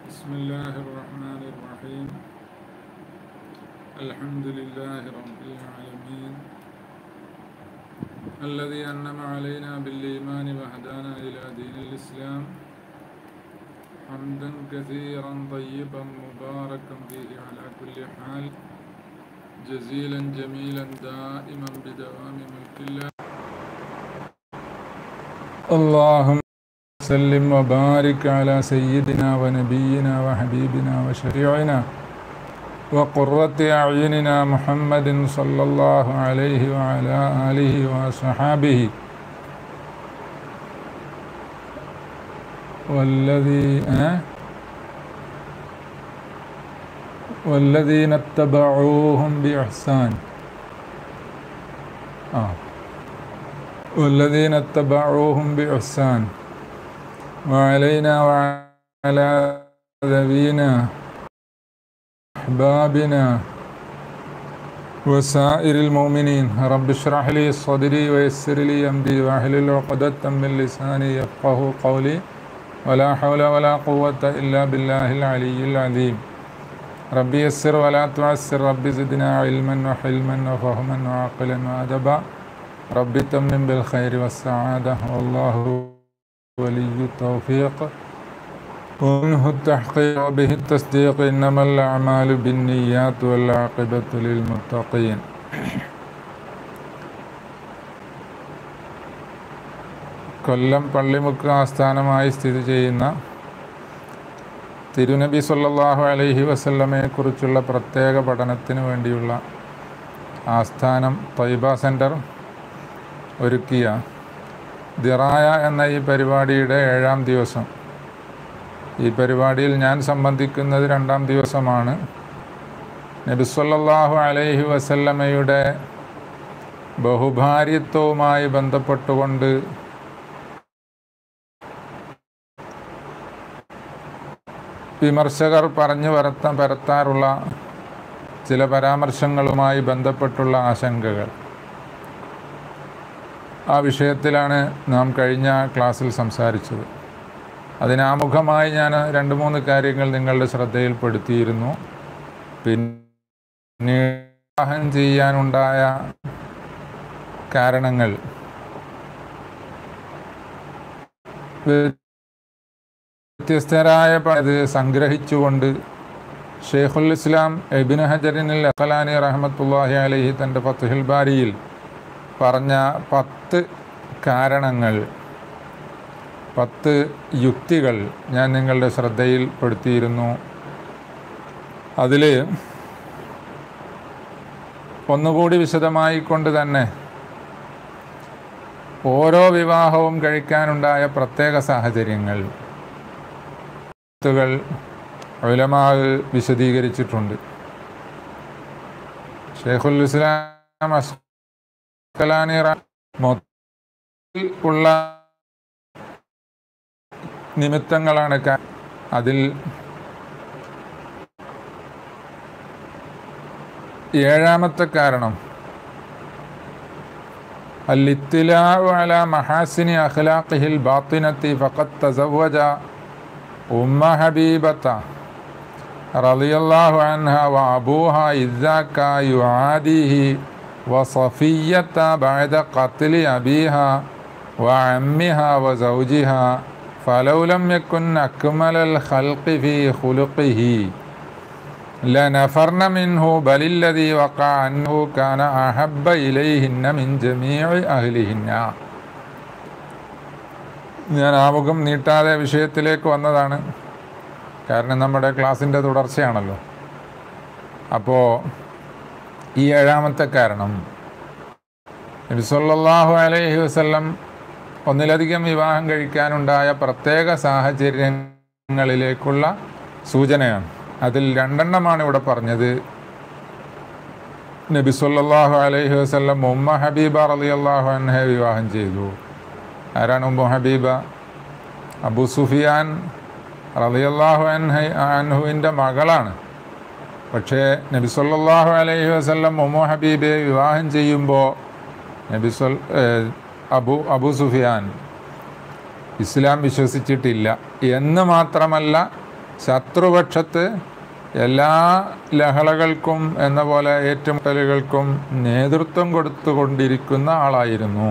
بسم الله الرحمن الرحيم الحمد لله رب العالمين الذي أنعم علينا بالإيمان وهدانا إلى دين الإسلام حمدا كثيرا طيبا مباركا فيه على كل حال جزيلا جميلا دائما بدوام ملك الله اللهم سلم وبارك على سيدنا ونبينا وحبيبنا وشفيعنا وقرة أعيننا محمد صلى الله عليه وعلى آله وصحابه والذي أه؟ والذين اتبعوهم بإحسان آه. والذين اتبعوهم بإحسان وعلينا وعلى ذوينا أحبابنا وسائر المؤمنين رب اشرح لي صدري ويسر لي أمري واحلل عقدة من لساني يفقه قولي ولا حول ولا قوة إلا بالله العلي العظيم ربي يسر ولا تعسر ربي زدنا علما وحلما وفهما وعقلا وأدبا ربي تمم بالخير والسعادة والله ولي التوفيق ومنه التحقيق وبه التصديق إنما الأعمال بالنيات والعاقبة للمتقين കൊല്ലം പള്ളിമുക്ക് ആസ്ഥാനമായി സ്ഥിതി ചെയ്യുന്ന തിരുനബി സല്ലല്ലാഹു അലൈഹി വസല്ലമയെ കുറിച്ചുള്ള പ്രത്യേക പഠനത്തിന് വേണ്ടിയുള്ള ആസ്ഥാനം തൈബ സെൻറ്റർ ഒരുക്കിയ ദിറായ എന്ന ഈ പരിപാടിയുടെ ഏഴാം ദിവസം ഈ പരിപാടിയിൽ ഞാൻ സംബന്ധിക്കുന്നത് രണ്ടാം ദിവസമാണ് നബിസ്വല്ലാഹു അലൈഹി വസല്ലമയുടെ ബഹുഭാര്യത്വവുമായി ബന്ധപ്പെട്ടുകൊണ്ട് വിമർശകർ പറഞ്ഞു വരത്ത പരത്താറുള്ള ചില പരാമർശങ്ങളുമായി ബന്ധപ്പെട്ടുള്ള ആശങ്കകൾ ആ വിഷയത്തിലാണ് നാം കഴിഞ്ഞ ക്ലാസ്സിൽ സംസാരിച്ചത് അതിനാമുഖമായി ഞാൻ രണ്ട് മൂന്ന് കാര്യങ്ങൾ നിങ്ങളുടെ ശ്രദ്ധയിൽപ്പെടുത്തിയിരുന്നു പിന്നെ വിവാഹം ചെയ്യാനുണ്ടായ കാരണങ്ങൾ വ്യത്യസ്തരായ അത് സംഗ്രഹിച്ചുകൊണ്ട് ഷെയ്ഖുൽ ഇസ്ലാം എബിൻ ഹജറിനിൽ അഖലാനി റഹമത്തുല്ലാഹി അലഹി തൻ്റെ ഫത്തുഹിൽ ബാരിയിൽ പറഞ്ഞ പത്ത് കാരണങ്ങൾ പത്ത് യുക്തികൾ ഞാൻ നിങ്ങളുടെ ശ്രദ്ധയിൽപ്പെടുത്തിയിരുന്നു അതിൽ ഒന്നുകൂടി വിശദമായി കൊണ്ട് തന്നെ ഓരോ വിവാഹവും കഴിക്കാനുണ്ടായ പ്രത്യേക സാഹചര്യങ്ങൾ ത്തുകൾ ഉലമാവ് വിശദീകരിച്ചിട്ടുണ്ട് ഷെയ്ഖുൽ ഇസ്ലാം അസ്കലാനി മൊത്തത്തിൽ ഉള്ള നിമിത്തങ്ങളാണ് അതിൽ ഏഴാമത്തെ കാരണം الاطلاع على محاسن أخلاقه الباطنة فقد تزوج أم حبيبة رضي الله عنها وأبوها إذ ذاك يعاديه وصفية بعد قتل أبيها وعمها وزوجها فلو لم يكن أكمل الخلق في خلقه لنفرن منه بل الذي وقع عنه كان أحب إليهن من جميع أهلهن ഞാൻ ആമുഖം നീട്ടാതെ വിഷയത്തിലേക്ക് വന്നതാണ് കാരണം നമ്മുടെ ക്ലാസ്സിൻ്റെ തുടർച്ചയാണല്ലോ അപ്പോൾ ഈ ഏഴാമത്തെ കാരണം നബിസല്ലാഹു അലൈഹി വസ്ല്ലം ഒന്നിലധികം വിവാഹം കഴിക്കാനുണ്ടായ പ്രത്യേക സാഹചര്യങ്ങളിലേക്കുള്ള സൂചനയാണ് അതിൽ രണ്ടെണ്ണമാണ് ഇവിടെ പറഞ്ഞത് നബി സല്ലാഹു അലൈഹി വസ്ല്ലം ഉമ്മ ഹബീബ റലി അള്ളാഹു അൻഹെ വിവാഹം ചെയ്തു ആരാണ് ഉമ്മ ഹബീബ അബു സുഫിയാൻ റലിയല്ലാഹു അൻഹ അൻഹുവിൻ്റെ മകളാണ് പക്ഷേ നബി സല്ലാഹു അലൈഹി വസ്ല്ലം ഉമ്മു ഹബീബെ വിവാഹം ചെയ്യുമ്പോൾ നബി സൊൽ അബു അബു സുഫിയാൻ ഇസ്ലാം വിശ്വസിച്ചിട്ടില്ല എന്ന് മാത്രമല്ല ശത്രുപക്ഷത്ത് എല്ലാ ലഹളകൾക്കും എന്ന പോലെ ഏറ്റുമുട്ടലുകൾക്കും നേതൃത്വം കൊടുത്തുകൊണ്ടിരിക്കുന്ന ആളായിരുന്നു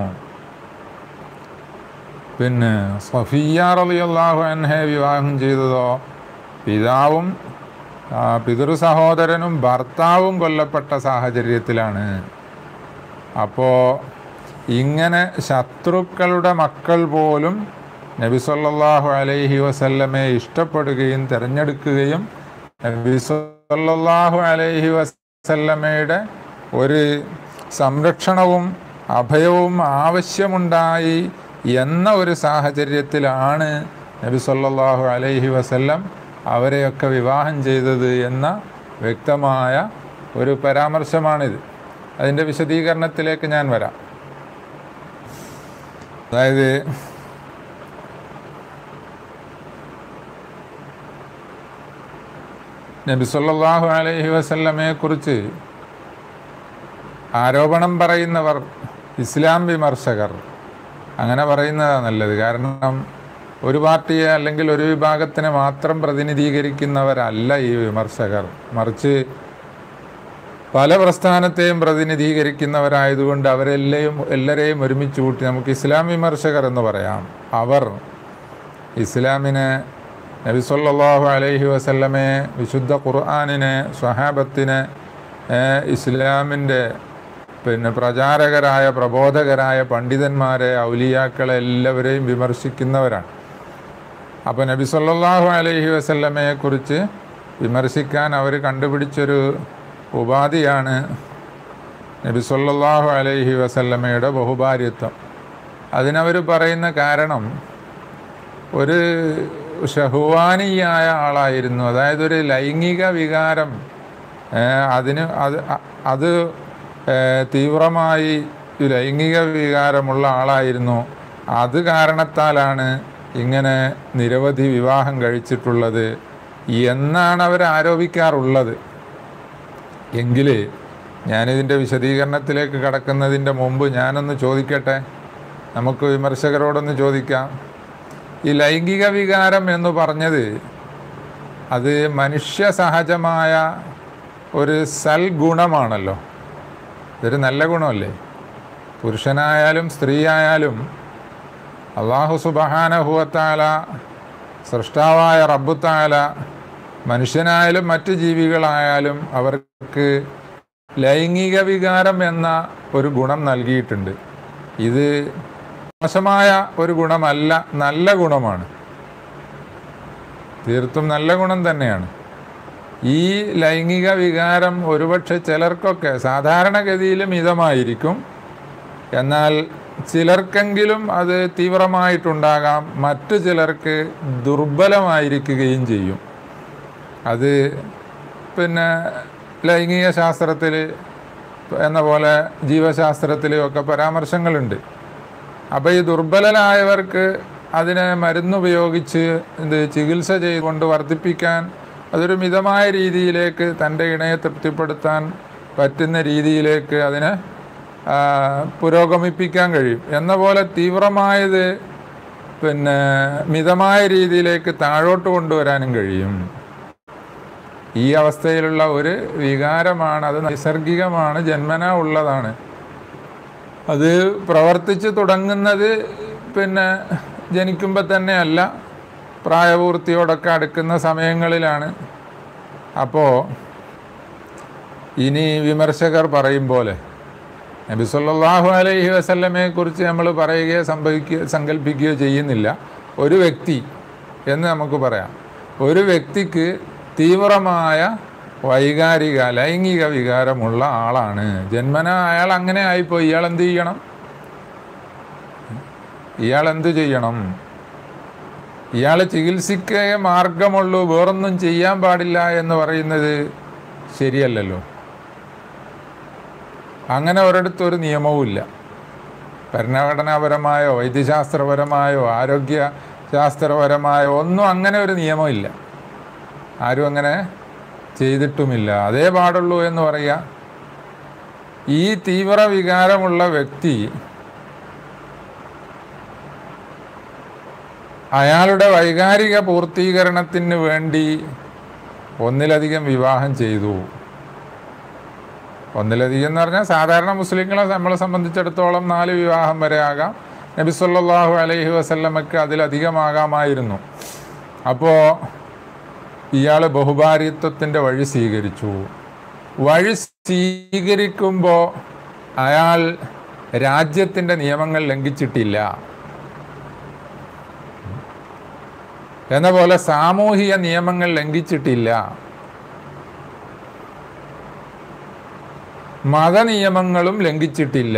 പിന്നെ സഫിയ റളിയല്ലാഹു അൻഹെ വിവാഹം ചെയ്തതോ പിതാവും ആ, പിതൃ സഹോദരനും ഭർത്താവും കൊല്ലപ്പെട്ട സാഹചര്യത്തിലാണ് അപ്പോൾ ഇങ്ങനെ ശത്രുക്കളുടെ മക്കൾ പോലും നബി സല്ലല്ലാഹു അലൈഹി വസല്ലമയെ ഇഷ്ടപ്പെടുകയും തിരഞ്ഞെടുക്കുകയും നബി സല്ലല്ലാഹു അലൈഹി വസല്ലമയുടെ ഒരു സംരക്ഷണവും അഭയവും ആവശ്യമുണ്ടായി എന്ന ഒരു സാഹചര്യത്തിലാണ് നബി സല്ലല്ലാഹു അലൈഹി വസല്ലം അവരെയൊക്കെ വിവാഹം ചെയ്തത് എന്ന വ്യക്തമായ ഒരു പരാമർശമാണിത് അതിൻ്റെ വിശദീകരണത്തിലേക്ക് ഞാൻ വരാം അതായത് നബി സല്ലല്ലാഹു അലൈഹി വസല്ലമയെ കുറിച്ച് ആരോപണം പറയുന്നവർ ഇസ്ലാം വിമർശകർ അങ്ങനെ പറയുന്നതാണ് നല്ലത് കാരണം ഒരു പാർട്ടിയെ അല്ലെങ്കിൽ ഒരു വിഭാഗത്തിനെ മാത്രം പ്രതിനിധീകരിക്കുന്നവരല്ല ഈ വിമർശകർ മറിച്ച് പല പ്രസ്ഥാനത്തെയും പ്രതിനിധീകരിക്കുന്നവരായതുകൊണ്ട് അവരെല്ലാം എല്ലാവരെയും ഒരുമിച്ച് കൂട്ടി നമുക്ക് ഇസ്ലാം വിമർശകർ എന്ന് പറയാം അവർ ഇസ്ലാമിനെ നബി സല്ലല്ലാഹു അലൈഹി വസല്ലമയെ വിശുദ്ധ ഖുർആാനിനെ സ്വഹാബത്തിനെ ഏഹ്, ഇസ്ലാമിൻ്റെ പിന്നെ പ്രചാരകരായ പ്രബോധകരായ പണ്ഡിതന്മാരെ ഔലിയാക്കളെ എല്ലാവരെയും വിമർശിക്കുന്നവരാണ് അപ്പോൾ നബി സല്ലല്ലാഹു അലൈഹി വസല്ലമയെ കുറിച്ച് വിമർശിക്കാൻ അവർ കണ്ടുപിടിച്ചൊരു ഉപാധിയാണ് നബി സല്ലല്ലാഹു അലൈഹി വസല്ലമയുടെ ബഹുഭാര്യത്വം അതിനവർ പറയുന്ന കാരണം ഒരു ഷഹുവാനിയായ ആളായിരുന്നു അതായത് ഒരു ലൈംഗിക വികാരം ഏഹ്, അതിന് അത് അ- അത് ഏഹ്, തീവ്രമായി ഈ ലൈംഗിക വികാരമുള്ള ആളായിരുന്നു അത് കാരണത്താലാണ് ഇങ്ങനെ നിരവധി വിവാഹം കഴിച്ചിട്ടുള്ളത് എന്നാണ് അവർ ആരോപിക്കാറുള്ളത് എങ്കിൽ ഞാനിതിൻ്റെ വിശദീകരണത്തിലേക്ക് കടക്കുന്നതിൻ്റെ മുമ്പ് ഞാനൊന്ന് ചോദിക്കട്ടെ നമുക്ക് വിമർശകരോടൊന്ന് ചോദിക്കാം ഈ ലൈംഗിക വികാരം എന്ന് പറഞ്ഞത് അത് മനുഷ്യ സഹജമായ ഒരു സൽഗുണമാണല്ലോ ഇതൊരു നല്ല ഗുണമല്ലേ പുരുഷനായാലും സ്ത്രീ ആയാലും അള്ളാഹു സുബഹാനഹുവത്താല സൃഷ്ടാവായ റബ്ബുത്താല മനുഷ്യനായാലും മറ്റ് ജീവികളായാലും അവർക്ക് ലൈംഗിക വികാരം എന്ന ഒരു ഗുണം നൽകിയിട്ടുണ്ട് ഇത് മോശമായ ഒരു ഗുണമല്ല നല്ല ഗുണമാണ് തീർത്തും നല്ല ഗുണം തന്നെയാണ് ഈ ലൈംഗിക വികാരം ഒരുപക്ഷെ ചിലർക്കൊക്കെ സാധാരണഗതിയിൽ മിതമായിരിക്കും എന്നാൽ ചിലർക്കെങ്കിലും അത് തീവ്രമായിട്ടുണ്ടാകാം മറ്റു ചിലർക്ക് ദുർബലമായിരിക്കുകയും ചെയ്യും അത് പിന്നെ ലൈംഗിക ശാസ്ത്രത്തിൽ എന്ന പോലെ ജീവശാസ്ത്രത്തിലും ഒക്കെ പരാമർശങ്ങളുണ്ട് അപ്പോൾ ഈ ദുർബലരായവർക്ക് അതിനെ മരുന്നുപയോഗിച്ച് ഇത് ചികിത്സ ചെയ്തുകൊണ്ട് വർദ്ധിപ്പിക്കാൻ അതൊരു മിതമായ രീതിയിലേക്ക് തൻ്റെ ഇണയെ തൃപ്തിപ്പെടുത്താൻ പറ്റുന്ന രീതിയിലേക്ക് അതിനെ ആ, പുരോഗമിപ്പിക്കാൻ കഴിയും എന്ന പോലെ തീവ്രമായത് പിന്നെ മിതമായ രീതിയിലേക്ക് താഴോട്ട് കൊണ്ടുവരാനും കഴിയും ഈ അവസ്ഥയിലുള്ള ഒരു വികാരമാണ് അത് നൈസർഗികമാണ് ജന്മന ഉള്ളതാണ് അത് പ്രവർത്തിച്ച് തുടങ്ങുന്നത് പിന്നെ ജനിക്കുമ്പോൾ തന്നെയല്ല പ്രായപൂർത്തിയോടൊക്കെ അടുക്കുന്ന സമയങ്ങളിലാണ് അപ്പോൾ ഇനി വിമർശകർ പറയും പോലെ നബി സല്ലല്ലാഹു അലൈഹി വസല്ലമയെ കുറിച്ച് നമ്മൾ പറയുകയോ സംഭവിക്കുകയോ സങ്കല്പിക്കുകയോ ചെയ്യുന്നില്ല ഒരു വ്യക്തി എന്ന് നമുക്ക് പറയാം ഒരു വ്യക്തിക്ക് തീവ്രമായ വൈകാരിക ലൈംഗിക വികാരമുള്ള ആളാണ് ജന്മന അയാൾ അങ്ങനെ ആയിപ്പോയി ഇയാൾ എന്ത് ചെയ്യണം ഇയാൾ എന്ത് ചെയ്യണം ഇയാൾ ചികിത്സിക്കേ മാർഗമുള്ളൂ വേറൊന്നും ചെയ്യാൻ പാടില്ല എന്ന് പറയുന്നത് ശരിയല്ലല്ലോ അങ്ങനെ ഒരിടത്തും ഒരു നിയമവുമില്ല ഭരണഘടനാപരമായോ വൈദ്യശാസ്ത്രപരമായോ ആരോഗ്യ ശാസ്ത്രപരമായോ ഒന്നും അങ്ങനെ ഒരു നിയമമില്ല ആരും അങ്ങനെ ചെയ്തിട്ടുമില്ല അതേ പാടുള്ളൂ എന്ന് പറയുക ഈ തീവ്ര വികാരമുള്ള വ്യക്തി അയാളുടെ വൈകാരിക പൂർത്തീകരണത്തിന് വേണ്ടി ഒന്നിലധികം വിവാഹം ചെയ്തു ഒന്നിലധികം എന്ന് പറഞ്ഞാൽ സാധാരണ മുസ്ലിങ്ങളെ നമ്മളെ സംബന്ധിച്ചിടത്തോളം നാല് വിവാഹം വരെ ആകാം നബി സല്ലല്ലാഹു അലൈഹി വസല്ലമക്ക് അതിലധികമാകാമായിരുന്നു അപ്പോൾ ഇയാൾ ബഹുഭാര്യത്വത്തിൻ്റെ വഴി സ്വീകരിച്ചു വഴി സ്വീകരിക്കുമ്പോൾ അയാൾ രാജ്യത്തിൻ്റെ നിയമങ്ങൾ ലംഘിച്ചിട്ടില്ല എന്ന പോലെ സാമൂഹിക നിയമങ്ങൾ ലംഘിച്ചിട്ടില്ല മതനിയമങ്ങളും ലംഘിച്ചിട്ടില്ല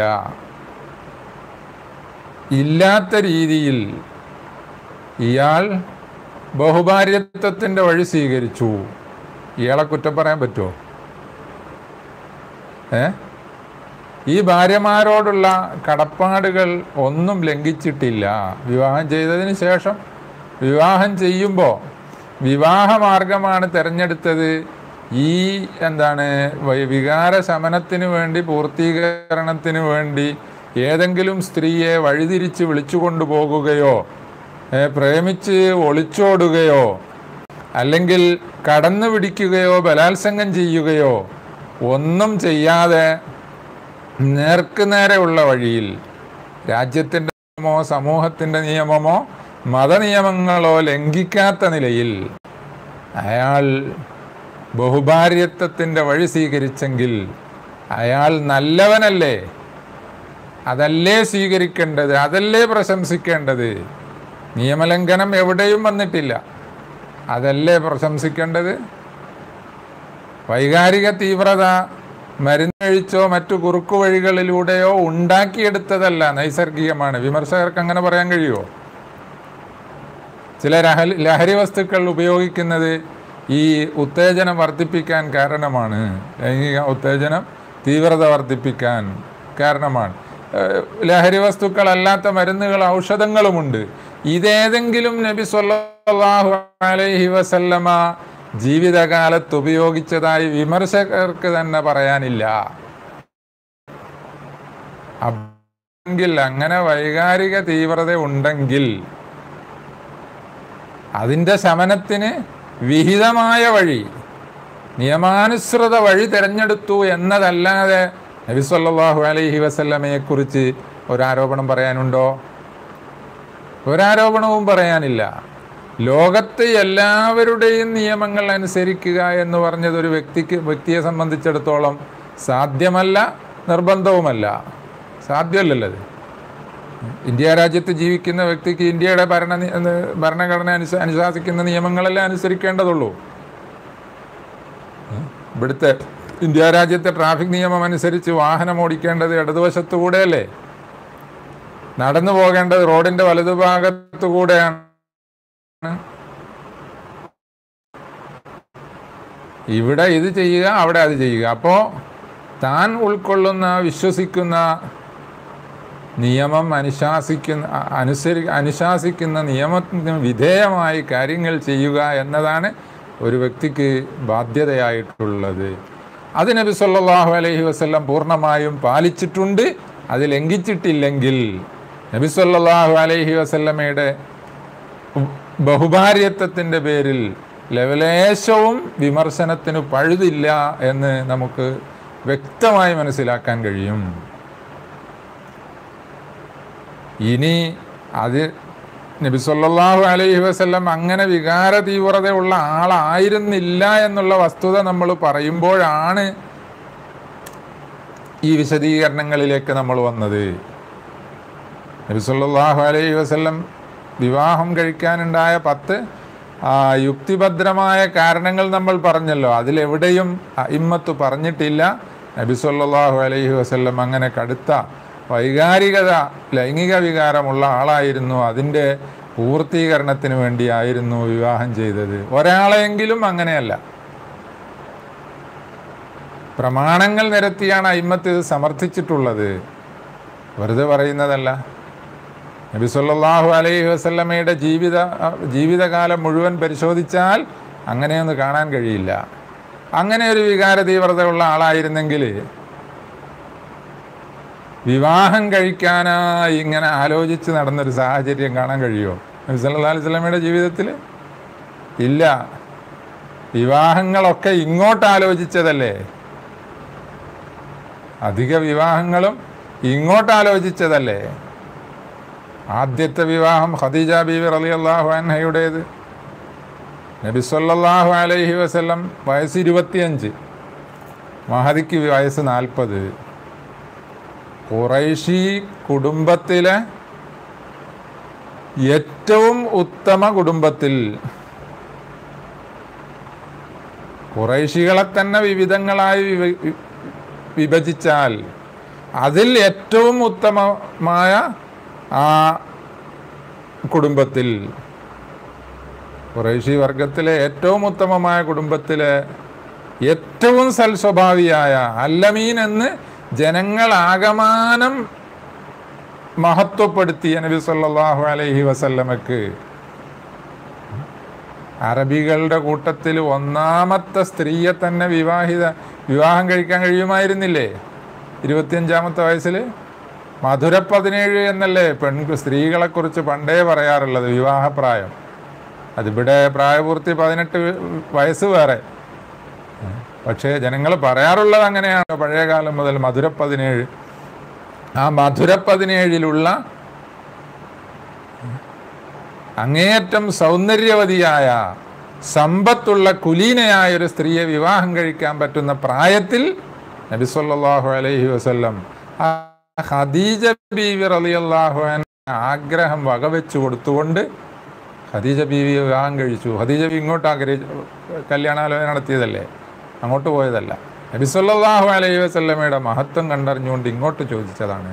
ഇല്ലാത്ത രീതിയിൽ ഇയാൾ ബഹുഭാര്യത്വത്തിൻ്റെ വഴി സ്വീകരിച്ചു ഇയാളെ കുറ്റം പറയാൻ പറ്റുമോ ഏ ഈ ഭാര്യമാരോടുള്ള കടപ്പാടുകൾ ഒന്നും ലംഘിച്ചിട്ടില്ല വിവാഹം ചെയ്തതിന് ശേഷം വിവാഹം ചെയ്യുമ്പോൾ വിവാഹമാർഗമാണ് തിരഞ്ഞെടുത്തത് ഈ എന്താണ് വൈ- വികാര ശമനത്തിന് വേണ്ടി പൂർത്തീകരണത്തിന് വേണ്ടി ഏതെങ്കിലും സ്ത്രീയെ വഴിതിരിച്ച് വിളിച്ചു കൊണ്ടുപോകുകയോ ഏ, പ്രേമിച്ച് ഒളിച്ചോടുകയോ അല്ലെങ്കിൽ കടന്നു പിടിക്കുകയോ ബലാത്സംഗം ചെയ്യുകയോ ഒന്നും ചെയ്യാതെ നേർക്ക് നേരെയുള്ള വഴിയിൽ രാജ്യത്തിൻ്റെ നിയമമോ സമൂഹത്തിൻ്റെ നിയമമോ മതനിയമങ്ങളോ ലംഘിക്കാത്ത നിലയിൽ അയാൾ ബഹുഭാര്യത്വത്തിൻ്റെ വഴി സ്വീകരിച്ചെങ്കിൽ അയാൾ നല്ലവനല്ലേ അതല്ലേ സ്വീകരിക്കേണ്ടത് അതല്ലേ പ്രശംസിക്കേണ്ടത് നിയമലംഘനം എവിടെയും വന്നിട്ടില്ല അതല്ലേ പ്രശംസിക്കേണ്ടത് വൈകാരിക തീവ്രത മരുന്നഴിച്ചോ മറ്റു കുറുക്കു വഴികളിലൂടെയോ ഉണ്ടാക്കിയെടുത്തതല്ല നൈസർഗികമാണ് വിമർശകർക്ക് അങ്ങനെ പറയാൻ കഴിയുമോ ചില ലഹരി ലഹരി വസ്തുക്കൾ ഉപയോഗിക്കുന്നത് ഈ ഉത്തേജനം വർദ്ധിപ്പിക്കാൻ കാരണമാണ് ലൈംഗിക ഉത്തേജനം തീവ്രത വർദ്ധിപ്പിക്കാൻ കാരണമാണ് ഏഹ് ലഹരി വസ്തുക്കളല്ലാത്ത മരുന്നുകൾ ഔഷധങ്ങളുമുണ്ട് ഇതേതെങ്കിലും നബി സല്ലല്ലാഹു അലൈഹി വസല്ലമ ജീവിതകാലത്ത് ഉപയോഗിച്ചതായി വിമർശകർക്ക് തന്നെ പറയാനില്ല എങ്കിൽ അങ്ങനെ വൈകാരിക തീവ്രത ഉണ്ടെങ്കിൽ അതിൻ്റെ ശമനത്തിന് വിഹിതമായ വഴി നിയമാനുസൃത വഴി തിരഞ്ഞെടുത്തു എന്നതല്ലാതെ നബി സല്ലല്ലാഹു അലൈഹി വസല്ലമയെ കുറിച്ച് ഒരാരോപണം പറയാനുണ്ടോ ഒരാരോപണവും പറയാനില്ല ലോകത്ത് എല്ലാവരുടെയും നിയമങ്ങൾ അനുസരിക്കുക എന്ന് പറഞ്ഞത് ഒരു വ്യക്തിക്ക് വ്യക്തിയെ സംബന്ധിച്ചിടത്തോളം സാധ്യമല്ല നിർബന്ധവുമല്ല സാധ്യമല്ലല്ലോ അത് ഇന്ത്യ രാജ്യത്ത് ജീവിക്കുന്ന വ്യക്തിക്ക് ഇന്ത്യയുടെ ഭരണ നി- എന്ന് ഭരണഘടന അനുസ അനുശാസിക്കുന്ന നിയമങ്ങളല്ലേ അനുസരിക്കേണ്ടതുള്ളൂ ഇവിടുത്തെ ഇന്ത്യ രാജ്യത്തെ ട്രാഫിക് നിയമം അനുസരിച്ച് വാഹനം ഓടിക്കേണ്ടത് ഇടതുവശത്തുകൂടെയല്ലേ നടന്നു പോകേണ്ടത് റോഡിന്റെ വലതുഭാഗത്തു കൂടെയാണ് ഇവിടെ ഇത് ചെയ്യുക അവിടെ അത് ചെയ്യുക അപ്പോൾ താൻ ഉൾക്കൊള്ളുന്ന വിശ്വസിക്കുന്ന നിയമം അനുശാസിക്കുന്ന അ- അനുസരി അനുശാസിക്കുന്ന നിയമത്തിന് വിധേയമായി കാര്യങ്ങൾ ചെയ്യുക എന്നതാണ് ഒരു വ്യക്തിക്ക് ബാധ്യതയായിട്ടുള്ളത് അത് നബി സല്ലല്ലാഹു അലൈഹി വസല്ലം പൂർണ്ണമായും പാലിച്ചിട്ടുണ്ട് അത് ലംഘിച്ചിട്ടില്ലെങ്കിൽ നബി സല്ലല്ലാഹു അലൈഹി വസല്ലമയുടെ ബഹുഭാര്യത്വത്തിൻ്റെ പേരിൽ ലവലേശവും വിമർശനത്തിന് പഴുതില്ല എന്ന് നമുക്ക് വ്യക്തമായി മനസ്സിലാക്കാൻ കഴിയും ഇനി അത് നബി സല്ലല്ലാഹു അലൈഹി വസല്ലം അങ്ങനെ വികാര തീവ്രതയുള്ള ആളായിരുന്നില്ല എന്നുള്ള വസ്തുത നമ്മൾ പറയുമ്പോഴാണ് ഈ വിശദീകരണങ്ങളിലേക്ക് നമ്മൾ വന്നത് നബി സല്ലല്ലാഹു അലൈഹി വസല്ലം വിവാഹം കഴിക്കാനുണ്ടായ പത്ത് ആ, യുക്തിഭദ്രമായ കാരണങ്ങൾ നമ്മൾ പറഞ്ഞല്ലോ അതിലെവിടെയും ഇമ്മത്ത് പറഞ്ഞിട്ടില്ല നബി സല്ലല്ലാഹു അലൈഹി വസല്ലം അങ്ങനെ കടുത്ത വൈകാരികത ലൈംഗിക വികാരമുള്ള ആളായിരുന്നു അതിൻ്റെ പൂർത്തീകരണത്തിന് വേണ്ടിയായിരുന്നു വിവാഹം ചെയ്തത് ഒരാളെങ്കിലും അങ്ങനെയല്ല പ്രമാണങ്ങൾ നിരത്തിയാണ് അയിമത്ത് ഇത് സമർത്ഥിച്ചിട്ടുള്ളത് വെറുതെ പറയുന്നതല്ല നബി സല്ലല്ലാഹു അലൈഹി വസല്ലമയുടെ ജീവിത ജീവിതകാലം മുഴുവൻ പരിശോധിച്ചാൽ അങ്ങനെയൊന്ന് കാണാൻ കഴിയില്ല അങ്ങനെ ഒരു വികാര തീവ്രതയുള്ള ആളായിരുന്നെങ്കിൽ വിവാഹം കഴിക്കാനായി ഇങ്ങനെ ആലോചിച്ച് നടന്നൊരു സാഹചര്യം കാണാൻ കഴിയുമോ നബി സല്ലല്ലാഹു അലൈഹി വസല്ലമയുടെ ജീവിതത്തിൽ ഇല്ല വിവാഹങ്ങളൊക്കെ ഇങ്ങോട്ട് ആലോചിച്ചതല്ലേ അധിക വിവാഹങ്ങളും ഇങ്ങോട്ട് ആലോചിച്ചതല്ലേ ആദ്യത്തെ വിവാഹം ഖദീജ ബീവി റളിയല്ലാഹു അൻഹയുടേത് നബി സല്ലല്ലാഹു അലൈഹി വസല്ലം വയസ്സ് ഇരുപത്തിയഞ്ച് മഹദിക്ക് വയസ്സ് നാൽപ്പത് ഖുറൈശി കുടുംബത്തിലെ ഏറ്റവും ഉത്തമ കുടുംബത്തിൽ കുറേശികളെ തന്നെ വിവിധങ്ങളായി വിഭ- വി- വിഭജിച്ചാൽ അതിൽ ഏറ്റവും ഉത്തമമായ ആ കുടുംബത്തിൽ കുറേശി വർഗത്തിലെ ഏറ്റവും ഉത്തമമായ കുടുംബത്തിലെ ഏറ്റവും സൽസ്വഭാവിയായ അല്ലമീൻ എന്ന് ജനങ്ങൾ ആകമാനം മഹത്വപ്പെടുത്തിയ നബി സല്ലല്ലാഹു അലൈഹി വസല്ലമക്ക് അറബികളുടെ കൂട്ടത്തിൽ ഒന്നാമത്തെ സ്ത്രീയെ തന്നെ വിവാഹിത വിവാഹം കഴിക്കാൻ കഴിയുമായിരുന്നില്ലേ ഇരുപത്തിയഞ്ചാമത്തെ വയസ്സിൽ മധുര പതിനേഴ് എന്നല്ലേ പെൺ സ്ത്രീകളെക്കുറിച്ച് പണ്ടേ പറയാറുള്ളത് വിവാഹപ്രായം അതിവിടെ പ്രായപൂർത്തി പതിനെട്ട് വയസ്സ് വേറെ പക്ഷേ ജനങ്ങൾ പറയാറുള്ളത് അങ്ങനെയാണ് പഴയ കാലം മുതൽ മധുര പതിനേഴ് ആ മധുര പതിനേഴിലുള്ള അങ്ങേയറ്റം സൗന്ദര്യവതിയായ സമ്പത്തുള്ള കുലീനയായ ഒരു സ്ത്രീയെ വിവാഹം കഴിക്കാൻ പറ്റുന്ന പ്രായത്തിൽ നബി സല്ലല്ലാഹു അലൈഹി വസല്ലം ആ ഖദീജ ബീവി റളിയല്ലാഹു അൻഹ ആഗ്രഹം വകവെച്ചു കൊടുത്തുകൊണ്ട് ഖദീജ ബീവി വിവാഹം കഴിച്ചു ഖദീജ ബീവി ഇങ്ങോട്ട് ആഗ്രഹിച്ചു കല്യാണാലോചന നടത്തിയതല്ലേ അങ്ങോട്ട് പോയതല്ല നബി സല്ലല്ലാഹു അലൈഹി വസല്ലമയുടെ മഹത്വം കണ്ടറിഞ്ഞുകൊണ്ട് ഇങ്ങോട്ട് ചോദിച്ചതാണ്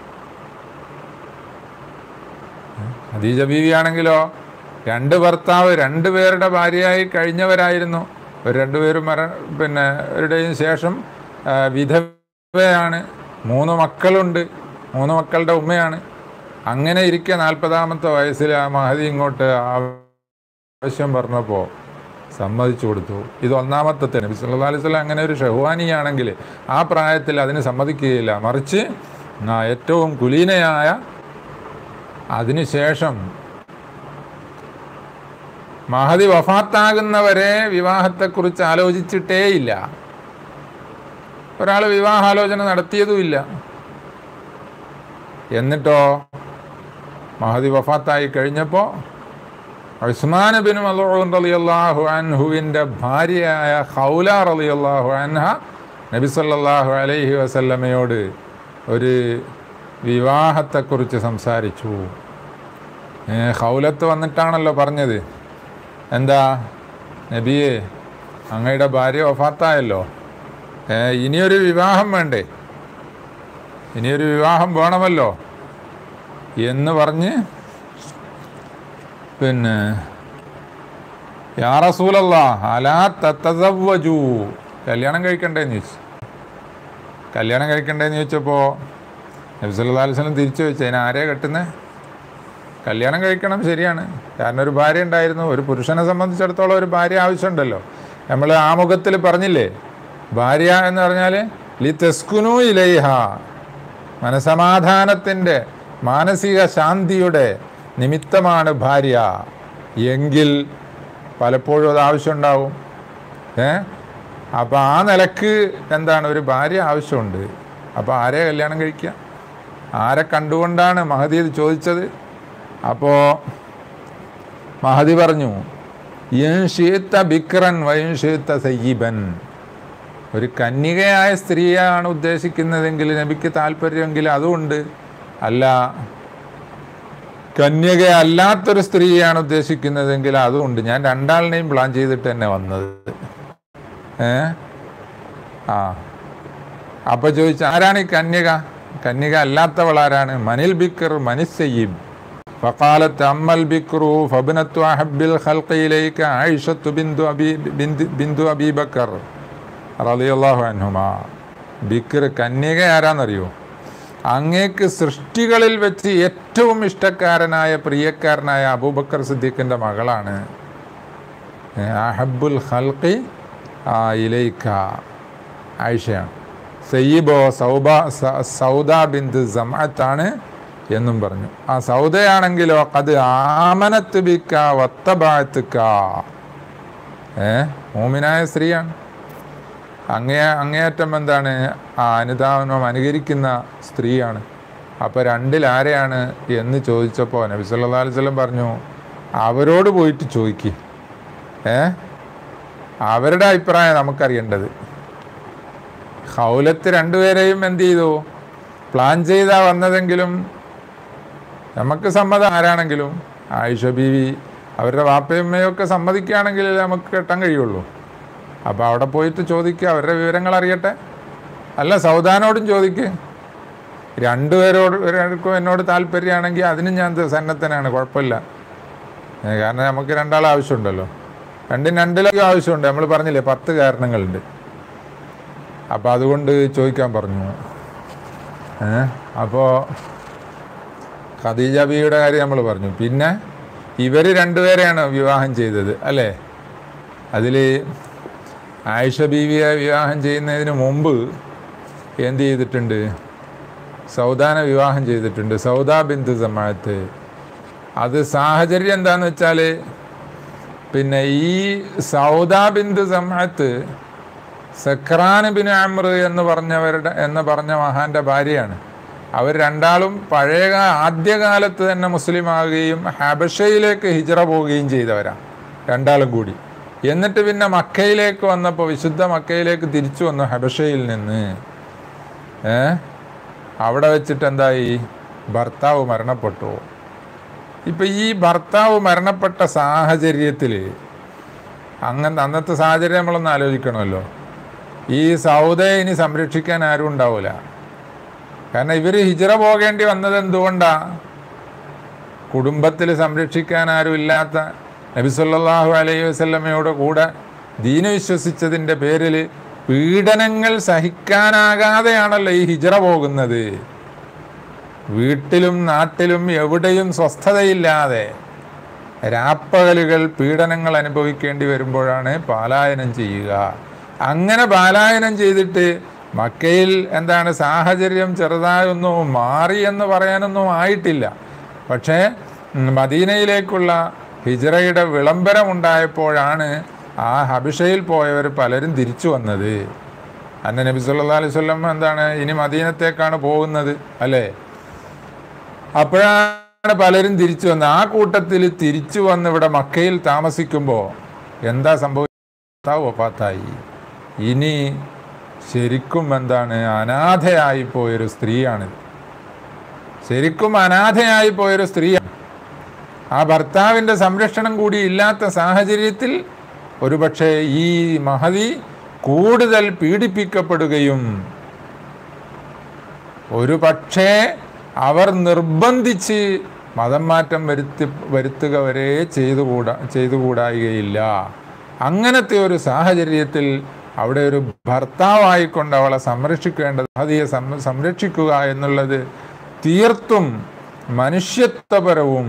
ഖദീജ ബീവി ആണെങ്കിലോ രണ്ട് ഭർത്താവ് രണ്ട് പേരുടെ ഭാര്യയായി കഴിഞ്ഞവരായിരുന്നു ഒരു രണ്ടുപേരും മര പിന്നെ അവരുടെയും ശേഷം ആ, വിധവയാണ് മൂന്ന് മക്കളുണ്ട് മൂന്ന് മക്കളുടെ ഉമ്മയാണ് അങ്ങനെ ഇരിക്കെ നാൽപ്പതാമത്തെ വയസ്സിൽ ആ മഹതി ഇങ്ങോട്ട് ആവശ്യം പറഞ്ഞപ്പോൾ സമ്മതിച്ചു കൊടുത്തു ഇത് ഒന്നാമത്തെ നബി സല്ലല്ലാഹു അലൈഹി വസല്ലം അങ്ങനെ ഒരു ഷഹ്വാനിയാണെങ്കിൽ ആ പ്രായത്തിൽ അതിന് സമ്മതിക്കുകയില്ല മറിച്ച് ആ ഏറ്റവും കുലീനയായ അതിനുശേഷം മഹതി വഫാത്താകുന്നവരെ വിവാഹത്തെക്കുറിച്ച് ആലോചിച്ചിട്ടേയില്ല ഒരാൾ വിവാഹാലോചന നടത്തിയതുമില്ല എന്നിട്ടോ മഹതി വഫാത്തായി കഴിഞ്ഞപ്പോൾ ഉസ്മാൻ ബിൻ മലൂൻ റളിയല്ലാഹു അൻഹുവിൻ്റെ ഭാര്യയായ ഹൗല റളിയല്ലാഹു അൻഹ നബി സല്ലല്ലാഹു അലൈഹി വസല്ലമയോട് ഒരു വിവാഹത്തെക്കുറിച്ച് സംസാരിച്ചു ഏ, ഹൗലത്ത് വന്നിട്ടാണല്ലോ പറഞ്ഞത് എന്താ നബിയെ അങ്ങയുടെ ഭാര്യ വഫാത്തായല്ലോ ഏ, ഇനിയൊരു വിവാഹം വേണ്ടേ ഇനിയൊരു വിവാഹം വേണമല്ലോ എന്ന് പറഞ്ഞ് പിന്നെ യാ റസൂലല്ലാ അലാ തത്തസവ്വജു കല്യാണം കഴിക്കണ്ടേന്ന് ചോദിച്ചു കല്യാണം കഴിക്കണ്ടേന്ന് ചോദിച്ചപ്പോൾ നബി സല്ലല്ലാഹു അലൈഹി വസല്ലം തിരിച്ചു ചോദിച്ചു അതിന് ആരെയാ കെട്ടുന്നത് കല്യാണം കഴിക്കണം ശരിയാണ് കാരണം ഒരു ഭാര്യ ഉണ്ടായിരുന്നു ഒരു പുരുഷനെ സംബന്ധിച്ചിടത്തോളം ഒരു ഭാര്യ ആവശ്യമുണ്ടല്ലോ നമ്മൾ ആമുഖത്തിൽ പറഞ്ഞില്ലേ ഭാര്യ എന്ന് പറഞ്ഞാൽ ലി തെസ്കുനു ഇലൈഹ മനസമാധാനത്തിൻ്റെ മാനസിക ശാന്തിയുടെ നിമിത്തമാണ് ഭാര്യ എങ്കിൽ പലപ്പോഴും അത് ആവശ്യമുണ്ടാവും ഏ അപ്പോൾ ആ നിലക്ക് എന്താണ് ഒരു ഭാര്യ ആവശ്യമുണ്ട് അപ്പോൾ ആരെ കല്യാണം കഴിക്കുക ആരെ കണ്ടുകൊണ്ടാണ് മഹദി ഇത് ചോദിച്ചത് അപ്പോൾ മഹദി പറഞ്ഞു യൻഷീത്ത ബിക്രൻ വയൻഷീത്ത സയ്യിബൻ ഒരു കന്യകയായ സ്ത്രീയാണ് ഉദ്ദേശിക്കുന്നതെങ്കിൽ നബിക്ക് താല്പര്യമെങ്കിൽ അതുമുണ്ട് അല്ല കന്യകയല്ലാത്തൊരു സ്ത്രീയാണ് ഉദ്ദേശിക്കുന്നതെങ്കിൽ അതുമുണ്ട് ഞാൻ രണ്ടാളിനെയും പ്ലാൻ ചെയ്തിട്ട് തന്നെ വന്നത് ഏ ആ അപ്പൊ ചോദിച്ച ആരാണ് ഈ കന്യക കന്യക അല്ലാത്തവൾ ആരാണ് മനിൽ ബിക്കർ മനിസയ്യിബ് فقالت أما البكر فابنة أحب الخلق إليك عائشة بنت أبي بنت, بنت أبي بكر رضي الله عنهما ബിക്കർ കന്യക ആരാന്നറിയോ അങ്ങേക്ക് സൃഷ്ടികളിൽ വെച്ച് ഏറ്റവും ഇഷ്ടക്കാരനായ പ്രിയക്കാരനായ അബൂബക്കർ സിദ്ദീഖിൻ്റെ മകളാണ് അഹബുൽ ഖൽഖി ആ, ഇലൈക്ക ആയിഷയാണ് സയ്യിബോ സൗബ സ- സൗദ ബിന്ദു ജമാഅത്താണ് എന്നും പറഞ്ഞു ആ സൗദയാണെങ്കിലോ അത് ആമനത്ത് ബിക്ക വത്തബാത്തുക്ക ഏ മോമിനായ സ്ത്രീയാണ് അങ്ങേ അങ്ങേയറ്റം എന്താണ് ആ അനുധാവനം അനുകരിക്കുന്ന സ്ത്രീയാണ് അപ്പോൾ രണ്ടിൽ ആരെയാണ് എന്ന് ചോദിച്ചപ്പോൾ നബി സല്ലല്ലാഹു അലൈഹി വസല്ലം പറഞ്ഞു അവരോട് പോയിട്ട് ചോദിക്ക് ഏ അവരുടെ അഭിപ്രായം നമുക്കറിയേണ്ടത് ഹൗലത്ത് രണ്ടുപേരെയും എന്ത് ചെയ്തു പ്ലാൻ ചെയ്താ വന്നതെങ്കിലും നമുക്ക് സമ്മതം ആരാണെങ്കിലും ആയിഷ ബീവി അവരുടെ വാപ്പയമ്മയും ഒക്കെ സമ്മതിക്കുകയാണെങ്കിൽ നമുക്ക് കെട്ടാൻ കഴിയുള്ളൂ അപ്പോൾ അവിടെ പോയിട്ട് ചോദിക്കുക അവരുടെ വിവരങ്ങൾ അറിയട്ടെ അല്ല സൗദാനോടും ചോദിക്ക് രണ്ടുപേരോട് ഒരാൾക്കും എന്നോട് താല്പര്യമാണെങ്കിൽ അതിനും ഞാൻ സന്നദ്ധനാണ് കുഴപ്പമില്ല ഏ, കാരണം നമുക്ക് രണ്ടാൾ ആവശ്യമുണ്ടല്ലോ രണ്ടും രണ്ടിലൊക്കെ ആവശ്യമുണ്ട് നമ്മൾ പറഞ്ഞില്ലേ പത്ത് കാരണങ്ങളുണ്ട് അപ്പോൾ അതുകൊണ്ട് ചോദിക്കാൻ പറഞ്ഞു ഏ അപ്പോൾ ഖദീജ ബിയുടെ കാര്യം നമ്മൾ പറഞ്ഞു പിന്നെ ഇവർ രണ്ടുപേരെയാണ് വിവാഹം ചെയ്തത് അല്ലേ അതിൽ ആയിഷ ബീവിയെ വിവാഹം ചെയ്യുന്നതിന് മുമ്പ് എന്ത് ചെയ്തിട്ടുണ്ട് സൗദാനെ വിവാഹം ചെയ്തിട്ടുണ്ട് സൗദാ ബിന്ദു സമാഴത്ത് അത് സാഹചര്യം എന്താന്ന് വെച്ചാൽ പിന്നെ ഈ സൗദാ ബിന്ദു സമാഴത്ത് സക്രാൻ ബിൻ അമ്ര എന്ന് പറഞ്ഞവരുടെ എന്ന് പറഞ്ഞ മഹാന്റെ ഭാര്യയാണ് അവർ രണ്ടാളും പഴയ ആദ്യകാലത്ത് തന്നെ മുസ്ലിം ആകുകയും ഹബഷയിലേക്ക് ഹിജറ പോവുകയും ചെയ്തവരാണ് രണ്ടാളും കൂടി എന്നിട്ട് പിന്നെ മക്കയിലേക്ക് വന്നപ്പോൾ വിശുദ്ധ മക്കയിലേക്ക് തിരിച്ചു വന്നു ഹബഷയിൽ നിന്ന് ഏ അവിടെ വെച്ചിട്ട് എന്തായി ഭർത്താവ് മരണപ്പെട്ടു ഇപ്പം ഈ ഭർത്താവ് മരണപ്പെട്ട സാഹചര്യത്തിൽ അങ്ങനെ അന്നത്തെ സാഹചര്യം നമ്മളൊന്ന് ആലോചിക്കണമല്ലോ ഈ സൗദയെ ഇനി സംരക്ഷിക്കാൻ ആരും ഉണ്ടാവില്ല കാരണം ഇവർ ഹിജറ പോകേണ്ടി വന്നത് എന്തുകൊണ്ടാ കുടുംബത്തിൽ സംരക്ഷിക്കാൻ ആരും ഇല്ലാത്ത നബി സല്ലല്ലാഹു അലൈഹി വസല്ലമയുടെ കൂടെ ദീന വിശ്വസിച്ചതിൻ്റെ പേരിൽ പീഡനങ്ങൾ സഹിക്കാനാകാതെയാണല്ലോ ഈ ഹിജറ പോകുന്നത് വീട്ടിലും നാട്ടിലും എവിടെയും സ്വസ്ഥതയില്ലാതെ രാപ്പകലുകൾ പീഡനങ്ങൾ അനുഭവിക്കേണ്ടി വരുമ്പോഴാണ് പാലായനം ചെയ്യുക അങ്ങനെ പാലായനം ചെയ്തിട്ട് മക്കയിൽ എന്താണ് സാഹചര്യം ചെറുതായൊന്നും മാറി എന്ന് പറയാനൊന്നും ആയിട്ടില്ല പക്ഷേ ഉം, മദീനയിലേക്കുള്ള ഹിജറയുടെ വിളംബരം ഉണ്ടായപ്പോഴാണ് ആ ഹബിഷയിൽ പോയവർ പലരും തിരിച്ചു വന്നത് അന്ന നബി സല്ലല്ലാഹു അലൈഹി വസല്ലം എന്താണ് ഇനി മദീനത്തേക്കാണ് പോകുന്നത് അല്ലേ അപ്പോഴാണ് പലരും തിരിച്ചു വന്നത് ആ കൂട്ടത്തിൽ തിരിച്ചു വന്ന് ഇവിടെ മക്കയിൽ താമസിക്കുമ്പോൾ എന്താ സംഭവിച്ചത് വഫാത്തായി ഇനി ശരിക്കും എന്താണ് അനാഥയായി പോയൊരു സ്ത്രീയാണ് ശരിക്കും അനാഥയായി പോയൊരു സ്ത്രീയാണ് ആ ഭർത്താവിൻ്റെ സംരക്ഷണം കൂടി ഇല്ലാത്ത സാഹചര്യത്തിൽ ഒരുപക്ഷെ ഈ മഹതി കൂടുതൽ പീഡിപ്പിക്കപ്പെടുകയും ഒരു പക്ഷേ അവർ നിർബന്ധിച്ച് മതം മാറ്റം വരുത്തി വരുത്തുക വരെ ചെയ്തുകൂടാ ചെയ്തുകൂടായികയില്ല അങ്ങനത്തെ ഒരു സാഹചര്യത്തിൽ അവിടെ ഒരു ഭർത്താവായിക്കൊണ്ട് അവളെ സംരക്ഷിക്കേണ്ടത് മഹതിയെ സം- സംരക്ഷിക്കുക എന്നുള്ളത് തീർത്തും മനുഷ്യത്വപരവും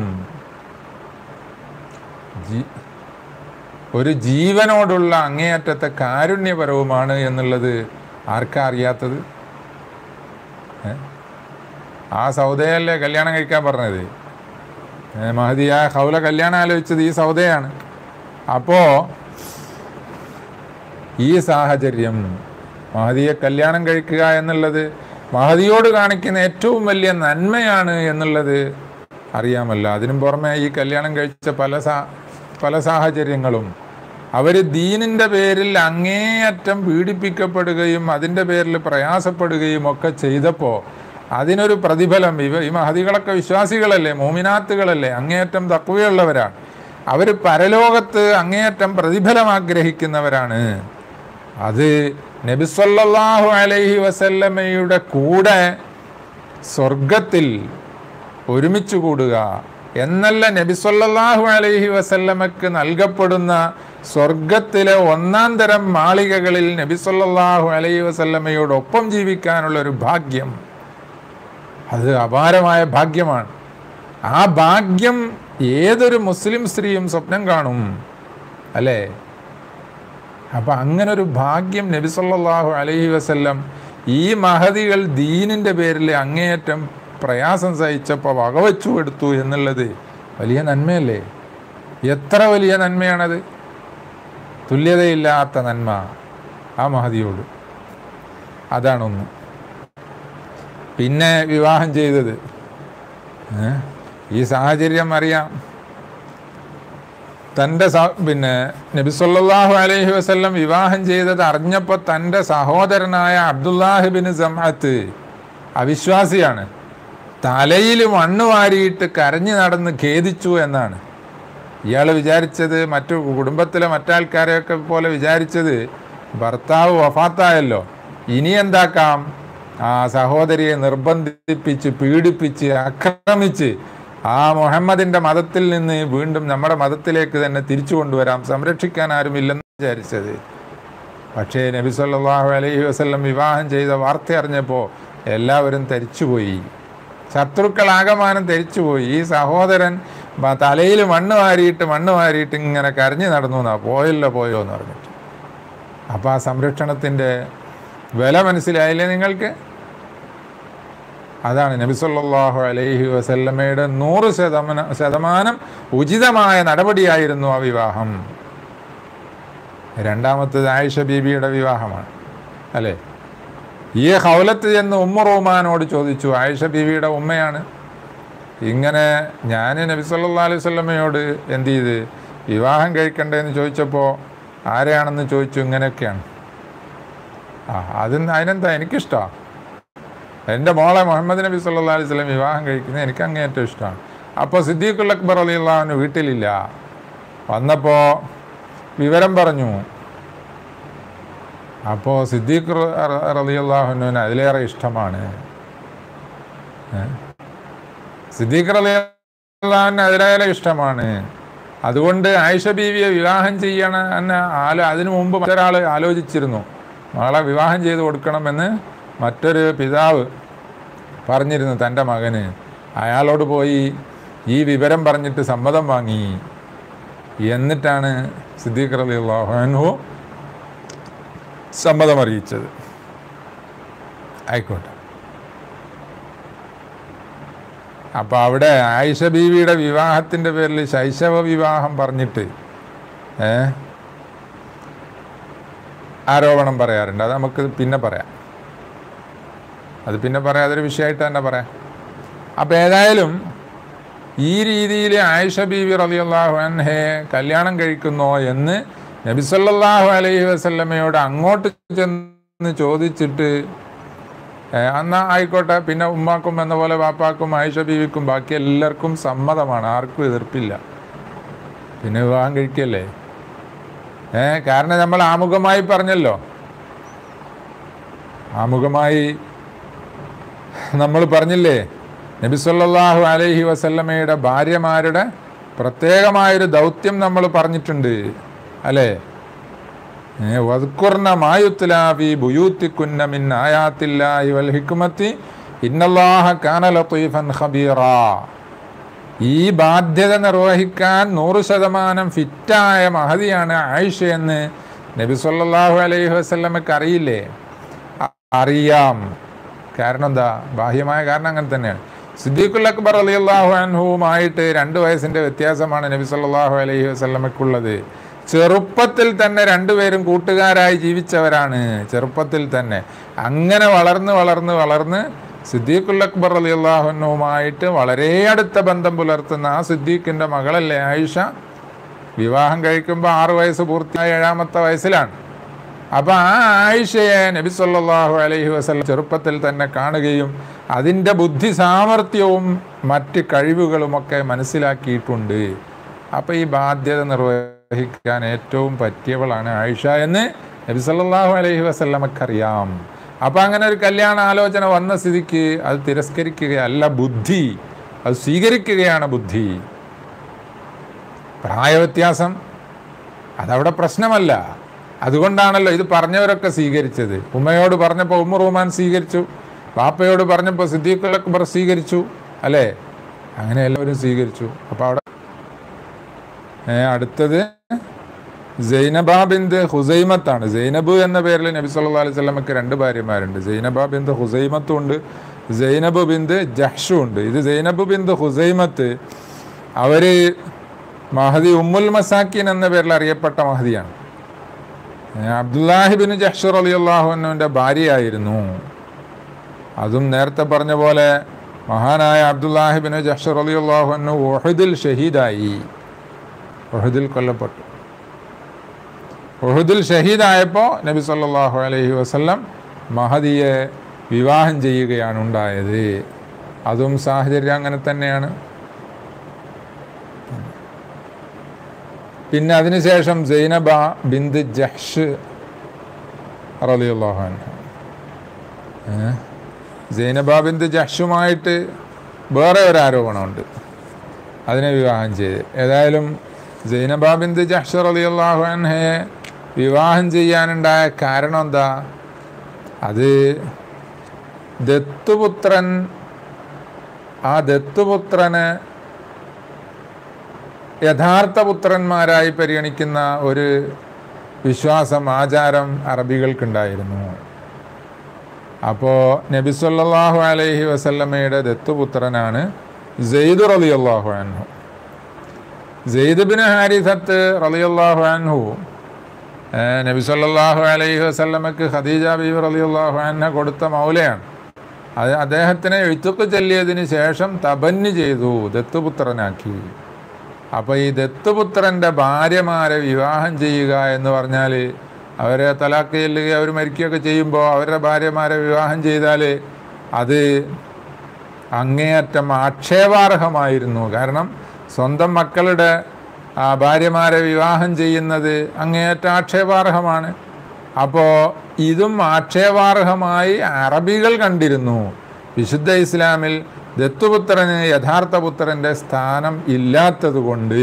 ജീ- ഒരു ജീവനോടുള്ള അങ്ങേയറ്റത്തെ കാരുണ്യപരവുമാണ് എന്നുള്ളത് ആർക്കാ അറിയാത്തത് ഏ? ആ സൗദയല്ലേ കല്യാണം കഴിക്കാൻ പറഞ്ഞത് ഏ, മഹദിയായ ഹൗല കല്യാണം ആലോചിച്ചത് ഈ സൗദയാണ് അപ്പോൾ ഈ സാഹചര്യം മഹദിയെ കല്യാണം കഴിക്കുക എന്നുള്ളത് മഹദിയോട് കാണിക്കുന്ന ഏറ്റവും വലിയ നന്മയാണ് എന്നുള്ളത് അറിയാമല്ലോ അതിനും പുറമെ ഈ കല്യാണം കഴിച്ച പല സാ പല സാഹചര്യങ്ങളും അവർ ദീനിൻ്റെ പേരിൽ അങ്ങേയറ്റം പീഡിപ്പിക്കപ്പെടുകയും അതിൻ്റെ പേരിൽ പ്രയാസപ്പെടുകയും ഒക്കെ ചെയ്തപ്പോൾ അതിനൊരു പ്രതിഫലം ഇവ ഈ മഹതികളൊക്കെ വിശ്വാസികളല്ലേ മോമിനാത്തുകളല്ലേ അങ്ങേയറ്റം തക്കുവയുള്ളവരാണ് അവർ പരലോകത്ത് അങ്ങേയറ്റം പ്രതിഫലം ആഗ്രഹിക്കുന്നവരാണ് അത് നബിസല്ലാഹു അലൈഹി വസല്ലമയുടെ കൂടെ സ്വർഗത്തിൽ ഒരുമിച്ച് കൂടുക എന്നല്ല നബിസല്ലാഹു അലൈഹി വസല്ലമക്ക് നൽകപ്പെടുന്ന സ്വർഗത്തിലെ ഒന്നാം തരം മാളികകളിൽ നബിസല്ലാഹു അലൈഹി വസല്ലമയോടൊപ്പം ജീവിക്കാനുള്ള ഒരു ഭാഗ്യം അത് അപാരമായ ഭാഗ്യമാണ് ആ ഭാഗ്യം ഏതൊരു മുസ്ലിം സ്ത്രീയും സ്വപ്നം കാണും അല്ലേ അപ്പം അങ്ങനെ ഒരു ഭാഗ്യം നബി സല്ലല്ലാഹു അലൈഹി വസല്ലം ഈ മഹതികൾ ദീനിൻ്റെ പേരിൽ അങ്ങേയറ്റം പ്രയാസം സഹിച്ചപ്പോൾ വകവച്ചു എടുത്തു എന്നുള്ളത് വലിയ നന്മയല്ലേ എത്ര വലിയ നന്മയാണത് തുല്യതയില്ലാത്ത നന്മ ആ മഹതിയോട് അതാണൊന്ന് പിന്നെ വിവാഹം ചെയ്തത് ഏ? ഈ സാഹചര്യം അറിയാം തൻ്റെ സ പിന്നെ നബിസല്ലാഹു അലൈഹി വസല്ലം വിവാഹം ചെയ്തത് അറിഞ്ഞപ്പോൾ തൻ്റെ സഹോദരനായ അബ്ദുല്ലാഹിബിന് ജമാഅത്ത് അവിശ്വാസിയാണ് തലയിൽ മണ്ണ് വാരിയിട്ട് കരഞ്ഞു നടന്ന് ഖേദിച്ചു എന്നാണ് ഇയാൾ വിചാരിച്ചത് മറ്റു കുടുംബത്തിലെ മറ്റാൾക്കാരെയൊക്കെ പോലെ വിചാരിച്ചത് ഭർത്താവ് വഫാത്തായല്ലോ ഇനി എന്താക്കാം ആ സഹോദരിയെ നിർബന്ധിപ്പിച്ച് പീഡിപ്പിച്ച് ആക്രമിച്ച് ആ മുഹമ്മദിന്റെ മതത്തിൽ നിന്ന് വീണ്ടും നമ്മുടെ മതത്തിലേക്ക് തന്നെ തിരിച്ചു കൊണ്ടുവരാം സംരക്ഷിക്കാൻ ആരുമില്ലെന്ന് വിചാരിച്ചത് പക്ഷേ നബി സല്ലല്ലാഹു അലൈഹി വസല്ലം വിവാഹം ചെയ്ത വാർത്ത അറിഞ്ഞപ്പോൾ എല്ലാവരും തരിച്ചുപോയി ശത്രുക്കളാകമാനം തരിച്ചുപോയി ഈ സഹോദരൻ തലയിൽ മണ്ണ് വാരിയിട്ട് മണ്ണ് വാരിയിട്ട് ഇങ്ങനെ കരഞ്ഞു നടന്നു എന്നാ പോയല്ലോ പോയോ എന്ന് പറഞ്ഞിട്ട് അപ്പോൾ ആ സംരക്ഷണത്തിൻ്റെ വില മനസ്സിലായില്ലേ നിങ്ങൾക്ക് അതാണ് നബി സല്ലല്ലാഹു അലൈഹി വസല്ലമയുടെ നൂറ് ശതമാന ശതമാനം ഉചിതമായ നടപടിയായിരുന്നു ആ വിവാഹം രണ്ടാമത്തത് ആയിഷ ബീബിയുടെ വിവാഹമാണ് അല്ലേ ഈ ഹൗലത്ത് ചെന്ന് ഉമ്മ റഹ്മാനോട് ചോദിച്ചു ആയിഷ ബീവിയുടെ ഉമ്മയാണ് ഇങ്ങനെ ഞാൻ നബി സല്ലല്ലാഹു അലൈഹി വസല്ലമയോട് എന്ത് ചെയ്ത് വിവാഹം കഴിക്കണ്ടേന്ന് ചോദിച്ചപ്പോൾ ആരെയാണെന്ന് ചോദിച്ചു ഇങ്ങനെയൊക്കെയാണ് ആ അതിന് അതിനെന്താ എനിക്കിഷ്ടമാണ് എൻ്റെ മോളെ മുഹമ്മദ് നബി സല്ലല്ലാഹു അലൈഹി വസല്ലം വിവാഹം കഴിക്കുന്നത് എനിക്ക് അങ്ങേയറ്റം ഇഷ്ടമാണ് അപ്പോൾ സിദ്ദീഖുൽ അക്ബർ അലി അള്ളാഹുവിന് വീട്ടിലില്ല വന്നപ്പോൾ വിവരം പറഞ്ഞു അപ്പോൾ സിദ്ദീഖ് റലി അള്ളാഹുവിന് അതിലേറെ ഇഷ്ടമാണ് ഏ? സിദ്ദീഖ് റലി അള്ളാഹുവിന് അതിലേറെ ഇഷ്ടമാണ് അതുകൊണ്ട് ആയിഷ ബീവിയെ വിവാഹം ചെയ്യണ എന്നെ ആലോ അതിനു മുമ്പ് മറ്റൊരാൾ ആലോചിച്ചിരുന്നു മകളെ വിവാഹം ചെയ്ത് കൊടുക്കണമെന്ന് മറ്റൊരു പിതാവ് പറഞ്ഞിരുന്നു തൻ്റെ മകന് അയാളോട് പോയി ഈ വിവരം പറഞ്ഞിട്ട് സമ്മതം വാങ്ങി എന്നിട്ടാണ് സിദ്ദീഖ് റലി അള്ളാഹു സമ്മതം അറിയിച്ചത് ആയിക്കോട്ടെ അപ്പോൾ അവിടെ ആയിഷ ബീവിയുടെ വിവാഹത്തിൻ്റെ പേരിൽ ശൈശവ വിവാഹം പറഞ്ഞിട്ട് ഏ ആരോപണം പറയാറുണ്ട് അത് നമുക്ക് പിന്നെ പറയാം അത് പിന്നെ പറയാം അതൊരു വിഷയമായിട്ട് തന്നെ പറയാം അപ്പോൾ ഏതായാലും ഈ രീതിയിൽ ആയിഷ ബീവി റളിയല്ലാഹു അൻഹെ കല്യാണം കഴിക്കുന്നോ എന്ന് നബി സല്ലല്ലാഹു അലൈഹി വസല്ലമയോട് അങ്ങോട്ട് ചെന്ന് ചോദിച്ചിട്ട് ഏ, എന്നാ ആയിക്കോട്ടെ പിന്നെ ഉമ്മാക്കും എന്ന പോലെ വാപ്പാക്കും ആയിഷ ബീവിക്കും ബാക്കി എല്ലാവർക്കും സമ്മതമാണ് ആർക്കും എതിർപ്പില്ല പിന്നെ വിവാഹം കഴിക്കല്ലേ ഏ കാരണം നമ്മൾ ആമുഖമായി പറഞ്ഞല്ലോ ആമുഖമായി നമ്മൾ പറഞ്ഞില്ലേ നബി സല്ലല്ലാഹു അലൈഹി വസല്ലമയുടെ ഭാര്യമാരുടെ പ്രത്യേകമായൊരു ദൗത്യം നമ്മൾ പറഞ്ഞിട്ടുണ്ട് അല്ലേ ഏ, വദ്കുർന മായുത്ലാഫി ബുയൂത്തിക്കുന്ന മിൻ ആയാത്തില്ലാഹി വൽ ഹിക്മത്തി ഇന്നല്ലാഹ കാന ലത്തീഫൻ ഖബീറാ ഈ ബാധ്യത നിർവഹിക്കാൻ നൂറ് ശതമാനം ഫിറ്റായ മഹതിയാണ് ആയിഷ എന്ന് നബി സല്ലല്ലാഹു അലൈഹി വസല്ലമക്ക് അറിയില്ലേ അ- അറിയാം കാരണം എന്താ ബാഹ്യമായ കാരണം അങ്ങനെ തന്നെയാണ് സിദ്ദീഖുൽ അക്ബർ അലിയല്ലാഹു അൻഹുവുമായിട്ട് രണ്ട് വയസ്സിൻ്റെ വ്യത്യാസമാണ് നബി സല്ലല്ലാഹു അലൈഹി വസല്ലമക്കുള്ളത് ചെറുപ്പത്തിൽ തന്നെ രണ്ടുപേരും കൂട്ടുകാരായി ജീവിച്ചവരാണ് ചെറുപ്പത്തിൽ തന്നെ അങ്ങനെ വളർന്ന് വളർന്ന് വളർന്ന് സിദ്ദീഖുൽ അക്ബർ അലി അള്ളാഹുനുമായിട്ട് വളരെ അടുത്ത ബന്ധം പുലർത്തുന്ന ആ സിദ്ദീഖിൻ്റെ മകളല്ലേ ആയിഷ വിവാഹം കഴിക്കുമ്പോൾ ആറ് വയസ്സ് പൂർത്തിയായ ഏഴാമത്തെ വയസ്സിലാണ് അപ്പോൾ ആ ആയിഷയെ നബി സല്ലല്ലാഹു അലൈഹി വസല്ലം ചെറുപ്പത്തിൽ തന്നെ കാണുകയും അതിൻ്റെ ബുദ്ധി സാമർഥ്യവും മറ്റ് കഴിവുകളുമൊക്കെ മനസ്സിലാക്കിയിട്ടുണ്ട് അപ്പോൾ ഈ ബാധ്യത നിർവഹിക്കാൻ ഏറ്റവും പറ്റിയവളാണ് ആയിഷ എന്ന് നബി സല്ലല്ലാഹു അലൈഹി വസല്ലമക്കറിയാം അപ്പോൾ അങ്ങനെ ഒരു കല്യാണ ആലോചന വന്ന സ്ഥിതിക്ക് അത് തിരസ്കരിക്കുകയല്ല ബുദ്ധി അത് സ്വീകരിക്കുകയാണ് ബുദ്ധി പ്രായവ്യത്യാസം അതവിടെ പ്രശ്നമല്ല അതുകൊണ്ടാണല്ലോ ഇത് പറഞ്ഞവരൊക്കെ സ്വീകരിച്ചത് ഉമ്മയോട് പറഞ്ഞപ്പോൾ ഉമ്മ റഹ്മാൻ സ്വീകരിച്ചു വാപ്പയോട് പറഞ്ഞപ്പോൾ സിദ്ദീഖുൽ അക്ബർ സ്വീകരിച്ചു അല്ലേ അങ്ങനെ എല്ലാവരും സ്വീകരിച്ചു അപ്പോൾ അവിടെ ഏ, അടുത്തത് സൈനബ ബിന്ത് ഹുസൈമത്താണ് സൈനബ് എന്ന പേരിൽ നബി സല്ലല്ലാഹു അലൈഹി വസല്ലമക്ക് രണ്ട് ഭാര്യമാരുണ്ട് സൈനബ ബിന്ത് ഹുസൈമത്തും ഉണ്ട് സൈനബ് ബിന്ദ് ജഹ്ഷു ഉണ്ട് ഇത് സൈനബ് ബിന്ദ് ഹുസൈമത്ത് അവർ മഹദി ഉമ്മുൽ മസാക്കിൻ എന്ന പേരിൽ അറിയപ്പെട്ട മഹദിയാണ് അബ്ദുല്ലാഹിബിൻ ജഹ്ഷർ അലി അള്ളാഹുവിൻ്റെ ഭാര്യയായിരുന്നു അതും നേരത്തെ പറഞ്ഞ പോലെ മഹാനായ അബ്ദുല്ലാഹിബിൻ ജഹ്ഷർ അലി അള്ളാഹുനു ഒഹദിൽ ഷഹീദായി ഒഹദിൽ കൊല്ലപ്പെട്ടു ഒഹദിൽ ഷഹീദായപ്പോൾ നബി സല്ലല്ലാഹു അലൈഹി വസല്ലം മഹദിയെ വിവാഹം ചെയ്യുകയാണ് ഉണ്ടായത് അതും സാഹചര്യം അങ്ങനെ തന്നെയാണ് പിന്നെ അതിനുശേഷം സൈനബ ബിന്ദ് ജഹ്ഷ് റളിയല്ലാഹു അൻഹ ഏ? സൈനബ ബിന്ദ് ജഹ്ഷുമായിട്ട് വേറെ ഒരു ആരോപണമുണ്ട് അതിനെ വിവാഹം ചെയ്ത് ഏതായാലും സൈനബ ബിന്ദ് ജഹ്ഷ് റളിയല്ലാഹു അൻഹയെ വിവാഹം ചെയ്യാനുണ്ടായ കാരണം എന്താ അത് ദത്തുപുത്രൻ ആ ദത്തുപുത്രന് യഥാർത്ഥ പുത്രന്മാരായി പരിഗണിക്കുന്ന ഒരു വിശ്വാസം ആചാരം അറബികൾക്കുണ്ടായിരുന്നു അപ്പോൾ നബി സല്ലല്ലാഹു അലൈഹി വസല്ലമയുടെ ദത്തുപുത്രനാണ് സെയ്ദ് റളിയല്ലാഹു അൻഹു സെയ്ദ് ബിൻ ഹാരിസത്ത് റളിയല്ലാഹു അൻഹു ഏഹ് നബി സല്ലല്ലാഹു അലൈഹി വസല്ലമക്ക് ഖദീജ ബീവി റളിയല്ലാഹു അൻഹ കൊടുത്ത മൗലയാണ് അത് അദ്ദേഹത്തിനെ എഴുത്തുക്ക് ചൊല്ലിയതിന് ശേഷം തപന്നി ചെയ്തു ദത്തുപുത്രനാക്കി അപ്പോൾ ഈ ദത്തുപുത്രൻ്റെ ഭാര്യമാരെ വിവാഹം ചെയ്യുക എന്ന് പറഞ്ഞാൽ അവരെ തലാക്ക് ചെല്ലുകയോ അവർ മരിക്കുകയൊക്കെ ചെയ്യുമ്പോൾ അവരുടെ ഭാര്യമാരെ വിവാഹം ചെയ്താൽ അത് അങ്ങേയറ്റം ആക്ഷേപാർഹമായിരുന്നു കാരണം സ്വന്തം മക്കളുടെ ആ, ഭാര്യമാരെ വിവാഹം ചെയ്യുന്നത് അങ്ങേയറ്റം ആക്ഷേപാർഹമാണ് അപ്പോൾ ഇതും ആക്ഷേപാർഹമായി അറബികൾ കണ്ടിരുന്നു വിശുദ്ധ ഇസ്ലാമിൽ ദത്തുപുത്രന് യഥാർത്ഥ പുത്രൻ്റെ സ്ഥാനം ഇല്ലാത്തതുകൊണ്ട്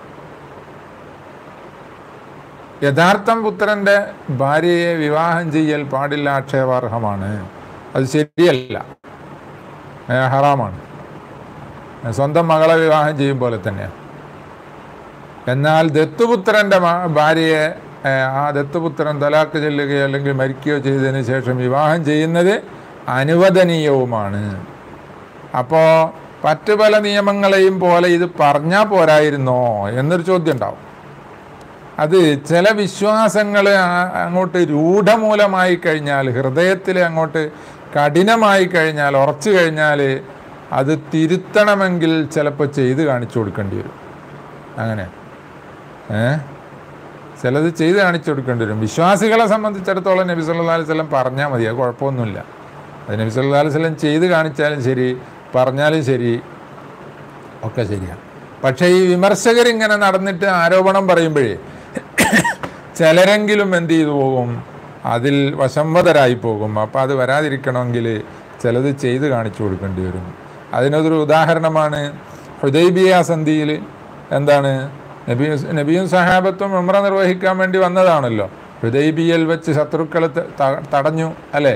യഥാർത്ഥം പുത്രൻ്റെ ഭാര്യയെ വിവാഹം ചെയ്യൽ പാടില്ല ആക്ഷേപാർഹമാണ് അത് ശരിയല്ല ഏ, ഹറാമാണ് ഏ, സ്വന്തം മകളെ വിവാഹം ചെയ്യും പോലെ തന്നെയാണ് എന്നാൽ ദത്തുപുത്രൻ്റെ മ- ഭാര്യയെ ഏ, ആ ദത്തുപുത്രൻ തലാക്ക് ചെല്ലുകയോ അല്ലെങ്കിൽ മരിക്കുകയോ ചെയ്തതിന് ശേഷം വിവാഹം ചെയ്യുന്നത് അനുവദനീയവുമാണ് അപ്പോൾ മറ്റു പല നിയമങ്ങളെയും പോലെ ഇത് പറഞ്ഞാൽ പോരായിരുന്നോ എന്നൊരു ചോദ്യം ഉണ്ടാവും അത് ചില വിശ്വാസങ്ങൾ അങ്ങോട്ട് രൂഢമൂലമായി കഴിഞ്ഞാൽ ഹൃദയത്തിൽ അങ്ങോട്ട് കഠിനമായി കഴിഞ്ഞാൽ ഉറച്ചു കഴിഞ്ഞാൽ അത് തിരുത്തണമെങ്കിൽ ചിലപ്പോൾ ചെയ്ത് കാണിച്ചു കൊടുക്കേണ്ടി വരും അങ്ങനെ ഏ ചിലത് ചെയ്ത് കാണിച്ചു കൊടുക്കേണ്ടി വരും വിശ്വാസികളെ സംബന്ധിച്ചിടത്തോളം നബി സല്ലല്ലാഹു അലൈഹി വസല്ലം പറഞ്ഞാൽ മതി അത് കുഴപ്പമൊന്നുമില്ല അത് നബി സല്ലല്ലാഹു അലൈഹി വസല്ലം ചെയ്ത് കാണിച്ചാലും ശരി പറഞ്ഞാലും ശരി ഒക്കെ ശരിയാണ് പക്ഷേ ഈ വിമർശകരിങ്ങനെ നടന്നിട്ട് ആരോപണം പറയുമ്പോഴേ ചിലരെങ്കിലും എന്ത് ചെയ്തു പോകും അതിൽ വശംവതരായി പോകും അപ്പോൾ അത് വരാതിരിക്കണമെങ്കിൽ ചിലത് ചെയ്ത് കാണിച്ചു കൊടുക്കേണ്ടി വരും അതിനൊരു ഉദാഹരണമാണ് ഹുദൈബിയ സന്ധിയിൽ എന്താണ് നബി നബിയും സഹാബത്തും ഉമ്ര നിർവഹിക്കാൻ വേണ്ടി വന്നതാണല്ലോ ഹുദൈബിയൽ വെച്ച് ശത്രുക്കളെ ത- ത- തടഞ്ഞു അല്ലേ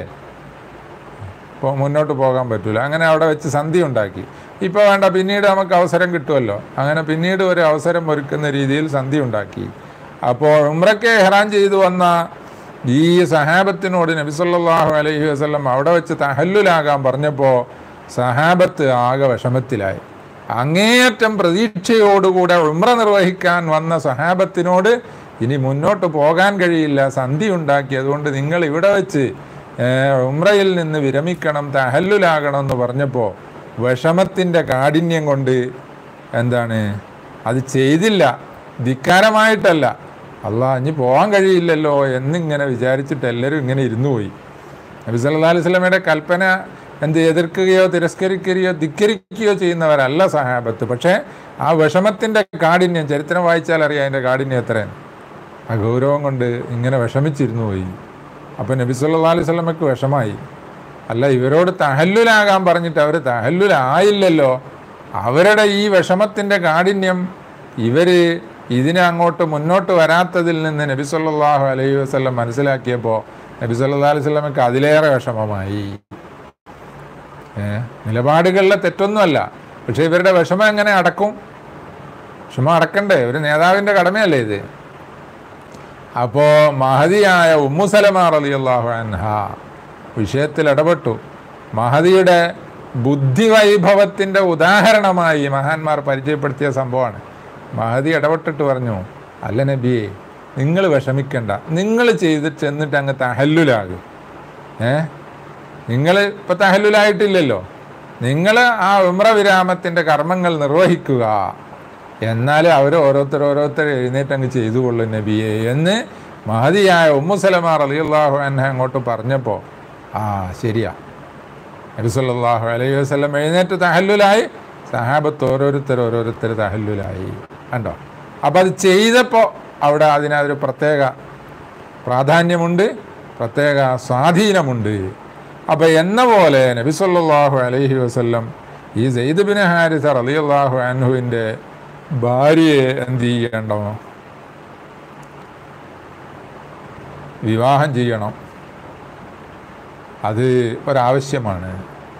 ഇപ്പോൾ മുന്നോട്ട് പോകാൻ പറ്റില്ല അങ്ങനെ അവിടെ വെച്ച് സന്ധി ഉണ്ടാക്കി ഇപ്പോൾ വേണ്ട പിന്നീട് നമുക്ക് അവസരം കിട്ടുമല്ലോ അങ്ങനെ പിന്നീട് ഒരു അവസരം ഒരുക്കുന്ന രീതിയിൽ സന്ധി ഉണ്ടാക്കി അപ്പോൾ ഉമ്രയ്ക്ക് ഹെറാൻ ചെയ്തു വന്ന ഈ സഹാബത്തിനോട് നബി സല്ലല്ലാഹു അലൈഹി വസല്ലം അവിടെ വെച്ച് തഹല്ലുലാകാൻ പറഞ്ഞപ്പോൾ സഹാബത്ത് ആകെ വിഷമത്തിലായി അങ്ങേയറ്റം പ്രതീക്ഷയോടുകൂടെ ഉമ്ര നിർവഹിക്കാൻ വന്ന സഹാബത്തിനോട് ഇനി മുന്നോട്ട് പോകാൻ കഴിയില്ല സന്ധി ഉണ്ടാക്കി അതുകൊണ്ട് നിങ്ങൾ ഇവിടെ വെച്ച് ഏഹ്, ഉമ്രയിൽ നിന്ന് വിരമിക്കണം തഹല്ലുലാകണം എന്ന് പറഞ്ഞപ്പോൾ വിഷമത്തിൻ്റെ കാഠിന്യം കൊണ്ട് എന്താണ് അത് ചെയ്തില്ല ധിക്കാരമായിട്ടല്ല അല്ല ഇനി പോകാൻ കഴിയില്ലല്ലോ എന്നിങ്ങനെ വിചാരിച്ചിട്ട് എല്ലാവരും ഇങ്ങനെ ഇരുന്നു പോയി നബി സല്ലല്ലാഹു അലൈഹി വസല്ലമയുടെ കൽപ്പന എന്ത് എതിർക്കുകയോ തിരസ്കരിക്കുകയോ ധിക്കരിക്കുകയോ ചെയ്യുന്നവരല്ല സഹാബത്ത് പക്ഷേ ആ വിഷമത്തിൻ്റെ കാഠിന്യം ചരിത്രം വായിച്ചാൽ അറിയാം അതിൻ്റെ കാഠിന്യം എത്രയാണ് ആ ഗൗരവം കൊണ്ട് ഇങ്ങനെ വിഷമിച്ചിരുന്നു പോയി അപ്പോൾ നബി സല്ലല്ലാഹു അലൈഹി വസല്ലമയ്ക്ക് വിഷമായി അല്ല ഇവരോട് തഹല്ലുലാകാൻ പറഞ്ഞിട്ട് അവർ തഹല്ലുലായില്ലല്ലോ അവരുടെ ഈ വിഷമത്തിൻ്റെ കാഠിന്യം ഇവർ ഇതിനെ അങ്ങോട്ട് മുന്നോട്ട് വരാത്തതിൽ നിന്ന് നബി സല്ലല്ലാഹു അലൈഹി വസല്ലം മനസ്സിലാക്കിയപ്പോൾ നബി സല്ലല്ലാഹു അലൈഹി വസല്ലമയ്ക്ക് അതിലേറെ വിഷമമായി ഏ നിലപാടുകളിലെ തെറ്റൊന്നുമല്ല പക്ഷേ ഇവരുടെ വിഷമം എങ്ങനെ അടക്കും വിഷമം അടക്കണ്ടേ ഒരു നേതാവിൻ്റെ കടമയല്ലേ ഇത് അപ്പോൾ മഹതിയായ ഉമ്മുസലമ റളിയല്ലാഹു അൻഹ വിഷയത്തിൽ ഇടപെട്ടു മഹദിയുടെ ബുദ്ധിവൈഭവത്തിൻ്റെ ഉദാഹരണമായി മഹാന്മാർ പരിചയപ്പെടുത്തിയ സംഭവമാണ് മഹദി ഇടപെട്ടിട്ട് പറഞ്ഞു അല്ല നബിയെ നിങ്ങൾ വിഷമിക്കണ്ട നിങ്ങൾ ചെയ്തിട്ട് ചെന്നിട്ട് അങ്ങ് തഹല്ലുലാകും ഏ നിങ്ങൾ ഇപ്പം തഹല്ലുലായിട്ടില്ലല്ലോ നിങ്ങൾ ആ ഉമ്ര വിരാമത്തിൻ്റെ കർമ്മങ്ങൾ നിർവഹിക്കുക എന്നാൽ അവർ ഓരോരുത്തർ ഓരോരുത്തർ എഴുന്നേറ്റ് അങ്ങ് ചെയ്തു കൊള്ളും നബിയെ എന്ന് മഹതിയായ ഉമ്മുസലമാർ അലിയുള്ളാഹു അൻഹ അങ്ങോട്ട് പറഞ്ഞപ്പോൾ ആ ശരിയാ നബിസല്ലാഹു അലൈഹി വസ്ലം എഴുന്നേറ്റ് തഹല്ലുലായി സഹാബത്ത് ഓരോരുത്തർ ഓരോരുത്തർ തഹല്ലുലായി കണ്ടോ അപ്പം അത് ചെയ്തപ്പോൾ അവിടെ അതിനൊരു പ്രത്യേക പ്രാധാന്യമുണ്ട് പ്രത്യേക സ്വാധീനമുണ്ട് അപ്പോൾ എന്ന പോലെ നബി സല്ലല്ലാഹു അലൈഹി വസല്ലം ഈ സെയ്ദ് ബിൻ ഹാരിസ റളിയല്ലാഹു അൻഹുവിൻ്റെ ഭാര്യയെ എന്ത് ചെയ്യണ്ടോ വിവാഹം ചെയ്യണം അത് ഒരാവശ്യമാണ്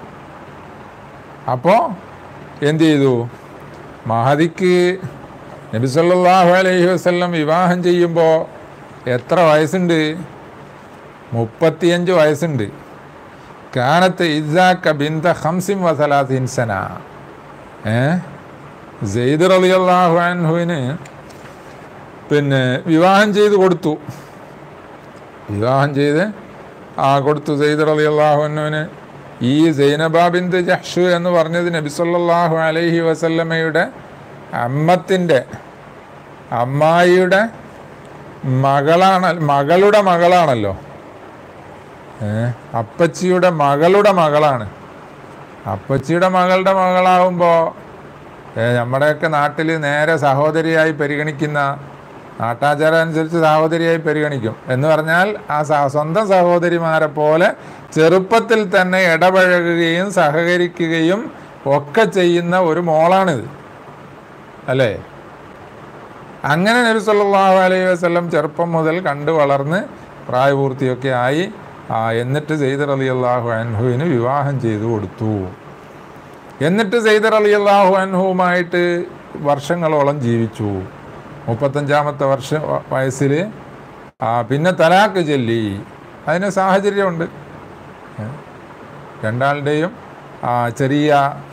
അപ്പോൾ എന്ത് ചെയ്തു മഹദിക്ക് നബി സല്ലല്ലാഹു അലൈഹി വസല്ലം വിവാഹം ചെയ്യുമ്പോൾ എത്ര വയസ്സുണ്ട് മുപ്പത്തിയഞ്ച് വയസ്സുണ്ട് കാനത്ത് ഇസാക്ക ബിന്ദ ഹംസിം വസലാത്തിൻ സന ഏ സെയ്ദ് റളിയല്ലാഹു അൻഹുവിന് പിന്നെ വിവാഹം ചെയ്ത് കൊടുത്തു വിവാഹം ചെയ്ത് ആ കൊടുത്തു സെയ്ദ് റളിയല്ലാഹു അൻഹുവിന് ഈ സൈനബ ബിന്ദു ജഹ്ഷു എന്ന് പറഞ്ഞത് നബി സല്ലല്ലാഹു അലൈഹി വസല്ലമയുടെ അമ്മത്തിൻ്റെ അമ്മായിയുടെ മകളാണ് മകളുടെ മകളാണല്ലോ ഏ അപ്പച്ചിയുടെ മകളുടെ മകളാണ് അപ്പച്ചിയുടെ മകളുടെ മകളാവുമ്പോൾ നമ്മുടെയൊക്കെ നാട്ടിൽ നേരെ സഹോദരിയായി പരിഗണിക്കുന്ന നാട്ടാചാരം അനുസരിച്ച് സഹോദരിയായി പരിഗണിക്കും എന്ന് പറഞ്ഞാൽ ആ സ- സ്വന്തം സഹോദരിമാരെ പോലെ ചെറുപ്പത്തിൽ തന്നെ ഇടപഴകുകയും സഹകരിക്കുകയും ഒക്കെ ചെയ്യുന്ന ഒരു മോളാണിത് അല്ലേ അങ്ങനെ നബി സല്ലല്ലാഹു അലൈഹി വസല്ലം ചെറുപ്പം മുതൽ കണ്ടു വളർന്ന് പ്രായപൂർത്തിയൊക്കെ ആയി ആ എന്നിട്ട് സെയ്ദർ അലി അള്ളാഹു അൻഹുവിന് വിവാഹം ചെയ്തു കൊടുത്തു എന്നിട്ട് സെയ്ദർ അലി അള്ളാഹു അൻഹുവുമായിട്ട് വർഷങ്ങളോളം ജീവിച്ചു മുപ്പത്തഞ്ചാമത്തെ വർഷ വയസ്സിൽ ആ പിന്നെ തലാക്ക് ചൊല്ലി അതിന് സാഹചര്യമുണ്ട് ഏ? രണ്ടാളുടെയും ആ ചെറിയ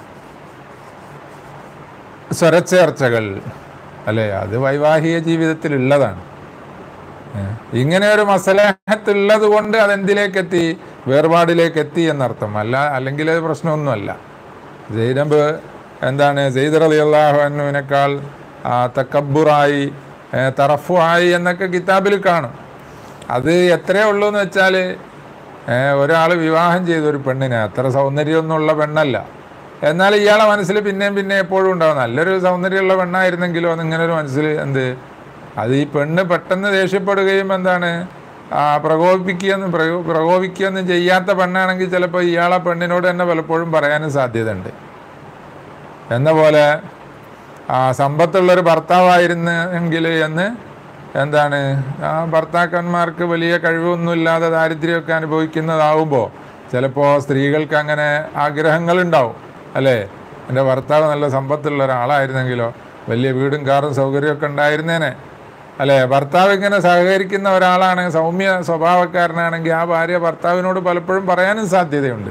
സ്വരച്ചേർച്ചകൾ അല്ലേ അത് വൈവാഹിക ജീവിതത്തിലുള്ളതാണ് ഏ? ഇങ്ങനെ ഒരു മസലഹത്തുള്ളത് കൊണ്ട് അതെന്തിലേക്ക് എത്തി വേർപാടിലേക്ക് എത്തി എന്നർത്ഥം അല്ല അല്ലെങ്കിൽ അത് പ്രശ്നമൊന്നുമല്ല സൈനബ് എന്താണ് സെയ്ദർ അലി അള്ളാഹു അന്നുവിനേക്കാൾ തക്കബുറായി തറഫുആയി എന്നൊക്കെ കിതാബിൽ കാണും അത് എത്രയേ ഉള്ളൂ എന്ന് വെച്ചാൽ ഒരാൾ വിവാഹം ചെയ്ത ഒരു പെണ്ണിനെ അത്ര സൗന്ദര്യമൊന്നുമുള്ള പെണ്ണല്ല എന്നാൽ ഇയാളെ മനസ്സിൽ പിന്നെയും പിന്നെ എപ്പോഴും ഉണ്ടാവും നല്ലൊരു സൗന്ദര്യമുള്ള പെണ്ണായിരുന്നെങ്കിലോ എന്നിങ്ങനെ ഒരു മനസ്സിൽ എന്ത് അത് ഈ പെണ്ണ് പെട്ടെന്ന് ദേഷ്യപ്പെടുകയും എന്താണ് ആ, പ്രകോപിക്കുകയൊന്നും പ്രകോ- പ്രകോപിക്കുകയൊന്നും ചെയ്യാത്ത പെണ്ണാണെങ്കിൽ ചിലപ്പോൾ ഇയാളെ പെണ്ണിനോട് തന്നെ പലപ്പോഴും പറയാനും സാധ്യതയുണ്ട് എന്ന പോലെ ആ സമ്പത്തുള്ളൊരു ഭർത്താവായിരുന്നു എങ്കിൽ എന്ന് എന്താണ് ആ ഭർത്താക്കന്മാർക്ക് വലിയ കഴിവൊന്നുമില്ലാതെ ദാരിദ്ര്യമൊക്കെ അനുഭവിക്കുന്നതാവുമ്പോൾ ചിലപ്പോൾ സ്ത്രീകൾക്ക് അങ്ങനെ ആഗ്രഹങ്ങളുണ്ടാവും അല്ലേ എൻ്റെ ഭർത്താവ് നല്ല സമ്പത്തുള്ള ഒരാളായിരുന്നെങ്കിലോ വലിയ വീടും കാറും സൗകര്യമൊക്കെ ഉണ്ടായിരുന്നേനെ അല്ലേ ഭർത്താവ് ഇങ്ങനെ സഹകരിക്കുന്ന ഒരാളാണ് സൗമ്യ സ്വഭാവക്കാരനാണെങ്കിൽ ആ ഭാര്യ ഭർത്താവിനോട് പലപ്പോഴും പറയാനും സാധ്യതയുണ്ട്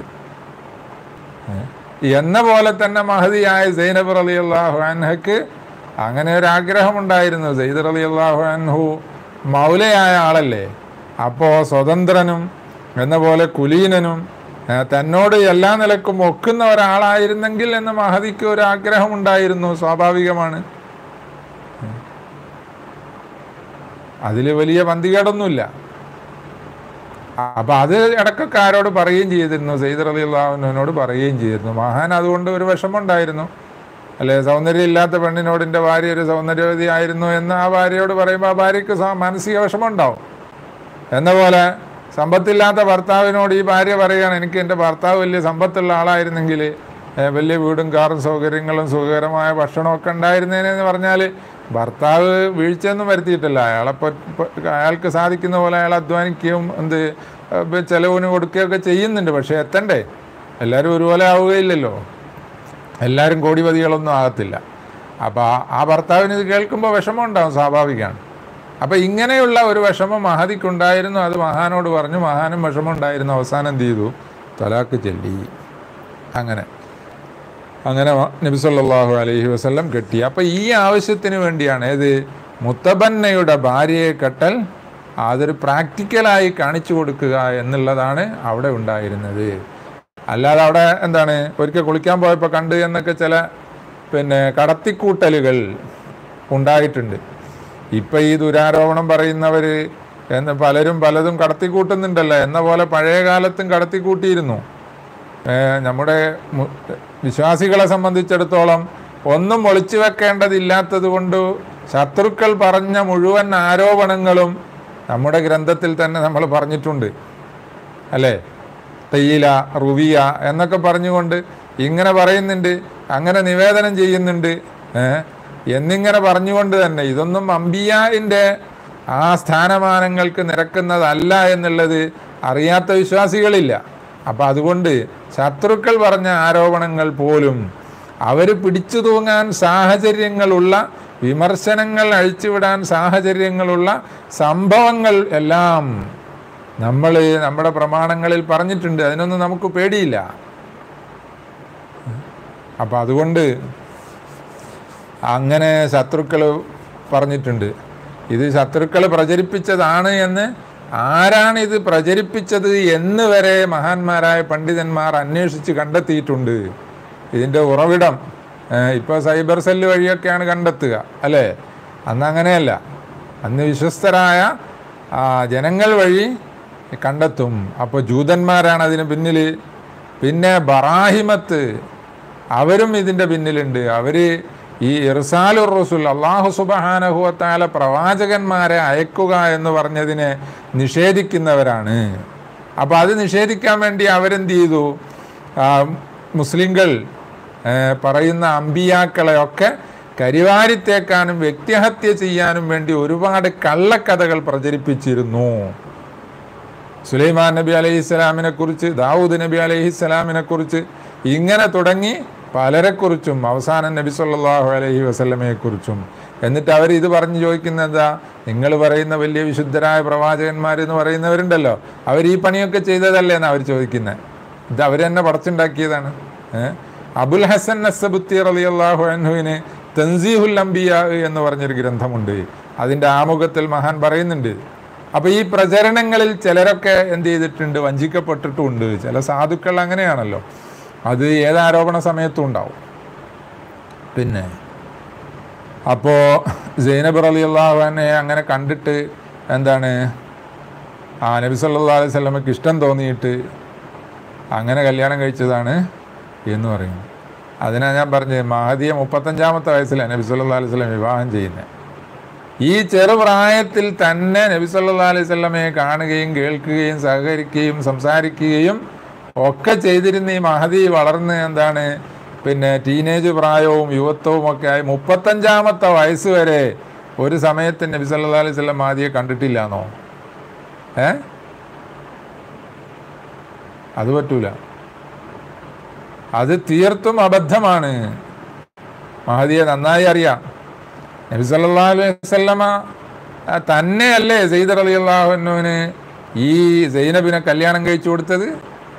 എന്ന പോലെ തന്നെ മഹതിയായ സൈനബ് അലി അള്ളാഹു അൻഹക്ക് അങ്ങനെ ഒരു ആഗ്രഹമുണ്ടായിരുന്നു സൈദർ അലി അള്ളാഹു അൻഹു മൗലയായ ആളല്ലേ അപ്പോൾ സ്വതന്ത്രനും എന്ന പോലെ കുലീനനും ഏ, തന്നോട് എല്ലാ നിലക്കും ഒക്കുന്ന ഒരാളായിരുന്നെങ്കിൽ എന്ന് മഹതിക്ക് ഒരു ആഗ്രഹമുണ്ടായിരുന്നു സ്വാഭാവികമാണ് അതിൽ വലിയ പന്തികേടൊന്നുമില്ല അപ്പൊ അത് ഇടക്കൊക്കെ ആരോട് പറയുകയും ചെയ്തിരുന്നു സെയ്ദ് അലി അള്ളാഹുവിനോട് പറയുകയും ചെയ്തിരുന്നു മഹാൻ അതുകൊണ്ട് ഒരു വിഷമമുണ്ടായിരുന്നു അല്ലെ സൗന്ദര്യം ഇല്ലാത്ത പെണ്ണിനോട് എൻ്റെ ഭാര്യ ഒരു സൗന്ദര്യവതി ആയിരുന്നു എന്ന് ആ ഭാര്യയോട് പറയുമ്പോൾ ആ ഭാര്യയ്ക്ക് സ- മാനസിക വിഷമമുണ്ടാവും എന്ന പോലെ സമ്പത്തില്ലാത്ത ഭർത്താവിനോട് ഈ ഭാര്യ പറയുകയാണ് എനിക്ക് എൻ്റെ ഭർത്താവ് വലിയ സമ്പത്തുള്ള ആളായിരുന്നെങ്കിൽ ഏഹ്, വലിയ വീടും കാറും സൗകര്യങ്ങളും സുഖകരമായ ഭക്ഷണമൊക്കെ ഉണ്ടായിരുന്നേനെന്ന് പറഞ്ഞാൽ ഭർത്താവ് വീഴ്ചയൊന്നും വരുത്തിയിട്ടില്ല അയാളെ പ- പ- അയാൾക്ക് സാധിക്കുന്ന പോലെ അയാൾ അധ്വാനിക്കുകയും എന്ത് ഏഹ്, ഇപ്പൊ ചെലവിന് കൊടുക്കുകയൊക്കെ ചെയ്യുന്നുണ്ട് പക്ഷേ എത്തണ്ടേ എല്ലാവരും ഒരുപോലെ ആവുകയില്ലല്ലോ എല്ലാവരും കോടിപതികളൊന്നും ആകത്തില്ല അപ്പോൾ ആ- ആ ഭർത്താവിന് ഇത് കേൾക്കുമ്പോൾ വിഷമം ഉണ്ടാവും സ്വാഭാവികമാണ് അപ്പോൾ ഇങ്ങനെയുള്ള ഒരു വിഷമം മഹതിക്കുണ്ടായിരുന്നു അത് മഹാനോട് പറഞ്ഞു മഹാനും വിഷമം ഉണ്ടായിരുന്നു അവസാനം എന്ത് ചെയ്തു തലാക്ക് ചൊല്ലി അങ്ങനെ അങ്ങനെ നബി സല്ലല്ലാഹു അലൈഹി വസല്ലം കെട്ടി അപ്പോൾ ഈ ആവശ്യത്തിന് വേണ്ടിയാണ് ഏത് മുത്തബന്നയുടെ ഭാര്യയെ കെട്ടൽ അതൊരു പ്രാക്ടിക്കലായി കാണിച്ചു കൊടുക്കുക എന്നുള്ളതാണ് അവിടെ ഉണ്ടായിരുന്നത് അല്ലാതെ അവിടെ എന്താണ് ഒരിക്കൽ കുളിക്കാൻ പോയപ്പോൾ കണ്ട് എന്നൊക്കെ ചില പിന്നെ കടത്തിക്കൂട്ടലുകൾ ഉണ്ടായിട്ടുണ്ട് ഇപ്പം ഈ ദുരാരോപണം പറയുന്നവർ എന്ന് പലരും പലതും കടത്തിക്കൂട്ടുന്നുണ്ടല്ലോ എന്ന പോലെ പഴയ കാലത്തും കടത്തിക്കൂട്ടിയിരുന്നു ഏഹ് നമ്മുടെ മു- വിശ്വാസികളെ സംബന്ധിച്ചിടത്തോളം ഒന്നും ഒളിച്ചു വെക്കേണ്ടതില്ലാത്തത് കൊണ്ട് ശത്രുക്കൾ പറഞ്ഞ മുഴുവൻ ആരോപണങ്ങളും നമ്മുടെ ഗ്രന്ഥത്തിൽ തന്നെ നമ്മൾ പറഞ്ഞിട്ടുണ്ട് അല്ലേ തയ്യില റുവിയ എന്നൊക്കെ പറഞ്ഞുകൊണ്ട് ഇങ്ങനെ പറയുന്നുണ്ട് അങ്ങനെ നിവേദനം ചെയ്യുന്നുണ്ട് ഏഹ് എന്നിങ്ങനെ പറഞ്ഞുകൊണ്ട് തന്നെ ഇതൊന്നും അമ്പിയാൻ്റെ ആ സ്ഥാനമാനങ്ങൾക്ക് നിരക്കുന്നതല്ല എന്നുള്ളത് അറിയാത്ത വിശ്വാസികളില്ല അപ്പം അതുകൊണ്ട് ശത്രുക്കൾ പറഞ്ഞ ആരോപണങ്ങൾ പോലും അവർ പിടിച്ചു തൂങ്ങാൻ സാഹചര്യങ്ങളുള്ള വിമർശനങ്ങൾ അഴിച്ചുവിടാൻ സാഹചര്യങ്ങളുള്ള സംഭവങ്ങൾ എല്ലാം നമ്മൾ നമ്മുടെ പ്രമാണങ്ങളിൽ പറഞ്ഞിട്ടുണ്ട് അതിനൊന്നും നമുക്ക് പേടിയില്ല അപ്പം അതുകൊണ്ട് അങ്ങനെ ശത്രുക്കൾ പറഞ്ഞിട്ടുണ്ട് ഇത് ശത്രുക്കൾ പ്രചരിപ്പിച്ചതാണ് എന്ന് ആരാണ് ഇത് പ്രചരിപ്പിച്ചത് എന്ന് വരെ മഹാന്മാരായ പണ്ഡിതന്മാർ അന്വേഷിച്ച് കണ്ടെത്തിയിട്ടുണ്ട് ഇതിൻ്റെ ഉറവിടം ഇപ്പോൾ സൈബർ സെല്ല് വഴിയൊക്കെയാണ് കണ്ടെത്തുക അല്ലേ അന്ന് അങ്ങനെയല്ല അന്ന് വിശ്വസ്തരായ ആ, ജനങ്ങൾ വഴി കണ്ടെത്തും അപ്പോൾ ജൂതന്മാരാണ് അതിന് പിന്നിൽ പിന്നെ ബറാഹിമത്ത് അവരും ഇതിൻ്റെ പിന്നിലുണ്ട് അവർ ഈ ഇർസാലുർ റസൂൽ അള്ളാഹു സുബഹാനഹുവത്താല പ്രവാചകന്മാരെ അയക്കുക എന്ന് പറഞ്ഞതിനെ നിഷേധിക്കുന്നവരാണ് അപ്പോൾ അത് നിഷേധിക്കാൻ വേണ്ടി അവരെന്ത് ചെയ്തു ആ, മുസ്ലിങ്ങൾ ഏ, പറയുന്ന അമ്പിയാക്കളെയൊക്കെ കരിവാരിത്തേക്കാനും വ്യക്തിഹത്യ ചെയ്യാനും വേണ്ടി ഒരുപാട് കള്ളക്കഥകൾ പ്രചരിപ്പിച്ചിരുന്നു സുലൈമാൻ നബി അലൈഹി സ്വലാമിനെ കുറിച്ച് ദാവൂദ് നബി അലൈഹി സ്വലാമിനെ കുറിച്ച് ഇങ്ങനെ തുടങ്ങി പലരെക്കുറിച്ചും അവസാനം നബി സല്ലല്ലാഹു അലൈഹി വസല്ലമയെ കുറിച്ചും എന്നിട്ട് അവർ ഇത് പറഞ്ഞ് ചോദിക്കുന്നത് എന്താ നിങ്ങൾ പറയുന്ന വലിയ വിശുദ്ധരായ പ്രവാചകന്മാർ എന്ന് പറയുന്നവരുണ്ടല്ലോ അവർ ഈ പണിയൊക്കെ ചെയ്തതല്ലേ എന്നാണ് അവർ ചോദിക്കുന്നത് ഇത് അവർ തന്നെ പടച്ചുണ്ടാക്കിയതാണ് ഏഹ് അബുൽ ഹസൻ നസബുത്തി റളിയല്ലാഹു അൻഹുവിന് തൻസീഹുൽ അംബിയ എന്ന് പറഞ്ഞൊരു ഗ്രന്ഥമുണ്ട് അതിൻ്റെ ആമുഖത്തിൽ മഹാൻ പറയുന്നുണ്ട് അപ്പോൾ ഈ പ്രചരണങ്ങളിൽ ചിലരൊക്കെ എന്ത് ചെയ്തിട്ടുണ്ട് വഞ്ചിക്കപ്പെട്ടിട്ടുമുണ്ട് ചില സാധുക്കൾ അങ്ങനെയാണല്ലോ അത് ഏത് ആരോപണ സമയത്തും ഉണ്ടാവും പിന്നെ അപ്പോൾ സൈനബ് അലി അള്ളാഹുവിനെ അങ്ങനെ കണ്ടിട്ട് എന്താണ് ആ നബി സല്ലല്ലാഹു അലൈഹി വസല്ലമയ്ക്ക് ഇഷ്ടം തോന്നിയിട്ട് അങ്ങനെ കല്യാണം കഴിച്ചതാണ് എന്ന് പറയുന്നു അതിനാ ഞാൻ പറഞ്ഞത് മഹദിയെ മുപ്പത്തഞ്ചാമത്തെ വയസ്സിലാണ് നബി സല്ലല്ലാഹു അലൈഹി വസല്ലം വിവാഹം ചെയ്യുന്നത് ഈ ചെറുപ്രായത്തിൽ തന്നെ നബി സല്ലല്ലാഹു അലൈഹി വസല്ലമയെ കാണുകയും കേൾക്കുകയും സഹകരിക്കുകയും സംസാരിക്കുകയും ഒക്കെ ചെയ്തിരുന്ന ഈ മഹദി വളർന്ന് എന്താണ് പിന്നെ ടീനേജ് പ്രായവും യുവത്വവും ഒക്കെ ആയി മുപ്പത്തഞ്ചാമത്തെ വയസ്സ് വരെ ഒരു സമയത്ത് നബി സല്ലല്ലാഹു അലൈഹി വസല്ലം മഹദിയെ കണ്ടിട്ടില്ല എന്നോ ഏ അത് പറ്റൂല അത് തീർത്തും അബദ്ധമാണ് മഹദിയെ നന്നായി അറിയാം നബി സല്ലല്ലാഹു അലൈഹി വസല്ലമ ആ, തന്നെയല്ലേ സെയ്ദ് അലി അള്ളാഹുവിന് ഈ സൈനബിനെ കല്യാണം കഴിച്ചു കൊടുത്തത്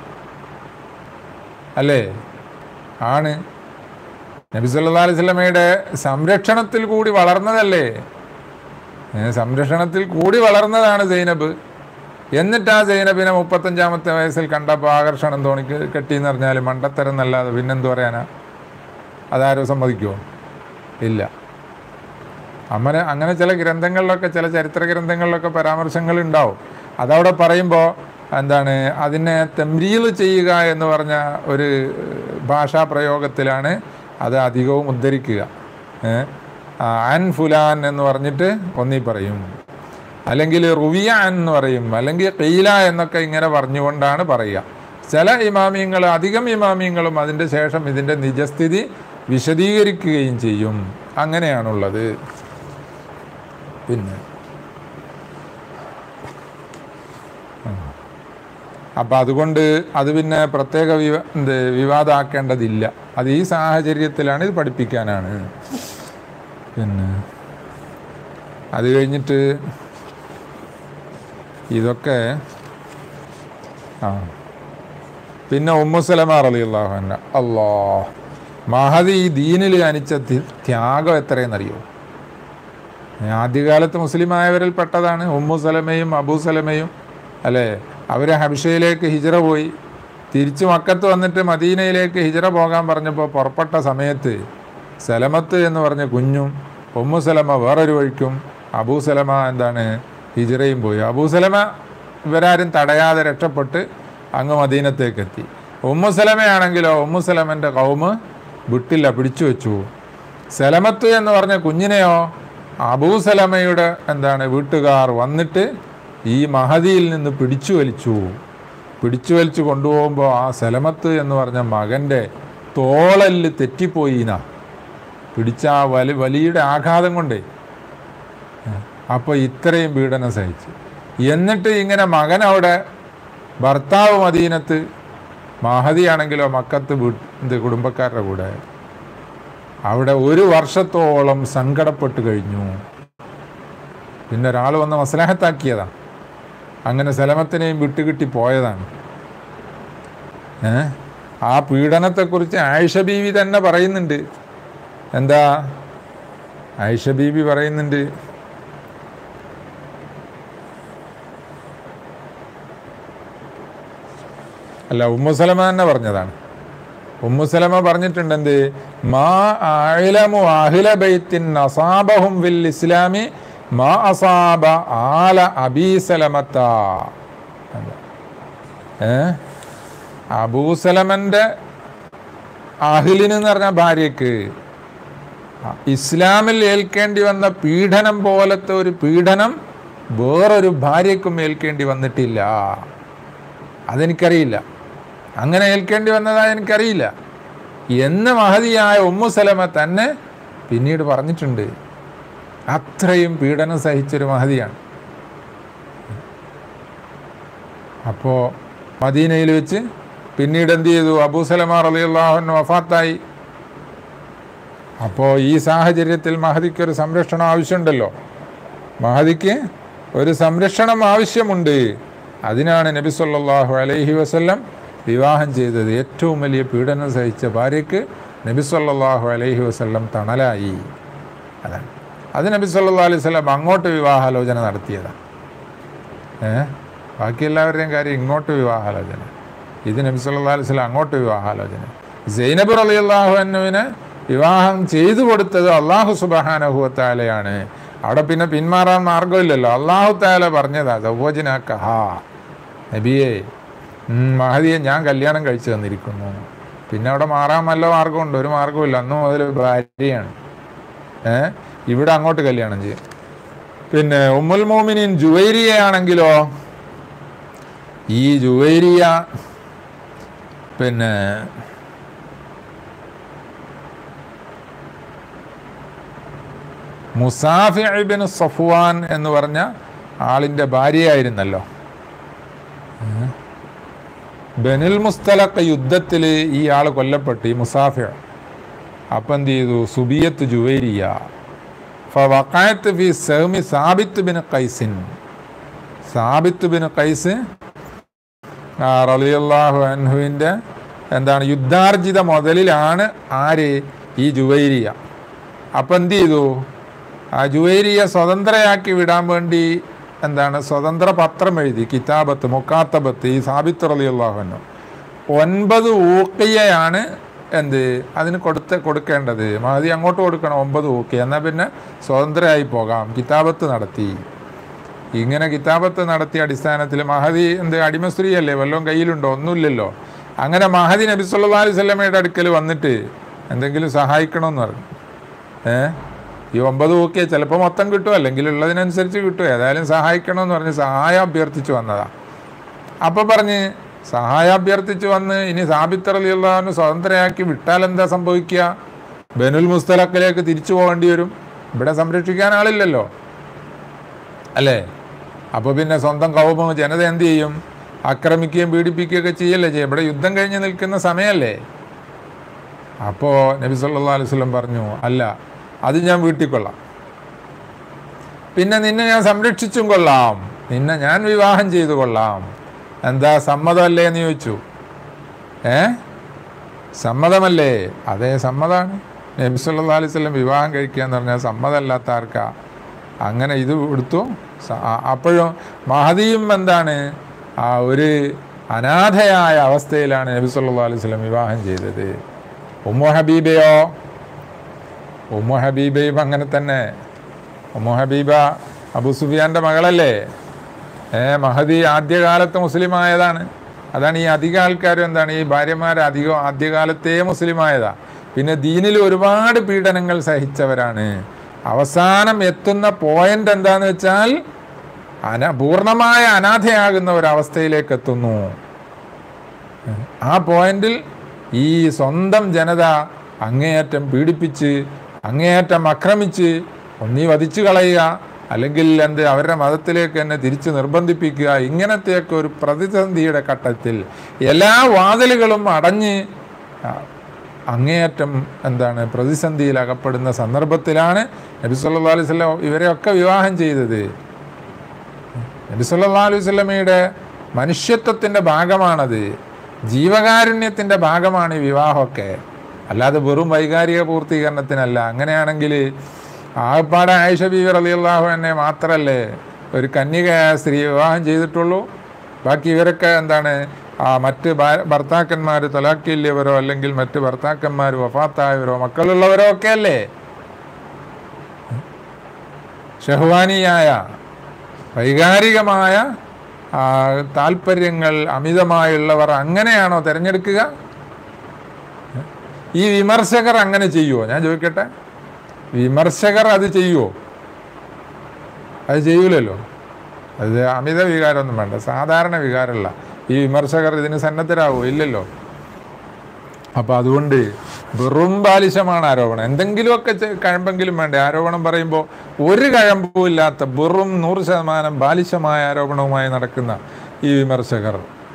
അല്ലേ ആണ് നബി സല്ലല്ലാഹു അലൈഹി വസല്ലമയുടെ സംരക്ഷണത്തിൽ കൂടി വളർന്നതല്ലേ ഏ, സംരക്ഷണത്തിൽ കൂടി വളർന്നതാണ് സൈനബ് എന്നിട്ട് ആ സൈനബിനെ മുപ്പത്തഞ്ചാമത്തെ വയസ്സിൽ കണ്ടപ്പോൾ ആകർഷണം തോന്നിക്ക് കെട്ടിയെന്ന് പറഞ്ഞാൽ മണ്ടത്തരം എന്നല്ലാതെ പിന്നെന്ത് പറയാനാ അതാരോ സമ്മതിക്കുമോ ഇല്ല അങ്ങനെ അങ്ങനെ ചില ഗ്രന്ഥങ്ങളിലൊക്കെ ചില ചരിത്ര ഗ്രന്ഥങ്ങളിലൊക്കെ പരാമർശങ്ങൾ ഉണ്ടാവും അതവിടെ പറയുമ്പോൾ എന്താണ് അതിനെ തെമ്രീൽ ചെയ്യുക എന്ന് പറഞ്ഞ ഒരു ഭാഷാ പ്രയോഗത്തിലാണ് അത് അധികവും ഉദ്ധരിക്കുക ഏ? ആ, അൻ ഫുലാൻ എന്ന് പറഞ്ഞിട്ട് ഒന്നീ പറയും അല്ലെങ്കിൽ റുവിയ എന്ന് പറയും അല്ലെങ്കിൽ കെയില എന്നൊക്കെ ഇങ്ങനെ പറഞ്ഞുകൊണ്ടാണ് പറയുക ചില ഇമാമിയങ്ങൾ അധികം ഇമാമിയങ്ങളും അതിൻ്റെ ശേഷം ഇതിൻ്റെ നിജസ്ഥിതി വിശദീകരിക്കുകയും ചെയ്യും അങ്ങനെയാണുള്ളത് പിന്നെ അപ്പം അതുകൊണ്ട് അത് പിന്നെ പ്രത്യേക വിവ എന്ത് വിവാദമാക്കേണ്ടതില്ല അത് ഈ സാഹചര്യത്തിലാണ് ഇത് പഠിപ്പിക്കാനാണ് പിന്നെ അത് കഴിഞ്ഞിട്ട് ഇതൊക്കെ ആ പിന്നെ ഉമ്മുസലമ റളിയല്ലാഹു അൻഹ അല്ലാ മഹദി ഈ ദീനിൽ കാണിച്ച തി- ത്യാഗം എത്രയെന്നറിയോ ആദ്യകാലത്ത് മുസ്ലിമായവരിൽ പെട്ടതാണ് ഉമ്മു സലമയും അബൂ സലമയും അല്ലേ അവർ ഹബിഷയിലേക്ക് ഹിജറ പോയി തിരിച്ച് മക്കത്ത് വന്നിട്ട് മദീനയിലേക്ക് ഹിജറ പോകാൻ പറഞ്ഞപ്പോൾ പുറപ്പെട്ട സമയത്ത് സലമത്ത് എന്ന് പറഞ്ഞ കുഞ്ഞും ഉമ്മു സലമ വേറൊരു വഴിക്കും അബൂ സലമ എന്താണ് ഹിജറയും പോയി അബൂ സലമ ഇവരാരും തടയാതെ രക്ഷപ്പെട്ട് അങ്ങ് മദീനത്തേക്ക് എത്തി ഉമ്മു സലമയാണെങ്കിലോ ഉമ്മു സലമൻ്റെ കൗമ് വിട്ടില്ല പിടിച്ചു വെച്ചു സലമത്ത് എന്ന് പറഞ്ഞ കുഞ്ഞിനെയോ അബൂ സലമയുടെ എന്താണ് വീട്ടുകാർ വന്നിട്ട് ഈ മഹദിയിൽ നിന്ന് പിടിച്ചു വലിച്ചു പിടിച്ചു വലിച്ചു കൊണ്ടുപോകുമ്പോൾ ആ സലമത്ത് എന്ന് പറഞ്ഞ മകൻ്റെ തോളല് തെറ്റിപ്പോയിന പിടിച്ച ആ വലി വലിയുടെ ആഘാതം കൊണ്ടേ അപ്പോൾ ഇത്രയും പീഡനം സഹിച്ചു എന്നിട്ട് ഇങ്ങനെ മകൻ അവിടെ ഭർത്താവ് മദീനത്ത് മഹതിയാണെങ്കിലോ മക്കത്ത് വീട്ട് ഇത് കുടുംബക്കാരുടെ കൂടെ അവിടെ ഒരു വർഷത്തോളം സങ്കടപ്പെട്ട് കഴിഞ്ഞു പിന്നെ ഒരാൾ വന്ന് മസ്ലാഹത്താക്കിയതാണ് അങ്ങനെ സലമത്തിനെയും വിട്ടുകിട്ടി പോയതാണ് ഏ ആ പീഡനത്തെക്കുറിച്ച് ആയിഷ ബീവി തന്നെ പറയുന്നുണ്ട് എന്താ ആയിഷ ബീവി പറയുന്നുണ്ട് അല്ല ഉമ്മുസലമ തന്നെ പറഞ്ഞതാണ് ഉമ്മുസലമ പറഞ്ഞിട്ടുണ്ട് എന്ത് മാ അഅലമു അഹ്ല ബൈത്തിൻ അസാബഹും വിൽ ഇസ്ലാമി മാ അസാബ ആല അബീസലമത്ത ഏ അബൂസലമന്റെ അഹിലിന് എന്ന് പറഞ്ഞ ഭാര്യക്ക് ഇസ്ലാമിൽ ഏൽക്കേണ്ടി വന്ന പീഡനം പോലത്തെ ഒരു പീഡനം വേറൊരു ഭാര്യക്കും ഏൽക്കേണ്ടി വന്നിട്ടില്ല അതെനിക്കറിയില്ല അങ്ങനെ ഏൽക്കേണ്ടി വന്നതായി എനിക്കറിയില്ല എന്ന് മഹതിയായ ഉമ്മു സലമ തന്നെ പിന്നീട് പറഞ്ഞിട്ടുണ്ട് അത്രയും പീഡനം സഹിച്ചൊരു മഹതിയാണ് അപ്പോൾ മദീനയിൽ വെച്ച് പിന്നീട് എന്ത് ചെയ്തു അബൂ സലമ റളിയല്ലാഹുവിന് വഫാത്തായി അപ്പോൾ ഈ സാഹചര്യത്തിൽ മഹദിക്ക് ഒരു സംരക്ഷണം ആവശ്യമുണ്ടല്ലോ മഹദിക്ക് ഒരു സംരക്ഷണം ആവശ്യമുണ്ട് അതിനാണ് നബി സല്ലല്ലാഹു അലൈഹി വസല്ലം വിവാഹം ചെയ്തത് ഏറ്റവും വലിയ പീഡനം സഹിച്ച ഭാര്യയ്ക്ക് നബി സല്ലല്ലാഹു അലൈഹി വസല്ലം തണലായി അതാണ് അത് നബി സല്ലല്ലാഹു അലൈഹി വസല്ലം അങ്ങോട്ട് വിവാഹാലോചന നടത്തിയതാണ് ഏ ബാക്കി എല്ലാവരുടെയും കാര്യം ഇങ്ങോട്ട് വിവാഹാലോചന ഇത് നബി സല്ലല്ലാഹു അലൈഹി വസല്ലം അങ്ങോട്ട് വിവാഹാലോചന സൈനബ് റളിയല്ലാഹു അൻഹുവിന് വിവാഹം ചെയ്തു കൊടുത്തത് അള്ളാഹു സുബ്ഹാനഹു വതആലയാണ് അവിടെ പിന്നെ പിന്മാറാൻ മാർഗമില്ലല്ലോ അള്ളാഹു താല പറഞ്ഞതാ സൗവജനാക്ക ഹാ നബിയെ ഉം, മഹദിയെ ഞാൻ കല്യാണം കഴിച്ചു തന്നിരിക്കുന്നു പിന്നെ അവിടെ മാറാൻ വല്ല മാർഗമുണ്ട് ഒരു മാർഗമില്ല അന്ന് മുതൽ ഭാര്യയാണ് ഏ ഇവിടെ അങ്ങോട്ട് കല്യാണം ചെയ്യും പിന്നെ ഉമ്മുൽ മോമിനിൻ ജുവൈരിയ ആണെങ്കിലോ ഈ ജുവൈരിയ പിന്നെ മുസാഫിബിൻ സഫ്വാൻ എന്ന് പറഞ്ഞ ആളിൻ്റെ ഭാര്യയായിരുന്നല്ലോ ഏ? ബനുൽ മുസ്തലഖ് യുദ്ധത്തിൽ ഈ ആൾ കൊല്ലപ്പെട്ടു ഈ മുസാഫിർ അപ്പം എന്ത് ചെയ്തു സുബിയത്ത് ജുവേരിയ ഫവഖഅത്ത് ഫി സഹ്മി സാബിത്ത് ബിൻ ഖൈസിൻ സാബിത്ത് ബിൻ ഖൈസ് ആ, റളിയല്ലാഹു അൻഹുവിൻ്റെ എന്താണ് യുദ്ധാർജിത മുതലിലാണ് ആര് ഈ ജുവൈരിയ അപ്പം എന്ത് ചെയ്തു ആ ജുവൈരിയെ സ്വതന്ത്രയാക്കി വിടാൻ വേണ്ടി എന്താണ് സ്വതന്ത്ര പത്രം എഴുതി കിതാബത്ത് മുക്കാത്തബത്ത് ഈ സാബിത്ത് റളിയല്ലാഹുവിനു ഒൻപത് ഊക്കിയയാണ് എന്ത് അതിന് കൊടുത്ത് കൊടുക്കേണ്ടത് മഹതി അങ്ങോട്ട് കൊടുക്കണം ഒമ്പത് ഊക്കിയ എന്നാൽ പിന്നെ സ്വതന്ത്രയായി പോകാം കിതാബത്ത് നടത്തി ഇങ്ങനെ കിതാബത്ത് നടത്തിയ അടിസ്ഥാനത്തിൽ മഹദി എന്ത് അടിമസ്ത്രീ അല്ലേ വല്ലതും കയ്യിലുണ്ടോ ഒന്നുമില്ലല്ലോ അങ്ങനെ മഹദി നബി സല്ലല്ലാഹു അലൈഹി വസല്ലമയുടെ അടുക്കൽ വന്നിട്ട് എന്തെങ്കിലും സഹായിക്കണമെന്ന് പറഞ്ഞു ഏ ഈ ഒമ്പത് ഓക്കെ ചിലപ്പോൾ മൊത്തം കിട്ടും അല്ലെങ്കിൽ ഉള്ളതിനനുസരിച്ച് കിട്ടും ഏതായാലും സഹായിക്കണമെന്ന് പറഞ്ഞ് സഹായം അഭ്യർത്ഥിച്ച് വന്നതാ അപ്പോൾ പറഞ്ഞ് സഹായം അഭ്യർത്ഥിച്ച് വന്ന് ഇനി സാബിത്തറലിയുള്ളവന് സ്വതന്ത്രയാക്കി വിട്ടാൽ എന്താ സംഭവിക്കുക ബനുൽ മുസ്തലക്കിലേക്ക് തിരിച്ചു പോകേണ്ടി വരും ഇവിടെ സംരക്ഷിക്കാൻ ആളില്ലല്ലോ അല്ലേ അപ്പോൾ പിന്നെ സ്വന്തം കൗമ ജനത എന്ത് ചെയ്യും ആക്രമിക്കുകയും പീഡിപ്പിക്കുകയൊക്കെ ചെയ്യല്ലേ ചെയ്യും ഇവിടെ യുദ്ധം കഴിഞ്ഞ് നിൽക്കുന്ന സമയമല്ലേ അപ്പോൾ നബി സല്ലല്ലാഹു അലൈഹി വസല്ലം പറഞ്ഞു അല്ല അത് ഞാൻ വീട്ടിൽ കൊള്ളാം പിന്നെ നിന്നെ ഞാൻ സംരക്ഷിച്ചും കൊള്ളാം നിന്നെ ഞാൻ വിവാഹം ചെയ്തു കൊള്ളാം എന്താ സമ്മതമല്ലേ എന്ന് ചോദിച്ചു ഏ സമ്മതമല്ലേ അതേ സമ്മതമാണ് നബി സല്ലല്ലാഹു അലൈഹി വസല്ലം വിവാഹം കഴിക്കുക എന്ന് പറഞ്ഞാൽ സമ്മതമല്ലാത്ത ആർക്കാ അങ്ങനെ ഇത് എടുത്തു സ- ആ- അപ്പോഴും മഹദിയും എന്താണ് ആ ഒരു അനാഥയായ അവസ്ഥയിലാണ് നബി സല്ലല്ലാഹു അലൈഹി വസല്ലം വിവാഹം ചെയ്തത് ഉമ്മു ഹബീബയോ ഉമ്മു ഹബീബയും അങ്ങനെ തന്നെ ഉമ്മു ഹബീബ അബു സുഫിയാൻ്റെ മകളല്ലേ ഏ മഹദി ആദ്യകാലത്ത് മുസ്ലിമായതാണ് അതാണ് ഈ അധിക ആൾക്കാരും എന്താണ് ഈ ഭാര്യമാർ അധികം ആദ്യകാലത്തേ മുസ്ലിമായതാ പിന്നെ ദീനിൽ ഒരുപാട് പീഡനങ്ങൾ സഹിച്ചവരാണ് അവസാനം എത്തുന്ന പോയിന്റ് എന്താന്ന് വെച്ചാൽ അന പൂർണ്ണമായ അനാഥയാകുന്ന ഒരവസ്ഥയിലേക്ക് എത്തുന്നു ആ പോയിന്റിൽ ഈ സ്വന്തം ജനത അങ്ങേയറ്റം പീഡിപ്പിച്ച് അങ്ങേയറ്റം ആക്രമിച്ച് ഒന്നീ വധിച്ചു കളയുക അല്ലെങ്കിൽ എന്ത് അവരുടെ മതത്തിലേക്ക് തന്നെ തിരിച്ച് നിർബന്ധിപ്പിക്കുക ഇങ്ങനത്തെയൊക്കെ ഒരു പ്രതിസന്ധിയുടെ ഘട്ടത്തിൽ എല്ലാ വാതിലുകളും അടഞ്ഞ് ആ, അങ്ങേയറ്റം എന്താണ് പ്രതിസന്ധിയിൽ അകപ്പെടുന്ന സന്ദർഭത്തിലാണ് നബി സല്ലല്ലാഹു അലൈഹി വസല്ലം ഇവരെയൊക്കെ വിവാഹം ചെയ്തത് നബി സല്ലല്ലാഹു അലൈഹി വസല്ലമയുടെ മനുഷ്യത്വത്തിൻ്റെ ഭാഗമാണത് ജീവകാരുണ്യത്തിൻ്റെ ഭാഗമാണ് ഈ വിവാഹമൊക്കെ അല്ലാതെ വെറും വൈകാരിക പൂർത്തീകരണത്തിനല്ല അങ്ങനെയാണെങ്കിൽ ആകപ്പാടെ ആയിഷ ബീവി റളിയല്ലാഹു എന്നെ മാത്രമല്ലേ ഒരു കന്യകയായ സ്ത്രീ വിവാഹം ചെയ്തിട്ടുള്ളൂ ബാക്കി ഇവരൊക്കെ എന്താണ് ആ മറ്റ് ഭാ- ഭർത്താക്കന്മാർ തലാക്കില്ലവരോ അല്ലെങ്കിൽ മറ്റ് ഭർത്താക്കന്മാർ വഫാത്തായവരോ മക്കളുള്ളവരോ ഒക്കെ അല്ലേ ഷഹ്വാനിയായ വൈകാരികമായ ആ, താല്പര്യങ്ങൾ അമിതമായുള്ളവർ അങ്ങനെയാണോ തിരഞ്ഞെടുക്കുക ഈ വിമർശകർ അങ്ങനെ ചെയ്യുമോ ഞാൻ ചോദിക്കട്ടെ വിമർശകർ അത് ചെയ്യുമോ അത് ചെയ്യൂലല്ലോ അത് അമിത വികാരമൊന്നും വേണ്ട സാധാരണ വികാരമല്ല ഈ വിമർശകർ ഇതിന് സന്നദ്ധരാകുമോ ഇല്ലല്ലോ അപ്പോൾ അതുകൊണ്ട് വെറും ബാലിശമാണ് ആരോപണം എന്തെങ്കിലുമൊക്കെ ചെ- കഴമ്പെങ്കിലും വേണ്ടേ ആരോപണം പറയുമ്പോൾ ഒരു കഴമ്പും ഇല്ലാത്ത വെറും നൂറ് ശതമാനം ബാലിശമായ ആരോപണവുമായി നടക്കുന്ന ഈ വിമർശകർ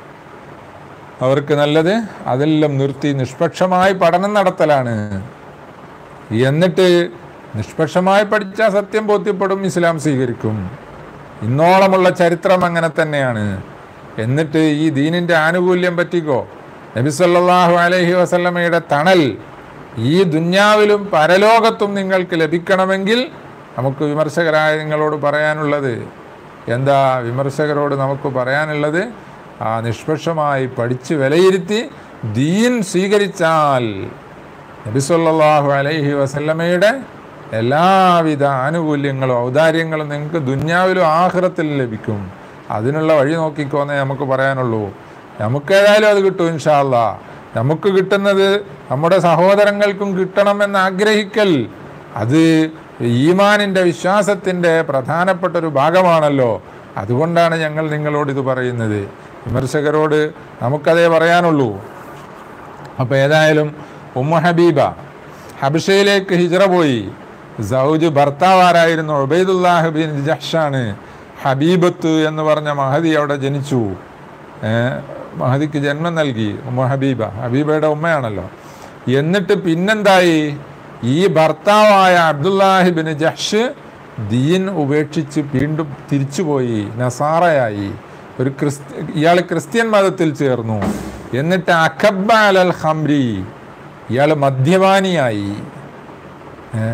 അവർക്ക് നല്ലത് അതെല്ലാം നിർത്തി നിഷ്പക്ഷമായി പഠനം നടത്തലാണ് എന്നിട്ട് നിഷ്പക്ഷമായി പഠിച്ചാൽ സത്യം ബോധ്യപ്പെടും ഇസ്ലാം സ്വീകരിക്കും ഇന്നോളമുള്ള ചരിത്രം അങ്ങനെ തന്നെയാണ് എന്നിട്ട് ഈ ദീനിൻ്റെ ആനുകൂല്യം പറ്റിക്കോ നബി സല്ലല്ലാഹു അലൈഹി വസല്ലമയുടെ തണൽ ഈ ദുന്യാവിലും പരലോകത്തും നിങ്ങൾക്ക് ലഭിക്കണമെങ്കിൽ നമുക്ക് വിമർശകരായ നിങ്ങളോട് പറയാനുള്ളത് എന്താ വിമർശകരോട് നമുക്ക് പറയാനുള്ളത് ആ നിഷ്പക്ഷമായി പഠിച്ച് വിലയിരുത്തി ദീൻ സ്വീകരിച്ചാൽ നബി സല്ലല്ലാഹു അലൈഹി വസല്ലമയുടെ എല്ലാവിധ ആനുകൂല്യങ്ങളും ഔദാര്യങ്ങളും നിങ്ങൾക്ക് ദുന്യാവിലും ആഹ്റത്തിലും ലഭിക്കും അതിനുള്ള വഴി നോക്കിക്കോന്നേ നമുക്ക് പറയാനുള്ളൂ നമുക്കേതായാലും അത് കിട്ടും ഇൻഷാല്ല നമുക്ക് കിട്ടുന്നത് നമ്മുടെ സഹോദരങ്ങൾക്കും കിട്ടണമെന്ന് ആഗ്രഹിക്കൽ അത് ഈമാനിൻ്റെ വിശ്വാസത്തിൻ്റെ പ്രധാനപ്പെട്ട ഒരു ഭാഗമാണല്ലോ അതുകൊണ്ടാണ് ഞങ്ങൾ നിങ്ങളോട് ഇത് പറയുന്നത് വിമർശകരോട് നമുക്കതേ പറയാനുള്ളൂ അപ്പോൾ ഏതായാലും ഉമ്മ ഹബീബ ഹബിഷയിലേക്ക് ഹിജറ പോയി സൗജ് ഭർത്താവ് ആരായിരുന്നു ഉബൈദുല്ലാഹ് ബിൻ ജഹ്ഷാണ് ഹബീബത്ത് എന്ന് പറഞ്ഞ മഹദി അവിടെ ജനിച്ചു ഏ, മഹദിക്ക് ജന്മം നൽകി ഉമ്മ ഹബീബ ഹബീബയുടെ ഉമ്മയാണല്ലോ എന്നിട്ട് പിന്നെന്തായി ഈ ഭർത്താവായ അബ്ദുല്ലാഹിബിന് ജഹ്ഷ് ദീൻ ഉപേക്ഷിച്ച് വീണ്ടും തിരിച്ചുപോയി നസാറയായി ഒരു ക്രിസ്ത്യ ഇയാൾ ക്രിസ്ത്യൻ മതത്തിൽ ചേർന്നു എന്നിട്ട് അഖബ അലൽ ഹംരി ഇയാൾ മദ്യപാനിയായി ഏ?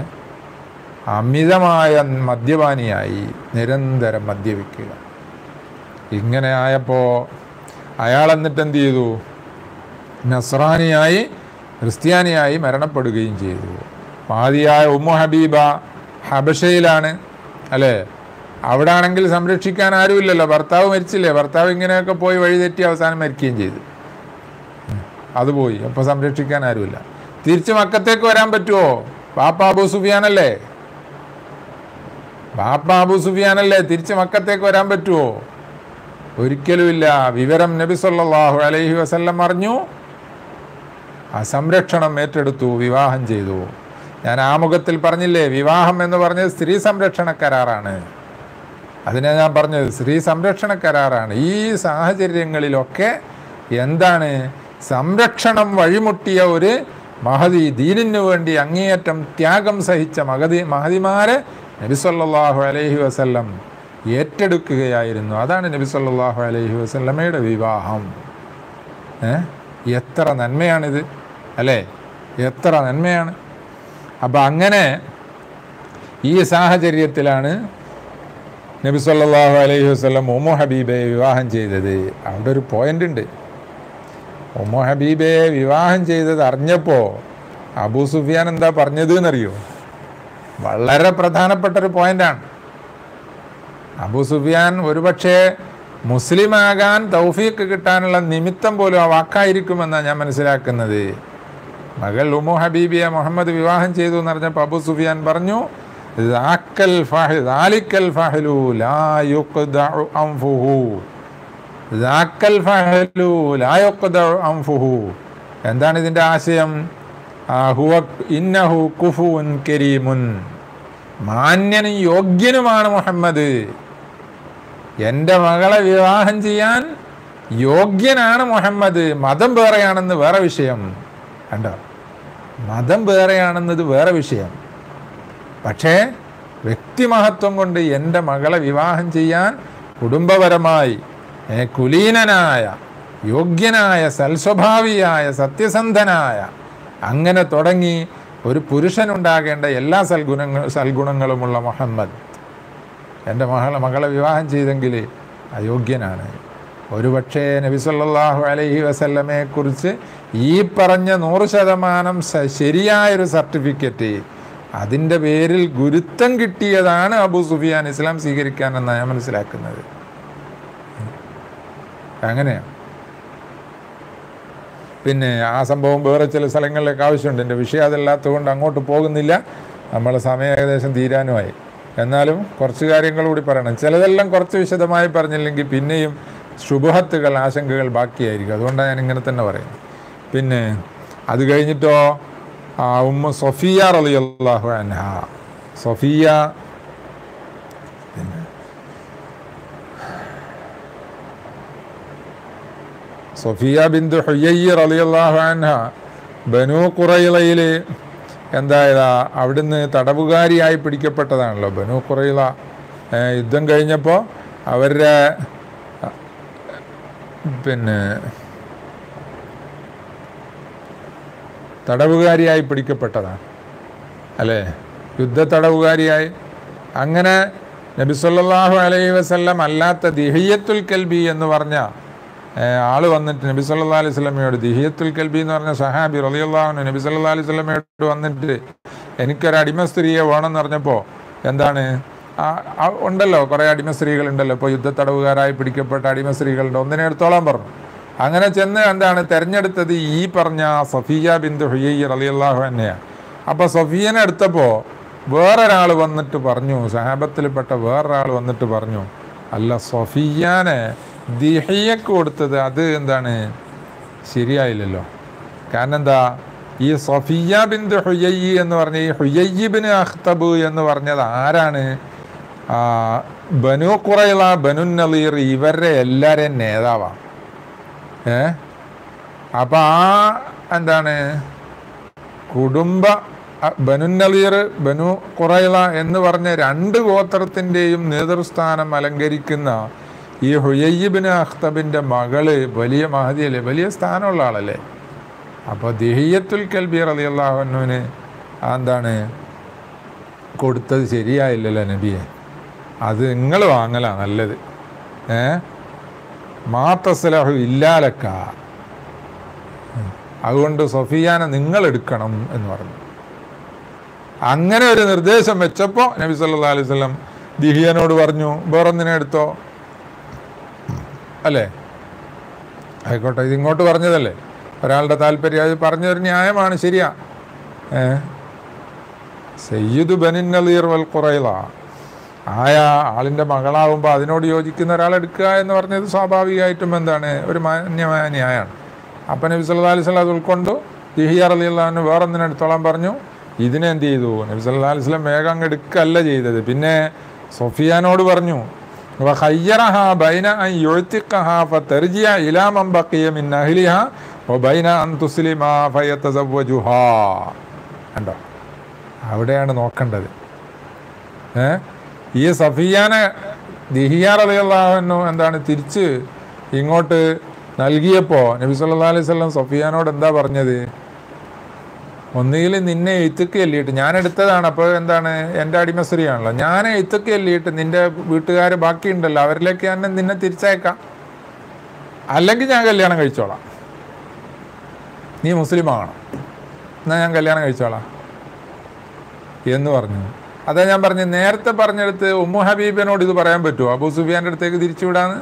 അമിതമായ മദ്യപാനിയായി നിരന്തരം മദ്യപിക്കുക ഇങ്ങനെ ആയപ്പോൾ അയാൾ എന്നിട്ട് എന്ത് ചെയ്തു നസ്രാനിയായി ക്രിസ്ത്യാനിയായി മരണപ്പെടുകയും ചെയ്തു മാതിയായ ഉമ്മു ഹബീബ ഹബഷയിലാണ് അല്ലേ അവിടെ ആണെങ്കിൽ സംരക്ഷിക്കാൻ ആരുമില്ലല്ലോ ഭർത്താവ് മരിച്ചില്ലേ ഭർത്താവ് ഇങ്ങനെയൊക്കെ പോയി വഴിതെറ്റി അവസാനം മരിക്കുകയും ചെയ്തു അത് പോയി അപ്പോൾ സംരക്ഷിക്കാൻ ആരുമില്ല തിരിച്ച് മക്കത്തേക്ക് വരാൻ പറ്റുമോ പാപ്പ അബു സുഫിയാനല്ലേ പാപ്പ അബു സുഫിയാനല്ലേ തിരിച്ച് മക്കത്തേക്ക് വരാൻ പറ്റുമോ ഒരിക്കലുമില്ല വിവരം നബി സല്ലല്ലാഹു അലൈഹി വസല്ലം അറിഞ്ഞു ആ സംരക്ഷണം ഏറ്റെടുത്തു വിവാഹം ചെയ്തു ഞാൻ ആമുഖത്തിൽ പറഞ്ഞില്ലേ വിവാഹം എന്ന് പറഞ്ഞത് സ്ത്രീ സംരക്ഷണ കരാറാണ് അതിനെ ഞാൻ പറഞ്ഞത് സ്ത്രീ സംരക്ഷണ കരാറാണ് ഈ സാഹചര്യങ്ങളിലൊക്കെ എന്താണ് സംരക്ഷണം വഴിമുട്ടിയ ഒരു മഹതി ദീനിനു വേണ്ടി അങ്ങേയറ്റം ത്യാഗം സഹിച്ച മഹതി മഹതിമാരെ നബി സല്ലല്ലാഹു അലൈഹി വസല്ലം ഏറ്റെടുക്കുകയായിരുന്നു അതാണ് നബി സല്ലല്ലാഹു അലൈഹി വസല്ലമയുടെ വിവാഹം ഏ എത്ര നന്മയാണിത് അല്ലേ എത്ര നന്മയാണ് അപ്പം അങ്ങനെ ഈ സാഹചര്യത്തിലാണ് നബി സല്ലല്ലാഹു അലൈഹി വസല്ലം ഉമ്മു ഹബീബയെ വിവാഹം ചെയ്തത് അവിടെ ഒരു പോയിന്റ് ഉണ്ട് ഉമ്മു ഹബീബയെ വിവാഹം ചെയ്തത് അറിഞ്ഞപ്പോൾ അബൂ സുഫിയാൻ എന്താ പറഞ്ഞത് എന്നറിയോ വളരെ പ്രധാനപ്പെട്ട ഒരു പോയിന്റാണ് അബൂ സുഫിയാൻ ഒരുപക്ഷെ മുസ്ലിം ആകാൻ തൗഫീക്ക് കിട്ടാനുള്ള നിമിത്തം പോലും ആ വാക്കായിരിക്കുമെന്നാണ് ഞാൻ മനസ്സിലാക്കുന്നത് മകൾ ഉമു ഹബീബിയെ മുഹമ്മദ് വിവാഹം ചെയ്തു എന്ന് പറഞ്ഞപ്പോൾ അബൂ സുഫിയാൻ പറഞ്ഞു "ദാക്കൽ ഫാഹി- ദാലിക്കൽ ഫഹലു ലാ യുഖ്ദഉ അൻഫുഹു." ദാക്കൽ ഫഹലു ലാ യുഖ്ദഉ അൻഫുഹു. എന്താണ് ഇതിൻ്റെ ആശയം ആ, ഹുവ ഇന്നഹു കുഫുൻ കരീമുൻ മാന്യനും യോഗ്യനുമാണ് മുഹമ്മദ് എൻ്റെ മകളെ വിവാഹം ചെയ്യാൻ യോഗ്യനാണ് മുഹമ്മദ് മതം വേറെയാണെന്ന് വേറെ വിഷയം കണ്ടോ മതം വേറെയാണെന്നത് വേറെ വിഷയം പക്ഷേ വ്യക്തിമഹത്വം കൊണ്ട് എൻ്റെ മകളെ വിവാഹം ചെയ്യാൻ കുടുംബപരമായി ഏ, കുലീനനായ യോഗ്യനായ സൽസ്വഭാവിയായ സത്യസന്ധനായ അങ്ങനെ തുടങ്ങി ഒരു പുരുഷനുണ്ടാകേണ്ട എല്ലാ സൽഗുണങ്ങൾ സൽഗുണങ്ങളുമുള്ള മുഹമ്മദ് എൻ്റെ മകളെ മകളെ വിവാഹം ചെയ്തെങ്കിൽ അയോഗ്യനാണ് ഒരുപക്ഷേ നബി സല്ലല്ലാഹു അലൈഹി വസല്ലമയെ കുറിച്ച് ഈ പറഞ്ഞ നൂറ് ശതമാനം സ- ശരിയായൊരു സർട്ടിഫിക്കറ്റ് അതിൻ്റെ പേരിൽ ഗുരുത്വം കിട്ടിയതാണ് അബൂ സുഫിയാൻ ഇസ്ലാം സ്വീകരിക്കാനെന്നാണ് ഞാൻ മനസ്സിലാക്കുന്നത് അങ്ങനെയാണ് പിന്നെ ആ സംഭവം വേറെ ചില സ്ഥലങ്ങളിലേക്ക് ആവശ്യമുണ്ട് എൻ്റെ വിഷയം അതല്ലാത്തത് കൊണ്ട് അങ്ങോട്ട് പോകുന്നില്ല നമ്മളെ സമയം ഏകദേശം തീരാനുമായി എന്നാലും കുറച്ച് കാര്യങ്ങൾ കൂടി പറയണം ചിലതെല്ലാം കുറച്ച് വിശദമായി പറഞ്ഞില്ലെങ്കിൽ പിന്നെയും ശുഭഹത്തുകൾ ആശങ്കകൾ ബാക്കിയായിരിക്കും അതുകൊണ്ടാണ് ഞാൻ ഇങ്ങനെ തന്നെ പറയുന്നത് പിന്നെ അത് കഴിഞ്ഞിട്ടോ ആ ഉമ്മ സൊഫിയ റളിയല്ലാഹു അൻഹ സൊഫിയ സൊഫിയ ബിന്ദു ഹുയ്യ റളിയല്ലാഹു അൻഹ ബനു ഖുറൈളയിൽ എന്തായതാ അവിടുന്ന് തടവുകാരിയായി പിടിക്കപ്പെട്ടതാണല്ലോ ബനു ഖുറൈള ഏ, യുദ്ധം കഴിഞ്ഞപ്പോൾ അവരുടെ അ, പിന്നെ തടവുകാരിയായി പിടിക്കപ്പെട്ടതാണ് അല്ലേ യുദ്ധ തടവുകാരിയായി അങ്ങനെ നബി സല്ലല്ലാഹു അലൈഹി വസല്ലം അല്ലാത്ത ദിഹിയത്തുൽ കൽബി എന്ന് പറഞ്ഞ ഏഹ്, ആള് വന്നിട്ട് നബി സല്ലല്ലാഹു അലൈഹി വസല്ലമയോട് ദിഹിയത്തുൽ കൽബി എന്ന് പറഞ്ഞ സഹാബി റളിയല്ലാഹു അൻഹു നബി സല്ലല്ലാഹു അലൈഹി വസല്ലമയോട് വന്നിട്ട് എനിക്കൊരു അടിമ സ്ത്രീയെ വേണമെന്ന് പറഞ്ഞപ്പോൾ എന്താണ് ആ ആ ഉണ്ടല്ലോ കുറേ അടിമ സ്ത്രീകളുണ്ടല്ലോ ഇപ്പോൾ യുദ്ധ തടവുകാരായി പിടിക്കപ്പെട്ട അടിമ സ്ത്രീകളുണ്ട് ഒന്നിനെ എടുത്തോളാൻ പറഞ്ഞു അങ്ങനെ ചെന്ന് എന്താണ് തിരഞ്ഞെടുത്തത് ഈ പറഞ്ഞ സഫിയ ബിന്ദു ഹുയ്യ റളിയല്ലാഹു അൻഹയാണ് അപ്പോൾ സഫിയനെ എടുത്തപ്പോൾ വേറൊരാൾ വന്നിട്ട് പറഞ്ഞു സഹാബത്തിൽപ്പെട്ട വേറൊരാൾ വന്നിട്ട് പറഞ്ഞു അല്ല സഫിയാനെ ദിഹയ്യക്ക് കൊടുത്തത് അത് എന്താണ് ശരിയായില്ലല്ലോ കാരണം എന്താ ഈ സഫിയ ബിന്ദു ഹുയ്യി എന്ന് പറഞ്ഞ ഈ ഹുയ്യിബിന് അഖ്തബ് എന്ന് പറഞ്ഞത് ആരാണ് ആ, ബനു കുറൈള ബനു നളീർ ഇവരുടെ എല്ലാവരെയും നേതാവാണ് ഏ അപ്പം ആ എന്താണ് കുടുംബ അ- ബനു നളീർ ബനു കുറൈള എന്ന് പറഞ്ഞ രണ്ട് ഗോത്രത്തിൻ്റെയും നേതൃസ്ഥാനം അലങ്കരിക്കുന്ന ഈ ഹുയ്യിബിന് അഖ്തബിൻ്റെ മകള് വലിയ മഹതിയല്ലേ വലിയ സ്ഥാനമുള്ള ആളല്ലേ അപ്പോൾ ദിഹിയത്തുൽ കൽബി റളിയല്ലാഹുവിന് എന്താണ് കൊടുത്തത് ശരിയായില്ലല്ലോ നബിയെ അത് നിങ്ങൾ വാങ്ങലാ നല്ലത് ഏ മാത്തസ്ലഹു ഇല്ലാലക്ക അതുകൊണ്ട് സഫിയാനെ നിങ്ങൾ എടുക്കണം എന്ന് പറഞ്ഞു അങ്ങനെ ഒരു നിർദ്ദേശം വെച്ചപ്പോൾ നബി സല്ലല്ലാഹു അലൈഹി വസല്ലം ദിഹിയനോട് പറഞ്ഞു വേറൊന്നിനെ എടുത്തോ അല്ലേ ആയിക്കോട്ടെ ഇത് ഇങ്ങോട്ട് പറഞ്ഞതല്ലേ ഒരാളുടെ താല്പര്യം അത് പറഞ്ഞൊരു ന്യായമാണ് ശരിയാ ഏ സയ്യിദ് ബനിൻ നളീർ വൽ ഖുറൈള ആയ ആളിൻ്റെ മകളാവുമ്പോൾ അതിനോട് യോജിക്കുന്ന ഒരാളെടുക്കുക എന്ന് പറഞ്ഞത് സ്വാഭാവികമായിട്ടും എന്താണ് ഒരു മാന്യമായ ന്യായമാണ് അപ്പം നബി സല്ലല്ലാഹു അലൈഹി വസല്ലം അത് ഉൾക്കൊണ്ടു ദിഹിയ റളിയല്ലാഹു വേറൊന്നിനെ എടുത്തോളാൻ പറഞ്ഞു ഇതിനെ എന്ത് ചെയ്തു നബി സല്ലല്ലാഹു അലൈഹി വസല്ലം വേഗം അങ്ങ് എടുക്കല്ല ചെയ്തത് പിന്നെ സൊഫിയാനോട് പറഞ്ഞു وخيرها بين أن يعتقها فترجع إلى من بقي من أهلها وبين أن تسلم فيتزوجها കണ്ടോ അവിടെയാണ് നോക്കേണ്ടത് ഏ ഈ സഫിയാനെ ദിഹിയാർ അലിയല്ലാഹുവിനു എന്താണ് തിരിച്ച് ഇങ്ങോട്ട് നൽകിയപ്പോൾ നബി സല്ലാ അലൈഹി സ്വലം സൊഫിയാനോട് എന്താ പറഞ്ഞത് ഒന്നുകിൽ നിന്നെ എഴുത്തക്ക് എല്ലിയിട്ട് ഞാൻ എടുത്തതാണ് അപ്പോൾ എന്താണ് എൻ്റെ അടിമസ്ത്രീയാണല്ലോ ഞാൻ എഴുത്തക്ക് എല്ലിയിട്ട് നിൻ്റെ വീട്ടുകാർ ബാക്കിയുണ്ടല്ലോ അവരിലേക്ക് ഞാൻ നിന്നെ തിരിച്ചയക്കാം അല്ലെങ്കിൽ ഞാൻ കല്യാണം കഴിച്ചോളാം നീ മുസ്ലിം ആകണം എന്നാൽ ഞാൻ കല്യാണം കഴിച്ചോളാം എന്ന് പറഞ്ഞു അതാ ഞാൻ പറഞ്ഞു നേരത്തെ പറഞ്ഞെടുത്ത് ഉമ്മു ഹബീബിനോട് ഇത് പറയാൻ പറ്റുമോ അബൂ സുഫിയാൻ്റെ അടുത്തേക്ക് തിരിച്ചു വിടാന്ന്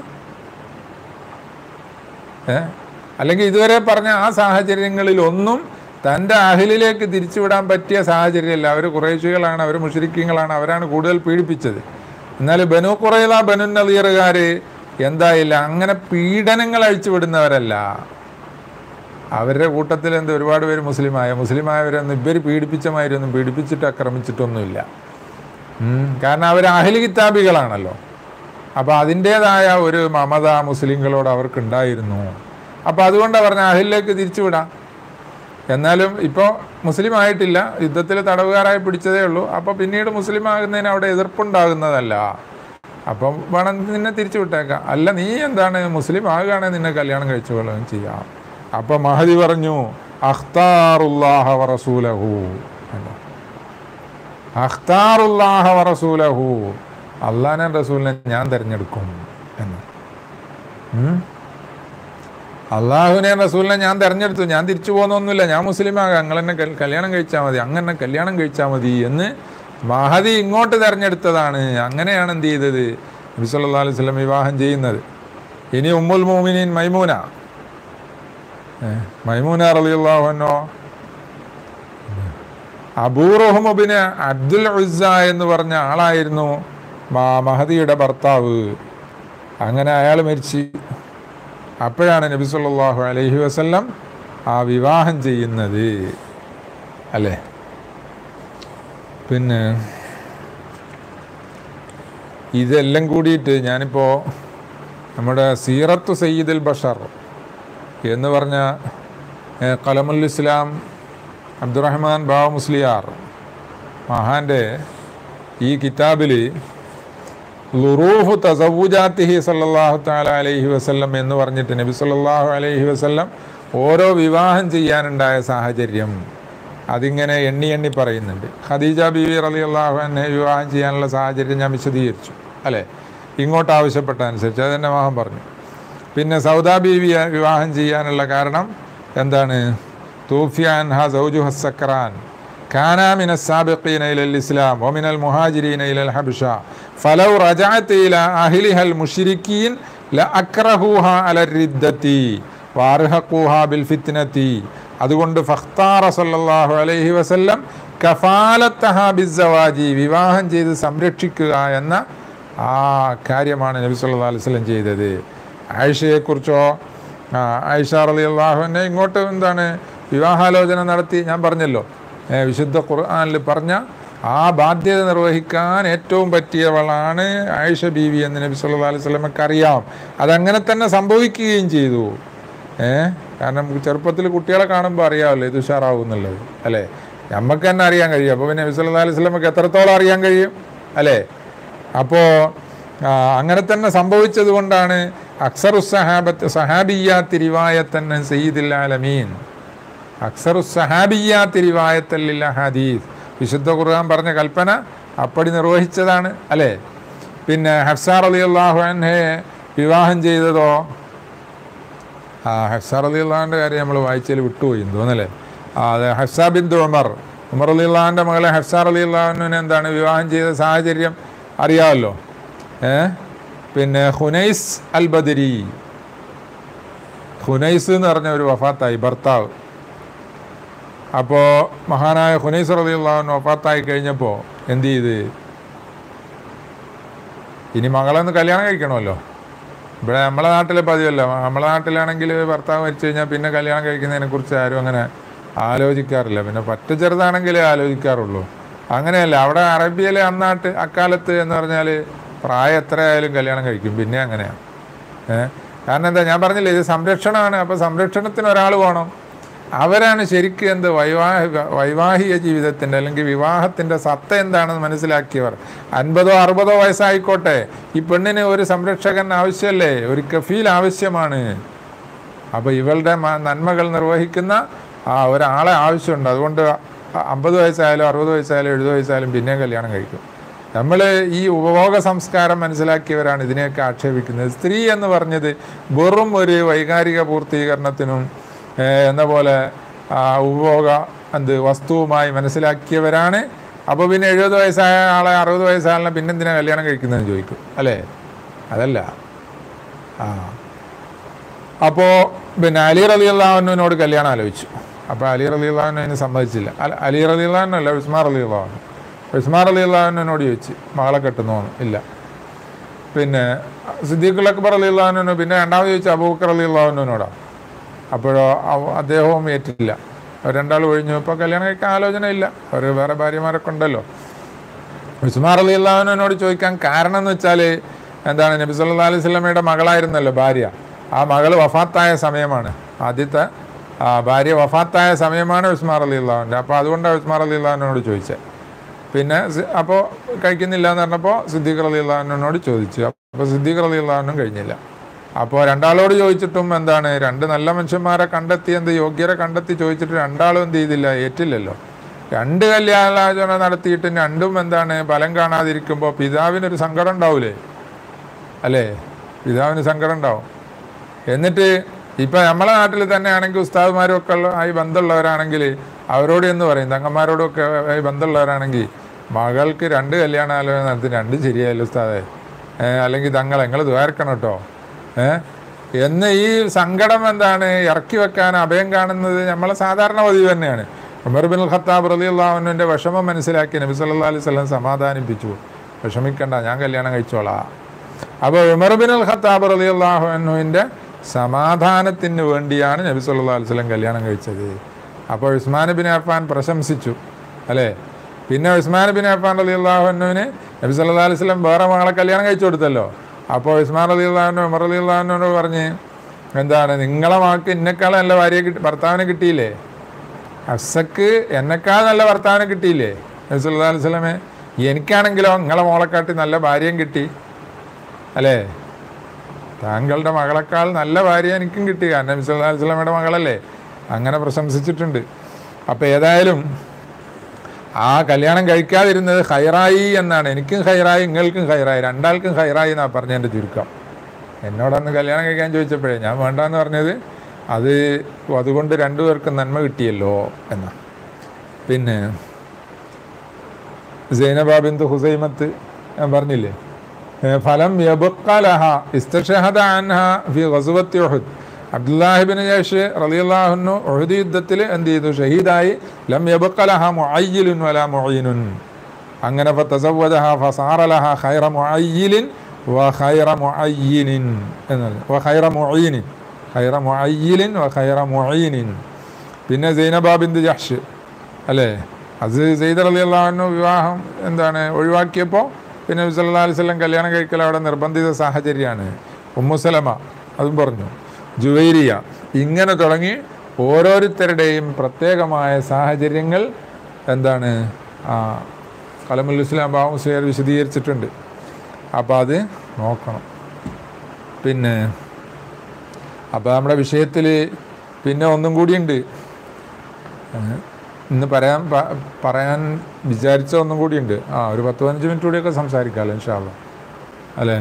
ഏ അല്ലെങ്കിൽ ഇതുവരെ പറഞ്ഞ ആ സാഹചര്യങ്ങളിൽ ഒന്നും തൻ്റെ അഹിലിലേക്ക് തിരിച്ചുവിടാൻ പറ്റിയ സാഹചര്യമല്ല അവർ കുറേശികളാണ് അവർ മുഷരിക്കങ്ങളാണ് അവരാണ് കൂടുതൽ പീഡിപ്പിച്ചത് എന്നാൽ ബനു കുറയില ബനു നദീറുകാർ എന്തായില്ല അങ്ങനെ പീഡനങ്ങൾ അഴിച്ചു വിടുന്നവരല്ല അവരുടെ കൂട്ടത്തിൽ എന്ത് ഒരുപാട് പേര് മുസ്ലിമായ മുസ്ലിമായവരൊന്നും ഇവർ പീഡിപ്പിച്ചമാരൊന്നും പീഡിപ്പിച്ചിട്ട് ആക്രമിച്ചിട്ടൊന്നുമില്ല ഉം. കാരണം അവർ അഹലി കിതാബികളാണല്ലോ അപ്പോൾ അതിൻ്റേതായ ഒരു മമത മുസ്ലിങ്ങളോട് അവർക്കുണ്ടായിരുന്നു അപ്പോൾ അതുകൊണ്ട് പറഞ്ഞ അഹിലിലേക്ക് തിരിച്ചുവിടാം എന്നാലും ഇപ്പോൾ മുസ്ലിം ആയിട്ടില്ല യുദ്ധത്തിൽ തടവുകാരായി പിടിച്ചതേ ഉള്ളൂ അപ്പോൾ പിന്നീട് മുസ്ലിം ആകുന്നതിന് അവിടെ എതിർപ്പുണ്ടാകുന്നതല്ല അപ്പം വേണം നിന്നെ തിരിച്ചു വിട്ടേക്കാം അല്ല നീ എന്താണ് മുസ്ലിം ആകുകയാണെങ്കിൽ നിന്നെ കല്യാണം കഴിച്ചു കൊള്ളുകയും ചെയ്യാം അപ്പോൾ മഹദി പറഞ്ഞു അഖ്താറുല്ലാഹ വറസൂലഹു കണ്ടോ? അഖ്താറുല്ലാഹ വറസൂലഹു അള്ളാനെ റസൂലിനെ ഞാൻ തിരഞ്ഞെടുക്കും എന്ന് ഉം? അള്ളാഹുവിനെ റസൂലിനെ ഞാൻ തിരഞ്ഞെടുത്തു ഞാൻ തിരിച്ചു പോകുന്നൊന്നുമില്ല ഞാൻ മുസ്ലിമാകാം നിങ്ങൾ എന്നെ കൽ- കല്യാണം കഴിച്ചാൽ മതി അങ്ങനെ കല്യാണം കഴിച്ചാൽ മതി എന്ന് മഹദി ഇങ്ങോട്ട് തിരഞ്ഞെടുത്തതാണ് അങ്ങനെയാണ് എന്ത് ചെയ്തത് നബി സല്ലല്ലാഹു അലൈഹി വസല്ലം വിവാഹം ചെയ്യുന്നത് ഇനി ഉമ്മുൽ മോമിനീൻ മൈമൂന ഏ, മൈമൂന റളിയല്ലാഹു അൻഹോ അബൂറഹ്മുബിന് അബ്ദുൽ ഉസ്സ എന്ന് പറഞ്ഞ ആളായിരുന്നു മാ- മഹദിയുടെ ഭർത്താവ് അങ്ങനെ അയാൾ മരിച്ച് അപ്പോഴാണ് നബി സല്ലല്ലാഹു അലൈഹി വസല്ലം ആ വിവാഹം ചെയ്യുന്നത് അല്ലേ പിന്നെ ഇതെല്ലാം കൂടിയിട്ട് ഞാനിപ്പോൾ നമ്മുടെ സീറത്തു സയ്യിദുൽ ബഷർ എന്ന് പറഞ്ഞ ഏഹ്, കലമുൽ ഇസ്ലാം അബ്ദുറഹ്മാൻ ബാവ മുസ്ലിയാർ മഹാൻ്റെ ഈ കിതാബിൽ ലുറൂഹു തസവുജാത്തിഹി സല്ലല്ലാഹു തആല അലൈഹി വസല്ലം എന്ന് പറഞ്ഞിട്ട് നബി സല്ലല്ലാഹു അലൈഹി വസല്ലം ഓരോ വിവാഹം ചെയ്യാനുണ്ടായ സാഹചര്യം അതിങ്ങനെ എണ്ണി എണ്ണി പറയുന്നുണ്ട് ഖദീജ ബീവി റളിയല്ലാഹു അൻഹ വിവാഹം ചെയ്യാനുള്ള സാഹചര്യം ഞാൻ വിശദീകരിച്ചു അല്ലേ ഇങ്ങോട്ട് ആവശ്യപ്പെട്ട അനുസരിച്ച് അത് തന്നെ മഹാൻ പറഞ്ഞു പിന്നെ സൗദാ ബീവി വിവാഹം ചെയ്യാനുള്ള കാരണം എന്താണ് തൂഫിയാൻ ഹ സൗജു ഹസ്സക്രാൻ كان من السابقين إلى الإسلام ومن المهاجرين إلى الحبشة فلو رجعت إلى أهلها المشركين لأكرهوها على الردة وأرهقوها بالفتنة അതുകൊണ്ട് ഫഖ്താറ സല്ലല്ലാഹു അലൈഹി വസല്ലം കഫാലത്തഹ ബിസ്സവാജി വിവാഹം ചെയ്ത് സംരക്ഷിക്കുക എന്ന ആ കാര്യമാണ് നബി സല്ലല്ലാഹു അലൈഹി വസല്ലം ചെയ്തത് ആയിഷയെക്കുറിച്ചോ ആ, ആയിഷ റളിയല്ലാഹുവിനെ ഇങ്ങോട്ട് എന്താണ് വിവാഹാലോചന നടത്തി ഞാൻ പറഞ്ഞല്ലോ ഏ, വിശുദ്ധ ഖുർആനിൽ പറഞ്ഞ ആ ബാധ്യത നിർവഹിക്കാൻ ഏറ്റവും പറ്റിയവളാണ് ആയിഷ ബീവി എന്ന് നബി സല്ലല്ലാഹു അലൈഹി വസല്ലമക്ക് അറിയാം അതങ്ങനെ തന്നെ സംഭവിക്കുകയും ചെയ്തു ഏ കാരണം ചെറുപ്പത്തിൽ കുട്ടികളെ കാണുമ്പോൾ അറിയാമല്ലോ ഇത് ഉഷാറാവും എന്നുള്ളത് അല്ലേ നമുക്ക് തന്നെ അറിയാൻ കഴിയും അപ്പോൾ പിന്നെ നബി സല്ലല്ലാഹു അലൈഹി വസല്ലമക്ക് എത്രത്തോളം അറിയാൻ കഴിയും അല്ലേ അപ്പോൾ അങ്ങനെ തന്നെ സംഭവിച്ചത് കൊണ്ടാണ് അക്സറു സഹാബത്ത് സഹാബിയാത്തി റിവായത്തന്നെ സയ്യിദുൽ ആലമീൻ അക്സറു സഹാബിയാത്തി റിവായത്തല്ലില്ല ഹദീസ് വിശുദ്ധ ഖുർആൻ പറഞ്ഞ കൽപ്പന അപ്പടി നിർവഹിച്ചതാണ് അല്ലേ പിന്നെ ഹഫ്സാർ അലി അള്ളാഹു അൻഹയെ വിവാഹം ചെയ്തതോ ആ ഹഫ്സാർ അലി അള്ളാഹിൻ്റെ കാര്യം നമ്മൾ വായിച്ചതിൽ വിട്ടുപോയി എന്ന് തോന്നല്ലേ ആ അതെ ഹഫ്സാ ബിന്ദു ഉമർ ഉമർ അലി അള്ളാഹിൻ്റെ മകളെ ഹഫ്സാർ അലി അള്ളാഹുവിനെ എന്താണ് വിവാഹം ചെയ്ത സാഹചര്യം അറിയാമല്ലോ ഏ പിന്നെ ഹുനൈസ് അൽ ബദരി ഹുനൈസ് എന്ന് പറഞ്ഞ ഒരു വഫാത്തായി ഭർത്താവ് അപ്പോൾ മഹാനായ ഹുനൈസ് റലി അള്ളാഹുൻ വഫാത്തായി കഴിഞ്ഞപ്പോൾ എന്ത് ചെയ്ത് ഇനി മകളൊന്ന് കല്യാണം കഴിക്കണമല്ലോ ഇവിടെ നമ്മളെ നാട്ടിലെ പതിവല്ല നമ്മളെ നാട്ടിലാണെങ്കിൽ ഭർത്താവ് മരിച്ചു കഴിഞ്ഞാൽ പിന്നെ കല്യാണം കഴിക്കുന്നതിനെ കുറിച്ച് ആരും അങ്ങനെ ആലോചിക്കാറില്ല പിന്നെ പറ്റ ചെറുതാണെങ്കിലേ ആലോചിക്കാറുള്ളൂ അങ്ങനെയല്ല അവിടെ അറബിയിലെ അന്നാട്ട് അക്കാലത്ത് എന്ന് പറഞ്ഞാൽ പ്രായം എത്രയായാലും കല്യാണം കഴിക്കും പിന്നെ അങ്ങനെയാണ് ഏഹ് കാരണം എന്താ ഞാൻ പറഞ്ഞില്ലേ ഇത് സംരക്ഷണമാണ് അപ്പോൾ സംരക്ഷണത്തിന് ഒരാൾ വേണം അവരാണ് ശരിക്കും എന്ത് വൈവാഹിക വൈവാഹിക ജീവിതത്തിൻ്റെ അല്ലെങ്കിൽ വിവാഹത്തിൻ്റെ സത്ത എന്താണെന്ന് മനസ്സിലാക്കിയവർ അൻപതോ അറുപതോ വയസ്സായിക്കോട്ടെ ഈ പെണ്ണിന് ഒരു സംരക്ഷകൻ ആവശ്യമല്ലേ ഒരു കഫീൽ ആവശ്യമാണ് അപ്പോൾ ഇവളുടെ മ- നന്മകൾ നിർവഹിക്കുന്ന ആ ഒരാളെ ആവശ്യമുണ്ട് അതുകൊണ്ട് അമ്പത് വയസ്സായാലും അറുപത് വയസ്സായാലും എഴുപത് വയസ്സായാലും പിന്നെയും കല്യാണം കഴിക്കും നമ്മൾ ഈ ഉപഭോഗ സംസ്കാരം മനസ്സിലാക്കിയവരാണ് ഇതിനെയൊക്കെ ആക്ഷേപിക്കുന്നത് സ്ത്രീ എന്ന് പറഞ്ഞത് വെറും ഒരു വൈകാരിക പൂർത്തീകരണത്തിനും ഏഹ്, എന്ന പോലെ ആ, ഉപഭോഗ എന്ത് വസ്തുവുമായി മനസ്സിലാക്കിയവരാണ് അപ്പോൾ പിന്നെ എഴുപത് വയസ്സായ ആളെ അറുപത് വയസ്സായാലും പിന്നെന്തിനാ കല്യാണം കഴിക്കുന്നതെന്ന് ചോദിക്കും അല്ലേ അതല്ല ആ അപ്പോൾ പിന്നെ അലി റലി അള്ളാഹുവിനോട് കല്യാണം ആലോചിച്ചു അപ്പോൾ അലി റലി അള്ളാഹുവിന് അതിന് സമ്മതിച്ചില്ല അല്ല അലി റലി അള്ളാഹുനല്ല ഉസ്മാർ അലി അള്ളാഹുന് ഉസ്മാർ അലി അള്ളാഹുവിനോട് ചോദിച്ചു മകളെ കെട്ടുന്നു ഇല്ല പിന്നെ സിദ്ദീഖുൽ അക്ബർ അലി അള്ളാഹുനു പിന്നെ രണ്ടാമത് ചോദിച്ചു അബൂബക്കർ അലി അള്ളാഹുനോടാ അപ്പോഴോ അവ- അദ്ദേഹവും ഏറ്റില്ല അവർ രണ്ടാൾ ഒഴിഞ്ഞു ഇപ്പോൾ കല്യാണം കഴിക്കാൻ ആലോചന ഇല്ല അവർ വേറെ ഭാര്യമാരൊക്കെ ഉണ്ടല്ലോ ഉസ്മാർ അലി അള്ളാഹുവിനോട് ചോദിക്കാൻ കാരണം എന്ന് വെച്ചാൽ എന്താണ് നബി സല്ലാ അലൈഹി സ്വലമയുടെ മകളായിരുന്നല്ലോ ഭാര്യ ആ മകൾ വഫാത്തായ സമയമാണ് ആദ്യത്തെ ആ, ഭാര്യ വഫാത്തായ സമയമാണ് ഉസ്മാർ അലി അള്ളാഹുവിൻ്റെ അപ്പോൾ അതുകൊണ്ടാണ് ഉസ്മാർ അലി അള്ളാഹുവിനോട് ചോദിച്ചത് പിന്നെ അപ്പോൾ കഴിക്കുന്നില്ല എന്ന് പറഞ്ഞപ്പോൾ സിദ്ദീഖ് അലി അള്ളാഹുവിനോട് ചോദിച്ചു അപ്പോൾ സിദ്ദീഖ് അലി അള്ളാഹുനും കഴിഞ്ഞില്ല അപ്പോൾ രണ്ടാളോട് ചോദിച്ചിട്ടും എന്താണ് രണ്ട് നല്ല മനുഷ്യന്മാരെ കണ്ടെത്തി എന്ത് യോഗ്യരെ കണ്ടെത്തി ചോദിച്ചിട്ട് രണ്ടാളും എന്ത് ചെയ്തില്ല ഏറ്റില്ലല്ലോ രണ്ട് കല്യാണാലോചന നടത്തിയിട്ട് രണ്ടും എന്താണ് ഫലം കാണാതിരിക്കുമ്പോൾ പിതാവിനൊരു സങ്കടം ഉണ്ടാവൂലേ അല്ലേ പിതാവിന് സങ്കടം ഉണ്ടാവും എന്നിട്ട് ഇപ്പം നമ്മളെ നാട്ടിൽ തന്നെ ആണെങ്കിൽ ഉസ്താദ്മാരും ഒക്കെ ഉള്ള ആയി ബന്ധമുള്ളവരാണെങ്കിൽ അവരോട് എന്ന് പറയും തങ്ങന്മാരോടൊക്കെ ആയി ബന്ധമുള്ളവരാണെങ്കിൽ മകൾക്ക് രണ്ട് കല്യാണാലോചന നടത്തി രണ്ടും ശരിയായല്ലോ ഉസ്താദെ ഏ, അല്ലെങ്കിൽ തങ്ങൾ നിങ്ങൾ ദ്വാരക്കണം കേട്ടോ ഏ എന്ന് ഈ സങ്കടം എന്താണ് ഇറക്കി വെക്കാൻ അഭയം കാണുന്നത് നമ്മളെ സാധാരണ പതിവ് തന്നെയാണ് ഉമർ ബിൻ ഖത്താബ് റലി അള്ളാഹുവിൻ്റെ വിഷമം മനസ്സിലാക്കി നബി സല്ലാ അലൈഹി സ്വലം സമാധാനിപ്പിച്ചു വിഷമിക്കണ്ട ഞാൻ കല്യാണം കഴിച്ചോളാം അപ്പോൾ ഉമർ ബിൻ അൽ ഖത്താബ് റലി അള്ളാഹുവിൻ്റെ സമാധാനത്തിന് വേണ്ടിയാണ് നബി സല്ലാ അലൈഹി സ്വലം കല്യാണം കഴിച്ചത് അപ്പോൾ ഉസ്മാൻ ബിൻ അഫാൻ പ്രശംസിച്ചു അല്ലേ പിന്നെ ഉസ്മാൻ ബിൻ അഫാൻ റലി അള്ളാഹുവിന് നബി സല്ലാ അലൈഹി സ്വലം വേറെ മകളെ കല്യാണം കഴിച്ചു കൊടുത്തല്ലോ അപ്പോൾ ഉസ്മാൻ അലി അള്ളാഹുനു ഉമർ അലി അള്ളാഹുനോട് പറഞ്ഞ് എന്താണ് നിങ്ങളെ മകൾക്ക് ഇന്നെക്കാളും നല്ല ഭാര്യയെ കിട്ടി ഭർത്താവിനെ കിട്ടിയില്ലേ ഹഫ്സക്ക് എന്നെക്കാൾ നല്ല ഭർത്താവിനെ കിട്ടിയില്ലേ നബി സല്ലല്ലാഹു അലൈഹി വസല്ലമേ എനിക്കാണെങ്കിലോ നിങ്ങളെ മോളെക്കാട്ടി നല്ല ഭാര്യയും കിട്ടി അല്ലേ താങ്കളുടെ മകളെക്കാൾ നല്ല ഭാര്യ എനിക്കും കിട്ടി കാരണം നബി സല്ലല്ലാഹു അലൈഹി വസല്ലമയുടെ മകളല്ലേ അങ്ങനെ പ്രശംസിച്ചിട്ടുണ്ട് അപ്പോൾ ഏതായാലും ആ കല്യാണം കഴിക്കാതിരുന്നത് ഹൈറായി എന്നാണ് എനിക്കും ഹൈറായി നിങ്ങൾക്കും ഹൈറായി രണ്ടാൾക്കും ഹൈറായി എന്നാണ് പറഞ്ഞതിൻ്റെ ചുരുക്കം എന്നോടന്ന് കല്യാണം കഴിക്കാൻ ചോദിച്ചപ്പോഴേ ഞാൻ വേണ്ടാന്ന് പറഞ്ഞത് അത് അതുകൊണ്ട് രണ്ടുപേർക്കും നന്മ കിട്ടിയല്ലോ എന്നാ പിന്നെ സൈനബ ബിന്ദു ഹുസൈമത്ത് ഞാൻ പറഞ്ഞില്ലേ ഏ, ഫലം യബുക്കലഹ ഇസ്തഷഹദ അൻഹ ഫി ഗസുവത്തി ഉഹുദ് അബ്ദുല്ലാഹിബിൻ ജയ്ഷ് റളിയല്ലാഹുന്നു ഉഹുദ് യുദ്ധത്തിൽ എന്ത് ചെയ്തു ഷഹീദായി ലം യബുക്കലഹ മുഅയ്യിലുൻ വല മുഅയ്യിനുൻ അങ്ങനെ ഫതസവ്വദഹ ഫസാറ ലഹ ഖൈറ മുഅയ്യിലിൻ വ ഖൈറ മുഅയ്യിനിൻ എന്നാണ് വ ഖൈറ മുഅയ്യിനിൻ ഖൈറ മുഅയ്യിലിൻ വ ഖൈറ മുഅയ്യിനിൻ പിന്നെ സൈനബ ബിന്ദു ജഹ്ഷ് അല്ലേ അത് സെയ്ദ് അലി അള്ളാഹുവിന് വിവാഹം എന്താണ് ഒഴിവാക്കിയപ്പോൾ പിന്നെ നബി സല്ലല്ലാഹു അലൈഹി വസല്ലം കല്യാണം കഴിക്കൽ അവിടെ നിർബന്ധിത സാഹചര്യമാണ് ഉമ്മുസലമ അതും പറഞ്ഞു ജുവൈരിയ ഇങ്ങനെ തുടങ്ങി ഓരോരുത്തരുടെയും പ്രത്യേകമായ സാഹചര്യങ്ങൾ എന്താണ് ആ കലമുൽ ഇസ്ലാം ബാബു മുസ്ലിയാർ വിശദീകരിച്ചിട്ടുണ്ട് അപ്പോൾ അത് നോക്കണം പിന്നെ അപ്പോൾ നമ്മുടെ വിഷയത്തിൽ പിന്നെ ഒന്നും കൂടിയുണ്ട് ഏഹ് ഇന്ന് പറയാൻ പ- പറയാൻ വിചാരിച്ച ഒന്നും കൂടിയുണ്ട് ആ ഒരു പത്ത് പതിനഞ്ച് മിനിറ്റ് കൂടിയൊക്കെ സംസാരിക്കാമല്ലോ ഇൻഷാല്ല അല്ലേ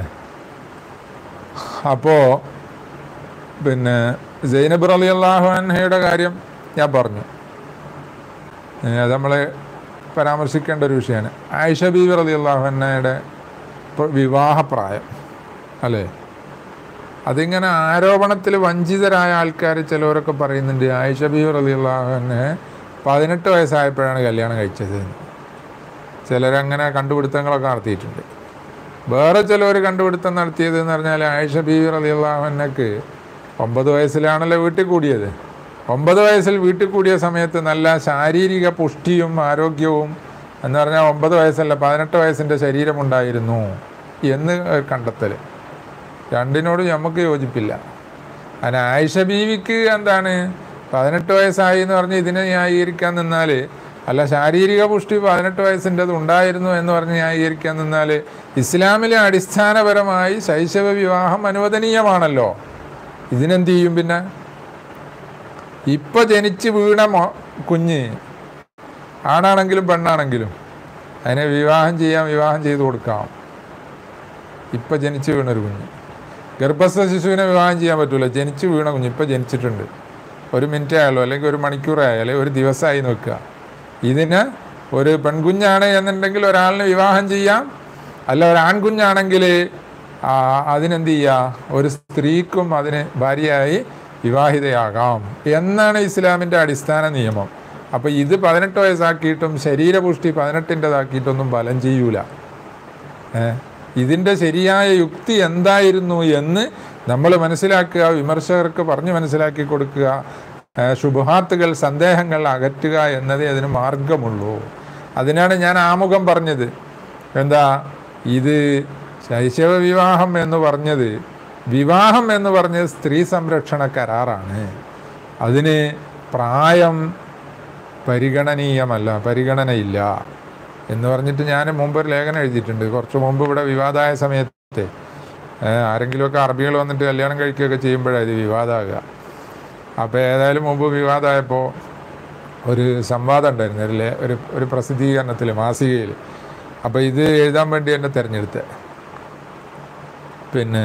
അപ്പോൾ പിന്നെ സൈനബ് അലി അള്ളാഹുഹയുടെ കാര്യം ഞാൻ പറഞ്ഞു ഏഹ് അത് നമ്മൾ പരാമർശിക്കേണ്ട ഒരു വിഷയമാണ് ആയിഷ ബീബി അലി അള്ളാഹുഹയുടെ വിവാഹപ്രായം അല്ലേ അതിങ്ങനെ ആരോപണത്തിൽ വഞ്ചിതരായ ആൾക്കാർ ചിലവരൊക്കെ പറയുന്നുണ്ട് ആയിഷ ബീബി അലി അള്ളാഹുനെ പതിനെട്ട് വയസ്സായപ്പോഴാണ് കല്യാണം കഴിച്ചത് എന്ന്. ചിലരങ്ങനെ കണ്ടുപിടുത്തങ്ങളൊക്കെ നടത്തിയിട്ടുണ്ട് വേറെ ചിലവർ കണ്ടുപിടുത്തം നടത്തിയത് എന്ന് പറഞ്ഞാൽ ആയിഷ ബീവി അലി അള്ളാഹുനക്ക് ഒമ്പത് വയസ്സിലാണല്ലോ വീട്ടിൽ കൂടിയത് ഒമ്പത് വയസ്സിൽ വീട്ടിൽ കൂടിയ സമയത്ത് നല്ല ശാരീരിക പുഷ്ടിയും ആരോഗ്യവും എന്ന് പറഞ്ഞാൽ ഒമ്പത് വയസ്സല്ല പതിനെട്ട് വയസ്സിൻ്റെ ശരീരമുണ്ടായിരുന്നു എന്ന് ഒരു കണ്ടെത്തൽ രണ്ടിനോടും നമുക്ക് യോജിപ്പില്ല അതിന് ആയിഷ ബീവിക്ക് എന്താണ് പതിനെട്ട് വയസ്സായി എന്ന് പറഞ്ഞ് ഇതിനെ ന്യായീകരിക്കാൻ നിന്നാൽ അല്ല ശാരീരിക പുഷ്ടി പതിനെട്ട് വയസ്സിൻ്റെത് ഉണ്ടായിരുന്നു എന്ന് പറഞ്ഞ് ന്യായീകരിക്കാൻ നിന്നാൽ ഇസ്ലാമിലെ അടിസ്ഥാനപരമായി ശൈശവ വിവാഹം അനുവദനീയമാണല്ലോ ഇതിനെന്ത് ചെയ്യും പിന്നെ ഇപ്പൊ ജനിച്ച് വീണ മോ കുഞ്ഞ് ആണാണെങ്കിലും പെണ്ണാണെങ്കിലും അതിനെ വിവാഹം ചെയ്യാം വിവാഹം ചെയ്തു കൊടുക്കാം ഇപ്പൊ ജനിച്ച് വീണൊരു കുഞ്ഞ് ഗർഭസ്ഥ ശിശുവിനെ വിവാഹം ചെയ്യാൻ പറ്റൂല ജനിച്ച് വീണ കുഞ്ഞ് ഇപ്പൊ ജനിച്ചിട്ടുണ്ട് ഒരു മിനിറ്റ് ആയാലോ അല്ലെങ്കിൽ ഒരു മണിക്കൂറായാലോ അല്ലെങ്കിൽ ഒരു ദിവസമായി നോക്കുക ഇതിന് ഒരു പെൺകുഞ്ഞാണ് എന്നുണ്ടെങ്കിൽ ഒരാളിനെ വിവാഹം ചെയ്യാം അല്ല ഒരു ആൺകുഞ്ഞാണെങ്കിൽ ആ, അതിനെന്ത് ചെയ്യുക ഒരു സ്ത്രീക്കും അതിന് ഭാര്യയായി വിവാഹിതയാകാം എന്നാണ് ഇസ്ലാമിൻ്റെ അടിസ്ഥാന നിയമം അപ്പോൾ ഇത് പതിനെട്ട് വയസ്സാക്കിയിട്ടും ശരീരപുഷ്ടി പതിനെട്ടിൻ്റെതാക്കിയിട്ടൊന്നും ഫലം ചെയ്യൂല ഏ? ഇതിൻ്റെ ശരിയായ യുക്തി എന്തായിരുന്നു എന്ന് നമ്മൾ മനസ്സിലാക്കുക വിമർശകർക്ക് പറഞ്ഞു മനസ്സിലാക്കി കൊടുക്കുക ഏ, ശുഭഹാത്തുകൾ സന്ദേഹങ്ങൾ അകറ്റുക എന്നതേ അതിന് മാർഗമുള്ളൂ അതിനാണ് ഞാൻ ആമുഖം പറഞ്ഞത് എന്താ ഇത് ശൈശവ വിവാഹം എന്ന് പറഞ്ഞത് വിവാഹം എന്ന് പറഞ്ഞത് സ്ത്രീ സംരക്ഷണ കരാറാണ് അതിന് പ്രായം പരിഗണനീയമല്ല പരിഗണനയില്ല എന്ന് പറഞ്ഞിട്ട് ഞാൻ മുമ്പ് ഒരു ലേഖനം എഴുതിയിട്ടുണ്ട് കുറച്ച് മുമ്പ് ഇവിടെ വിവാദമായ സമയത്ത് ഏ, ആരെങ്കിലുമൊക്കെ അറബികൾ വന്നിട്ട് കല്യാണം കഴിക്കുകയൊക്കെ ചെയ്യുമ്പോഴാണ് ഇത് വിവാദമാകുക അപ്പോൾ ഏതായാലും മുമ്പ് വിവാദമായപ്പോൾ ഒരു സംവാദം ഉണ്ടായിരുന്നു ഒരു ലേ- ഒരു ഒരു പ്രസിദ്ധീകരണത്തിൽ മാസികയിൽ അപ്പോൾ ഇത് എഴുതാൻ വേണ്ടി എന്നെ തിരഞ്ഞെടുത്തത് പിന്നെ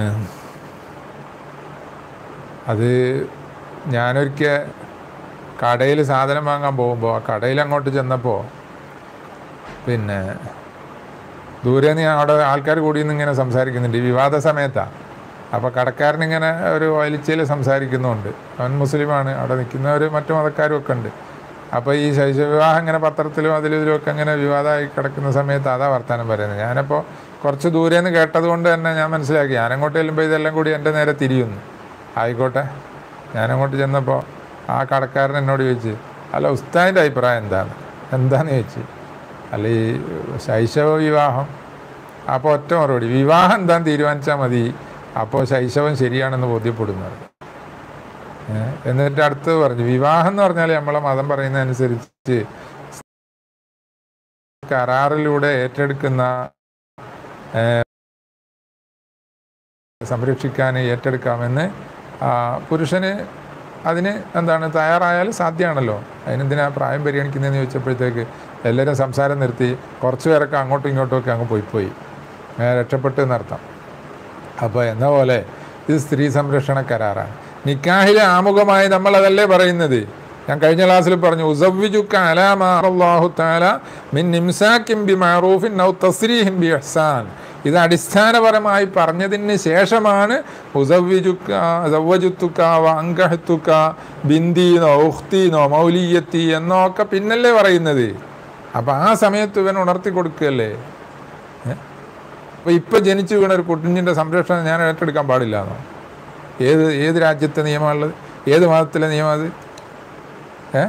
അത് ഞാനൊരിക്കൽ കടയിൽ സാധനം വാങ്ങാൻ പോകുമ്പോൾ ആ കടയിൽ അങ്ങോട്ട് ചെന്നപ്പോൾ പിന്നെ ദൂരെ നിന്ന് അവിടെ ആൾക്കാർ കൂടി നിന്ന് ഇങ്ങനെ സംസാരിക്കുന്നുണ്ട് ഈ വിവാദ സമയത്താണ് അപ്പോൾ കടക്കാരൻ ഇങ്ങനെ ഒരു വലിച്ചയിൽ സംസാരിക്കുന്നുണ്ട് അവൻ മുസ്ലിമാണ് അവിടെ നിൽക്കുന്നവർ മറ്റു മതക്കാരും ഒക്കെ ഉണ്ട് അപ്പോൾ ഈ ശൈശവിവാഹം ഇങ്ങനെ പത്രത്തിലും അതിലും ഇതിലും ഒക്കെ ഇങ്ങനെ വിവാദമായി കിടക്കുന്ന സമയത്ത് അതാ വർത്തമാനം പറയുന്നത് ഞാനപ്പോൾ കുറച്ച് ദൂരെ നിന്ന് കേട്ടത് കൊണ്ട് തന്നെ ഞാൻ മനസ്സിലാക്കി ഞാനങ്ങോട്ട് ചെല്ലുമ്പോൾ ഇതെല്ലാം കൂടി എൻ്റെ നേരെ തിരിയുന്നു ആയിക്കോട്ടെ ഞാനങ്ങോട്ട് ചെന്നപ്പോൾ ആ കടക്കാരൻ എന്നോട് ചോദിച്ചു അല്ല ഉസ്താദിൻ്റെ അഭിപ്രായം എന്താണ് എന്താന്ന് ചോദിച്ചു അല്ല ഈ ശൈശവ വിവാഹം അപ്പോൾ ഒറ്റ മറുപടി വിവാഹം എന്താന്ന് തീരുമാനിച്ചാൽ മതി അപ്പോൾ ശൈശവം ശരിയാണെന്ന് ബോധ്യപ്പെടുന്നത് ഏ? എന്നിട്ട് അടുത്ത് പറഞ്ഞു വിവാഹം എന്ന് പറഞ്ഞാൽ നമ്മളെ മതം പറയുന്ന അനുസരിച്ച് കരാറിലൂടെ ഏറ്റെടുക്കുന്ന ഏ, സംരക്ഷിക്കാൻ ഏറ്റെടുക്കാമെന്ന് ആ, പുരുഷന് അതിന് എന്താണ് തയ്യാറായാൽ സാധ്യമാണല്ലോ അതിനെന്തിനാ പ്രായം പരിഗണിക്കുന്നതെന്ന് ചോദിച്ചപ്പോഴത്തേക്ക് എല്ലാവരും സംസാരം നിർത്തി കുറച്ച് പേരൊക്കെ അങ്ങോട്ടും ഇങ്ങോട്ടും ഒക്കെ അങ്ങ് പോയി പോയി ഏ, രക്ഷപ്പെട്ടു എന്നർത്ഥം അപ്പോൾ എന്ന പോലെ ഇത് സ്ത്രീ സംരക്ഷണ കരാറാണ് നിക്കാഹിലെ ആമുഖമായി നമ്മൾ അതല്ലേ പറയുന്നത് ഞാൻ കഴിഞ്ഞ ക്ലാസ്സിൽ പറഞ്ഞു ഉസവ്വിജുക്ക അലാമാ അല്ലാഹു തആല മിൻ ഇംസാക്കിൻ ബി മഅറൂഫിൻ ഔ തസ്രീഹിൻ ബി ഇഹ്സാൻ ഇത് അടിസ്ഥാനപരമായി പറഞ്ഞതിന് ശേഷമാണ് ഉസവ്വിജുക്ക സവ്വജുത്തുക്ക വ അങ്കഹത്തുക്ക ബിന്ദീനോ ഉഖ്തീനോ മൗലിയത്തി എന്നൊക്കെ പിന്നല്ലേ പറയുന്നത് അപ്പം ആ സമയത്ത് ഇവൻ ഉണർത്തി കൊടുക്കുകയല്ലേ അപ്പോൾ ഇപ്പോൾ ജനിച്ചു വീണ ഒരു കുട്ടിൻ്റെ സംരക്ഷണം ഞാൻ ഏറ്റെടുക്കാൻ പാടില്ല എന്നോ ഏത് ഏത് രാജ്യത്തെ നിയമമുള്ളത് ഏത് മതത്തിലെ നിയമം അത് ഏ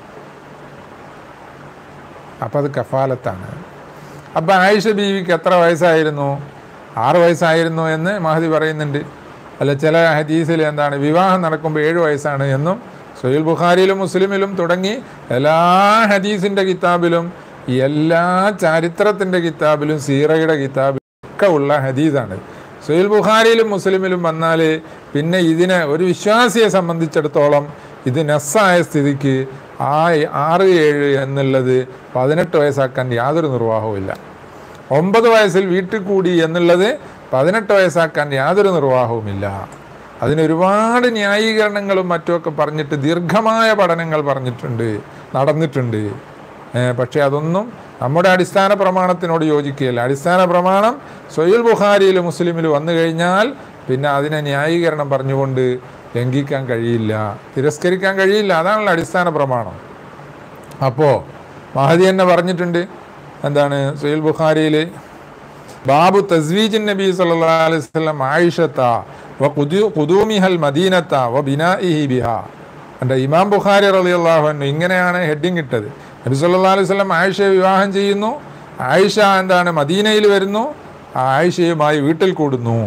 അപ്പം അത് കഫാലത്താണ് അപ്പം ആയിഷ ബീവിക്ക് എത്ര വയസ്സായിരുന്നു ആറ് വയസ്സായിരുന്നു എന്ന് മഹദി പറയുന്നുണ്ട് അല്ല ചില ഹദീസിൽ എന്താണ് വിവാഹം നടക്കുമ്പോൾ ഏഴ് വയസ്സാണ് എന്നും സൊയിൽ ബുഖാരിയിലും മുസ്ലിമിലും തുടങ്ങി എല്ലാ ഹദീസിൻ്റെ കിതാബിലും എല്ലാ ചരിത്രത്തിൻ്റെ കിതാബിലും സീറയുടെ കിതാബിലും ഒക്കെ ഉള്ള ഹദീസാണ് സൊയിൽ ബുഖാരിയിലും മുസ്ലിമിലും വന്നാൽ പിന്നെ ഇതിനെ ഒരു വിശ്വാസിയെ സംബന്ധിച്ചിടത്തോളം ഇത് നെസ്സായ സ്ഥിതിക്ക് ആ ആറ് ഏഴ് എന്നുള്ളത് പതിനെട്ട് വയസ്സാക്കാൻ യാതൊരു നിർവാഹവുമില്ല ഒമ്പത് വയസ്സിൽ വീട്ടിൽ കൂടി എന്നുള്ളത് പതിനെട്ട് വയസ്സാക്കാൻ യാതൊരു നിർവാഹവുമില്ല അതിന് ഒരുപാട് ന്യായീകരണങ്ങളും മറ്റുമൊക്കെ പറഞ്ഞിട്ട് ദീർഘമായ പഠനങ്ങൾ പറഞ്ഞിട്ടുണ്ട് നടന്നിട്ടുണ്ട് ഏ, പക്ഷേ അതൊന്നും നമ്മുടെ അടിസ്ഥാന പ്രമാണത്തിനോട് യോജിക്കുകയില്ല അടിസ്ഥാന പ്രമാണം സൊയ്യുൽ ബുഖാരിയിൽ മുസ്ലിമിൽ വന്നു കഴിഞ്ഞാൽ പിന്നെ അതിനെ ന്യായീകരണം പറഞ്ഞുകൊണ്ട് ലംഘിക്കാൻ കഴിയില്ല തിരസ്കരിക്കാൻ കഴിയില്ല അതാണല്ലോ അടിസ്ഥാന പ്രമാണം അപ്പോൾ മഹദി തന്നെ പറഞ്ഞിട്ടുണ്ട് എന്താണ് സൊയ്യുൽ ബുഖാരിയിൽ ബാബു തസ്വീജിൻ നബി സല്ലല്ലാഹു അലൈഹി വസല്ലം ആയിഷത്ത വ ഖുദൂ- ഖുദൂമിഹൽ മദീനത്ത വ ബിനാഇഹി ബിഹ എൻ്റെ ഇമാം ബുഖാരി റളിയല്ലാഹു അൻഹു ഇങ്ങനെയാണ് ഹെഡിങ് ഇട്ടത് നബി സല്ലല്ലാഹു അലൈഹി വസല്ലം ആയിഷയെ വിവാഹം ചെയ്യുന്നു ആയിഷ എന്താണ് മദീനയിൽ വരുന്നു ആ ആയിഷയുമായി വീട്ടിൽ കൂടുന്നു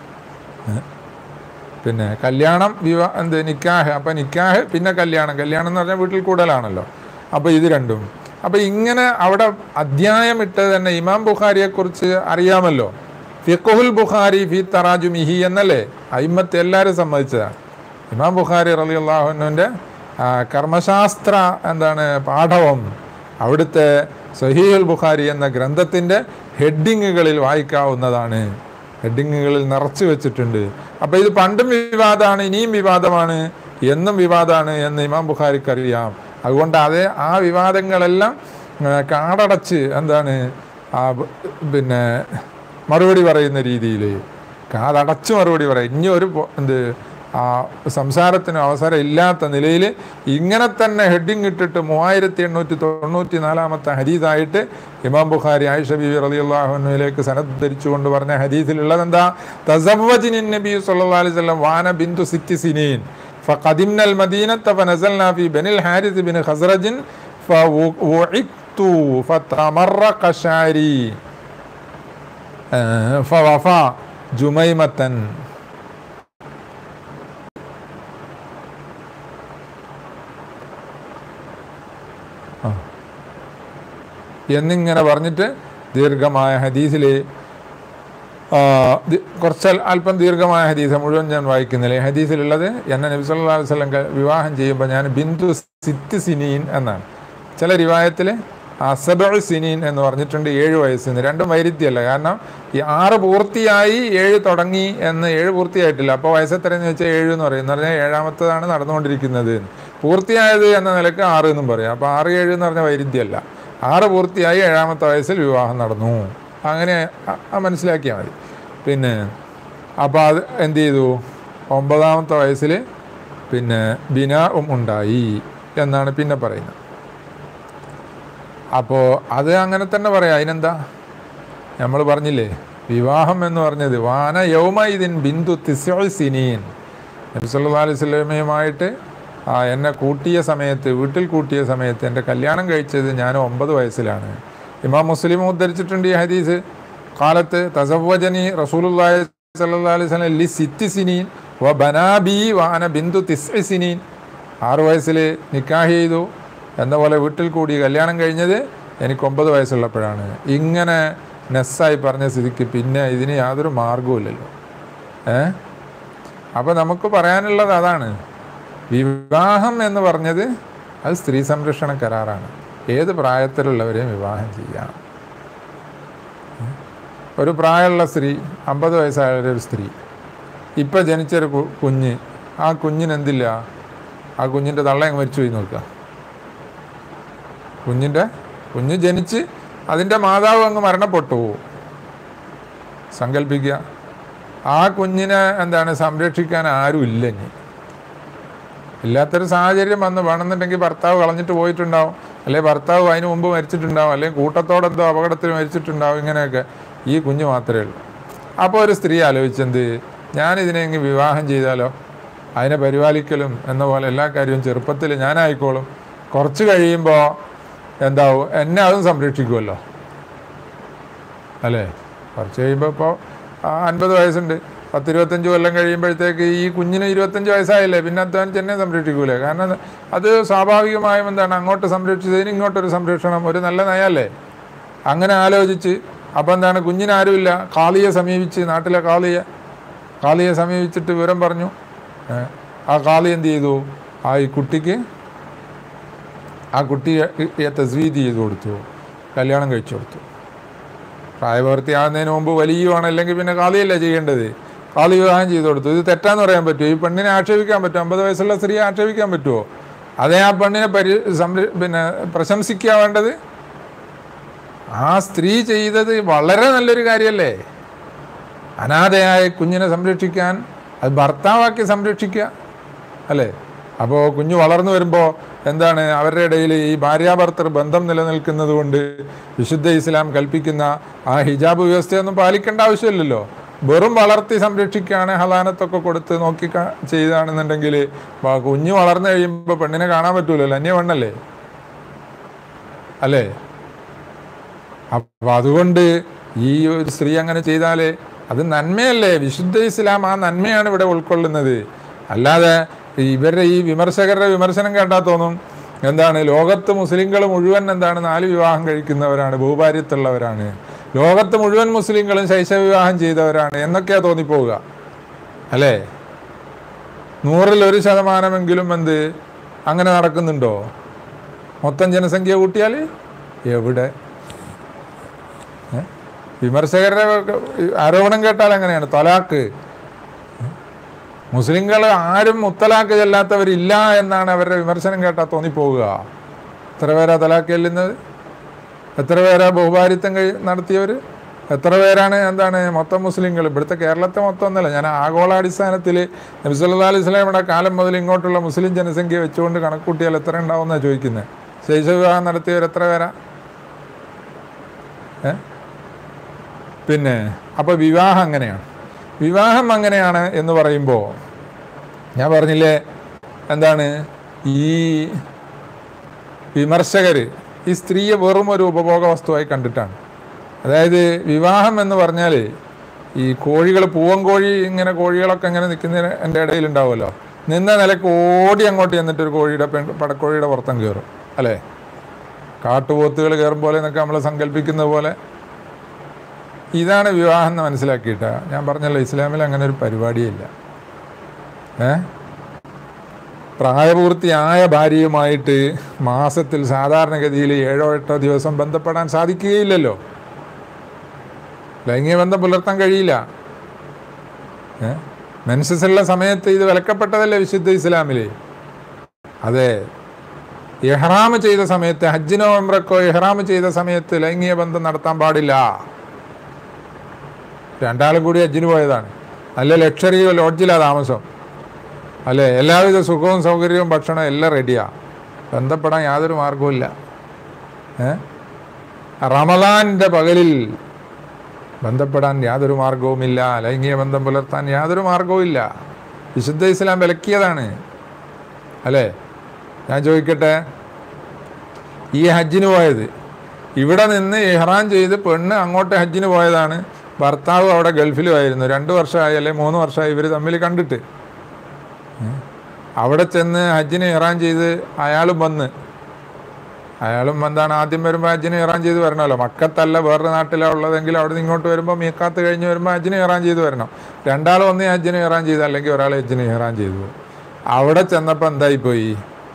പിന്നെ കല്യാണം വിവാഹ എന്ത് നിക്കാഹ് അപ്പം നിക്കാഹ് പിന്നെ കല്യാണം കല്യാണം എന്ന് പറഞ്ഞാൽ വീട്ടിൽ കൂടലാണല്ലോ അപ്പോൾ ഇത് രണ്ടും അപ്പോൾ ഇങ്ങനെ അവിടെ അധ്യായം ഇട്ടത് തന്നെ ഇമാം ബുഖാരിയെക്കുറിച്ച് അറിയാമല്ലോ ഫിഖുൽ ബുഖാരി ഫി തറാജു മിഹി എന്നല്ലേ അയിമത്ത് എല്ലാവരും സമ്മതിച്ചതാണ് ഇമാം ബുഖാരി റലി അള്ളാഹുവിൻ്റെ ആ, കർമ്മശാസ്ത്ര എന്താണ് പാഠവും അവിടുത്തെ സഹീഹുൽ ബുഖാരി എന്ന ഗ്രന്ഥത്തിൻ്റെ ഹെഡിങ്ങുകളിൽ വായിക്കാവുന്നതാണ് ഹെഡിങ്ങുകളിൽ നിറച്ചു വെച്ചിട്ടുണ്ട് അപ്പോൾ ഇത് പണ്ടും വിവാദമാണ് ഇനിയും വിവാദമാണ് എന്നും വിവാദമാണ് എന്ന് ഇമാം ബുഖാരിക്ക് അറിയാം അതുകൊണ്ട് അത് ആ വിവാദങ്ങളെല്ലാം ആ, കാടടച്ച് എന്താണ് ആ ബ- പിന്നെ മറുപടി പറയുന്ന രീതിയിൽ കാതടച്ച് മറുപടി പറയും ഇനി ഒരു പൊ- എന്ത് ആ സംസാരത്തിന് അവസരം ഇല്ലാത്ത നിലയിൽ ഇങ്ങനെ തന്നെ ഹെഡിങ് ഇട്ടിട്ട് മൂവായിരത്തി എണ്ണൂറ്റി തൊണ്ണൂറ്റി നാലാമത്തെ ഹദീസായിട്ട് ഇമാം ബുഖാരി ആയിഷ ബിബി റളിയല്ലാഹുവിലേക്ക് സനദ് ധരിച്ചുകൊണ്ട് പറഞ്ഞ ഹദീസിലുള്ളത് എന്താ തസവ്വജിനിൻ നബി സല്ലല്ലാഹു അലൈഹി വസല്ലം വാന ബിന്ദു സിറ്റി സിനീൻ فقدمنا المدينة فنزلنا في بني الحارث بن خزرج فوعدت فتمرق شعري آه، فوفى جميمة ആ. എന്നിങ്ങനെ പറഞ്ഞിട്ട് ദീർഘമായ ഹദീസിൽ കുറച്ച് അൽ- അല്പം ദീർഘമായ ഹദീസ് മുഴുവൻ ഞാൻ വായിക്കുന്നില്ല ഈ ഹദീസിലുള്ളത് എന്നെ നബി സല്ലല്ലാഹു അലൈഹി വസല്ലം ക- വിവാഹം ചെയ്യുമ്പോൾ ഞാൻ ബിന്ദു സിത്ത് സിനീൻ എന്നാണ് ചില റിവായത്തിൽ അസബ് സിനീൻ എന്ന് പറഞ്ഞിട്ടുണ്ട് ഏഴ് വയസ്സിന് രണ്ടും വൈരുദ്ധ്യമല്ല കാരണം ഈ ആറ് പൂർത്തിയായി ഏഴ് തുടങ്ങി എന്ന് ഏഴ് പൂർത്തിയായിട്ടില്ല അപ്പോൾ വയസ്സെത്രയെന്ന് വെച്ചാൽ ഏഴ് എന്ന് പറയും എന്ന് പറഞ്ഞാൽ ഏഴാമത്തതാണ് നടന്നുകൊണ്ടിരിക്കുന്നത് എന്ന്. പൂർത്തിയായത് എന്ന നിലക്ക് ആറ് എന്നും പറയും അപ്പോൾ ആറ് ഏഴ് എന്ന് പറഞ്ഞാൽ വൈരുദ്ധ്യമല്ല ആറ് പൂർത്തിയായി ഏഴാമത്തെ വയസ്സിൽ വിവാഹം നടന്നു അങ്ങനെ അ- അ- മനസ്സിലാക്കിയാൽ മതി പിന്നെ അപ്പോൾ അത് എന്ത് ചെയ്തു ഒമ്പതാമത്തെ വയസ്സിൽ പിന്നെ ബിനാവും ഉണ്ടായി എന്നാണ് പിന്നെ പറയുന്നത് അപ്പോൾ അത് അങ്ങനെ തന്നെ പറയാം അതിനെന്താ നമ്മൾ പറഞ്ഞില്ലേ വിവാഹം എന്ന് പറഞ്ഞത് വാന യൗമ ഇതിൻ ബിന്ദു തിസ്ഉ സിനീൻ നബി സല്ലല്ലാഹു അലൈഹി വസല്ലമയുമായിട്ട് ആ എന്നെ കൂട്ടിയ സമയത്ത് വീട്ടിൽ കൂട്ടിയ സമയത്ത് എൻ്റെ കല്യാണം കഴിച്ചത് ഞാൻ ഒമ്പത് വയസ്സിലാണ് ഇമാം മുസ്ലിം ഉദ്ധരിച്ചിട്ടുണ്ട് ഈ ഹദീസ് കാലത്ത് തസവ്വജനി റസൂലുള്ളാഹി സല്ലല്ലാഹു അലൈഹി വസല്ലം ലി സിത്തി സിനീൻ വ ബനാബി വാന ബിന്ദു തിസ്ഇ സിനീൻ ആറ് വയസ്സിൽ നിക്കാഹ് ചെയ്തു എന്ന പോലെ വീട്ടിൽ കൂടി കല്യാണം കഴിഞ്ഞത് എനിക്ക് ഒമ്പത് വയസ്സുള്ളപ്പോഴാണ് ഇങ്ങനെ നെസ്സായി പറഞ്ഞ സ്ഥിതിക്ക് പിന്നെ ഇതിന് യാതൊരു മാർഗവുമില്ലല്ലോ ഏ അപ്പോൾ നമുക്ക് പറയാനുള്ളത് അതാണ് വിവാഹം എന്ന് പറഞ്ഞത് അത് സ്ത്രീ സംരക്ഷണ കരാറാണ് ഏത് പ്രായത്തിലുള്ളവരെയും വിവാഹം ചെയ്യാം ഒരു പ്രായമുള്ള സ്ത്രീ അമ്പത് വയസ്സായ ഒരു സ്ത്രീ ഇപ്പം ജനിച്ചൊരു കു- കുഞ്ഞ് ആ കുഞ്ഞിന് എന്തില്ല ആ കുഞ്ഞിൻ്റെ തള്ളയങ്ങ് മരിച്ചു പോയി നോക്കുക കുഞ്ഞിൻ്റെ കുഞ്ഞ് ജനിച്ച് അതിൻ്റെ മാതാവ് അങ്ങ് മരണപ്പെട്ടു പോകും സങ്കല്പിക്കുക ആ കുഞ്ഞിനെ എന്താണ് സംരക്ഷിക്കാൻ ആരും ഇല്ല ഇനി ഇല്ലാത്തൊരു സാഹചര്യം വന്ന് വേണമെന്നുണ്ടെങ്കിൽ ഭർത്താവ് കളഞ്ഞിട്ട് പോയിട്ടുണ്ടാവും അല്ലെങ്കിൽ ഭർത്താവ് അതിന് മുമ്പ് മരിച്ചിട്ടുണ്ടാവും അല്ലെങ്കിൽ കൂട്ടത്തോടെന്തോ അപകടത്തിൽ മരിച്ചിട്ടുണ്ടാവും ഇങ്ങനെയൊക്കെ ഈ കുഞ്ഞ് മാത്രമേ ഉള്ളൂ അപ്പോൾ ഒരു സ്ത്രീ ആലോചിച്ചെന്ത് ഞാനിതിനെ ഇങ്ങ് വിവാഹം ചെയ്താലോ അതിനെ പരിപാലിക്കലും എന്ന പോലെ എല്ലാ കാര്യവും ചെറുപ്പത്തിൽ ഞാനായിക്കോളും കുറച്ച് കഴിയുമ്പോൾ എന്താവും എന്നെ അതും സംരക്ഷിക്കുമല്ലോ അല്ലേ കുറച്ച് കഴിയുമ്പോൾ ഇപ്പോൾ അൻപത് വയസ്സുണ്ട് പത്തിരുപത്തഞ്ച് കൊല്ലം കഴിയുമ്പോഴത്തേക്ക് ഈ കുഞ്ഞിന് ഇരുപത്തഞ്ച് വയസ്സായില്ലേ പിന്നെ അധ്വാനിച്ച് എന്നെ സംരക്ഷിക്കൂലേ കാരണം അത് സ്വാഭാവികമായും എന്താണ് അങ്ങോട്ട് സംരക്ഷിച്ചതിന് ഇങ്ങോട്ടൊരു സംരക്ഷണം ഒരു നല്ല നയല്ലേ അങ്ങനെ ആലോചിച്ച് അപ്പോൾ എന്താണ് കുഞ്ഞിനാരുമില്ല കാളിയെ സമീപിച്ച് നാട്ടിലെ കാളിയെ കാളിയെ സമീപിച്ചിട്ട് വിവരം പറഞ്ഞു ഏ, ആ കാളി എന്ത് ചെയ്തു ആ ഈ കുട്ടിക്ക് ആ കുട്ടിയെ തസ്വീദ് ചെയ്ത് കൊടുത്തു കല്യാണം കഴിച്ചു കൊടുത്തു പ്രായപൂർത്തിയാകുന്നതിന് മുമ്പ് വലിയുവാണ് അല്ലെങ്കിൽ പിന്നെ കാളിയല്ലേ ചെയ്യേണ്ടത് കാളി വിവാഹം ചെയ്തു കൊടുത്തു ഇത് തെറ്റാന്ന് പറയാൻ പറ്റുമോ ഈ പെണ്ണിനെ ആക്ഷേപിക്കാൻ പറ്റുമോ അമ്പത് വയസ്സുള്ള സ്ത്രീയെ ആക്ഷേപിക്കാൻ പറ്റുമോ അതേ ആ പെണ്ണിനെ പരി സംര പിന്നെ പ്രശംസിക്കുക വേണ്ടത് ആ സ്ത്രീ ചെയ്തത് വളരെ നല്ലൊരു കാര്യമല്ലേ അനാഥയായ കുഞ്ഞിനെ സംരക്ഷിക്കാൻ അത് ഭർത്താവാക്കി സംരക്ഷിക്കുക അല്ലേ അപ്പോൾ കുഞ്ഞ് വളർന്നു വരുമ്പോൾ എന്താണ് അവരുടെ ഇടയിൽ ഈ ഭാര്യാഭർത്തൃ ബന്ധം നിലനിൽക്കുന്നത് കൊണ്ട് വിശുദ്ധ ഇസ്ലാം കൽപ്പിക്കുന്ന ആ ഹിജാബ് വ്യവസ്ഥയൊന്നും പാലിക്കേണ്ട ആവശ്യമില്ലല്ലോ വെറും വളർത്തി സംരക്ഷിക്കുകയാണ് ഹലാനത്തൊക്കെ കൊടുത്ത് നോക്കി ക- ചെയ്താണെന്നുണ്ടെങ്കിൽ വ- കുഞ്ഞ് വളർന്നു കഴിയുമ്പോൾ പെണ്ണിനെ കാണാൻ പറ്റൂലല്ലോ അന്യ പെണ്ണല്ലേ അല്ലേ അപ്പം അതുകൊണ്ട് ഈ ഒരു സ്ത്രീ അങ്ങനെ ചെയ്താൽ അത് നന്മയല്ലേ വിശുദ്ധ ഇസ്ലാം ആ നന്മയാണ് ഇവിടെ ഉൾക്കൊള്ളുന്നത് അല്ലാതെ ഇവരുടെ ഈ വിമർശകരുടെ വിമർശനം കേട്ടാൽ തോന്നും എന്താണ് ലോകത്ത് മുസ്ലിങ്ങൾ മുഴുവൻ എന്താണ് നാല് വിവാഹം കഴിക്കുന്നവരാണ് ബഹുഭാര്യത്തുള്ളവരാണ് ലോകത്ത് മുഴുവൻ മുസ്ലിങ്ങളും ശൈശവ വിവാഹം ചെയ്തവരാണ് എന്നൊക്കെയാ തോന്നിപ്പോവുക അല്ലേ നൂറിൽ ഒരു ശതമാനമെങ്കിലും എന്ത് അങ്ങനെ നടക്കുന്നുണ്ടോ മൊത്തം ജനസംഖ്യ കൂട്ടിയാൽ എവിടെ ഏ? വിമർശകരുടെ ആരോപണം കേട്ടാൽ അങ്ങനെയാണ് തൊലാക്ക് മുസ്ലിങ്ങൾ ആരും മുത്തലാക്ക് ചെല്ലാത്തവരില്ല എന്നാണ് അവരുടെ വിമർശനം കേട്ടാൽ തോന്നിപ്പോവുക എത്ര പേരാ തലാക്ക് ചെല്ലുന്നത് എത്ര പേരാ ബഹുഭാരിത്വം കഴി നടത്തിയവർ എത്ര പേരാണ് എന്താണ് മൊത്തം മുസ്ലിങ്ങൾ ഇവിടുത്തെ കേരളത്തെ മൊത്തം ഒന്നല്ല ഞാൻ ആഗോളാടിസ്ഥാനത്തിൽ നബിസല്ലാ അലൈഹി സ്വലാമിയുടെ കാലം മുതൽ ഇങ്ങോട്ടുള്ള മുസ്ലിം ജനസംഖ്യ വെച്ചുകൊണ്ട് കണക്കൂട്ടിയാൽ എത്ര ഉണ്ടാവുമെന്നാണ് ചോദിക്കുന്നത് ശൈശവിവാഹം നടത്തിയവർ എത്ര പേരാ ഏ പിന്നെ അപ്പോൾ വിവാഹം അങ്ങനെയാണ് വിവാഹം അങ്ങനെയാണ് എന്ന് പറയുമ്പോൾ ഞാൻ പറഞ്ഞില്ലേ എന്താണ് ഈ വിമർശകർ ഈ സ്ത്രീയെ വെറും ഒരു ഉപഭോഗ വസ്തുവായി കണ്ടിട്ടാണ് അതായത് വിവാഹം എന്ന് പറഞ്ഞാൽ ഈ കോഴികൾ പൂവൻ കോഴി ഇങ്ങനെ കോഴികളൊക്കെ ഇങ്ങനെ നിൽക്കുന്നതിന് എൻ്റെ ഇടയിൽ ഉണ്ടാവുമല്ലോ നിന്ന നിലക്ക് ഓടി അങ്ങോട്ട് ചെന്നിട്ട് ഒരു കോഴിയുടെ പെൺ പടക്കോഴിയുടെ പുറത്തം കയറും അല്ലേ കാട്ടുപോത്തുകൾ കയറും പോലെ എന്നൊക്കെ നമ്മൾ സങ്കല്പിക്കുന്ന പോലെ ഇതാണ് വിവാഹം എന്ന് മനസ്സിലാക്കിയിട്ട് ഞാൻ പറഞ്ഞല്ലോ ഇസ്ലാമിൽ അങ്ങനെ ഒരു പരിപാടിയില്ല ഏ പ്രായപൂർത്തിയായ ഭാര്യയുമായിട്ട് മാസത്തിൽ സാധാരണഗതിയിൽ ഏഴോ എട്ടോ ദിവസം ബന്ധപ്പെടാൻ സാധിക്കുകയില്ലല്ലോ ലൈംഗിക ബന്ധം പുലർത്താൻ കഴിയില്ല ഏ മെൻസസുള്ള സമയത്ത് ഇത് വിലക്കപ്പെട്ടതല്ലേ വിശുദ്ധ ഇസ്ലാമിൽ അതെ ഇഹ്റാം ചെയ്ത സമയത്ത് ഹജ്ജിനോ ഉംറക്കോ ഇഹ്റാം ചെയ്ത സമയത്ത് ലൈംഗിക ബന്ധം നടത്താൻ പാടില്ല രണ്ടാളും കൂടി ഹജ്ജിന് പോയതാണ് നല്ല ലക്ഷറി ലോഡ്ജിലാണ് താമസം അല്ലേ എല്ലാവിധ സുഖവും സൗകര്യവും ഭക്ഷണവും എല്ലാം റെഡിയാണ് ബന്ധപ്പെടാൻ യാതൊരു മാർഗവുമില്ല ഏ റമദാനിൻ്റെ പകലിൽ ബന്ധപ്പെടാൻ യാതൊരു മാർഗവുമില്ല ലൈംഗിക ബന്ധം പുലർത്താൻ യാതൊരു മാർഗവുമില്ല വിശുദ്ധ ഇസ്ലാം വിലക്കിയതാണ് അല്ലേ ഞാൻ ചോദിക്കട്ടെ ഈ ഹജ്ജിന് പോയത് ഇവിടെ നിന്ന് ഇഹ്റാൻ ചെയ്ത് പെണ്ണ് അങ്ങോട്ട് ഹജ്ജിന് പോയതാണ് ഭർത്താവ് അവിടെ ഗൾഫിലുമായിരുന്നു രണ്ട് വർഷമായി അല്ലെങ്കിൽ മൂന്ന് വർഷമായി ഇവർ തമ്മിൽ കണ്ടിട്ട് ഏ? അവിടെ ചെന്ന് ഹജ്ജിന് ഇഹ്റാൻ ചെയ്ത് അയാളും വന്ന് അയാളും എന്താണ് ആദ്യം വരുമ്പോൾ ഹജ്ജിന് ഇറാൻ ചെയ്ത് വരണമല്ലോ മക്കത്തല്ല വേറൊരു നാട്ടിലാണ് ഉള്ളതെങ്കിൽ അവിടെ നിന്ന് ഇങ്ങോട്ട് വരുമ്പോൾ മീക്കാത്ത് കഴിഞ്ഞ് വരുമ്പോൾ ഹജ്ജിന് ഇറാൻ ചെയ്ത് വരണം രണ്ടാൾ ഒന്ന് ഹജ്ജിന് ഇറാൻ ചെയ്ത് അല്ലെങ്കിൽ ഒരാൾ ഹജ്ജിന് ഇറാൻ ചെയ്തു അവിടെ ചെന്നപ്പോൾ എന്തായിപ്പോയി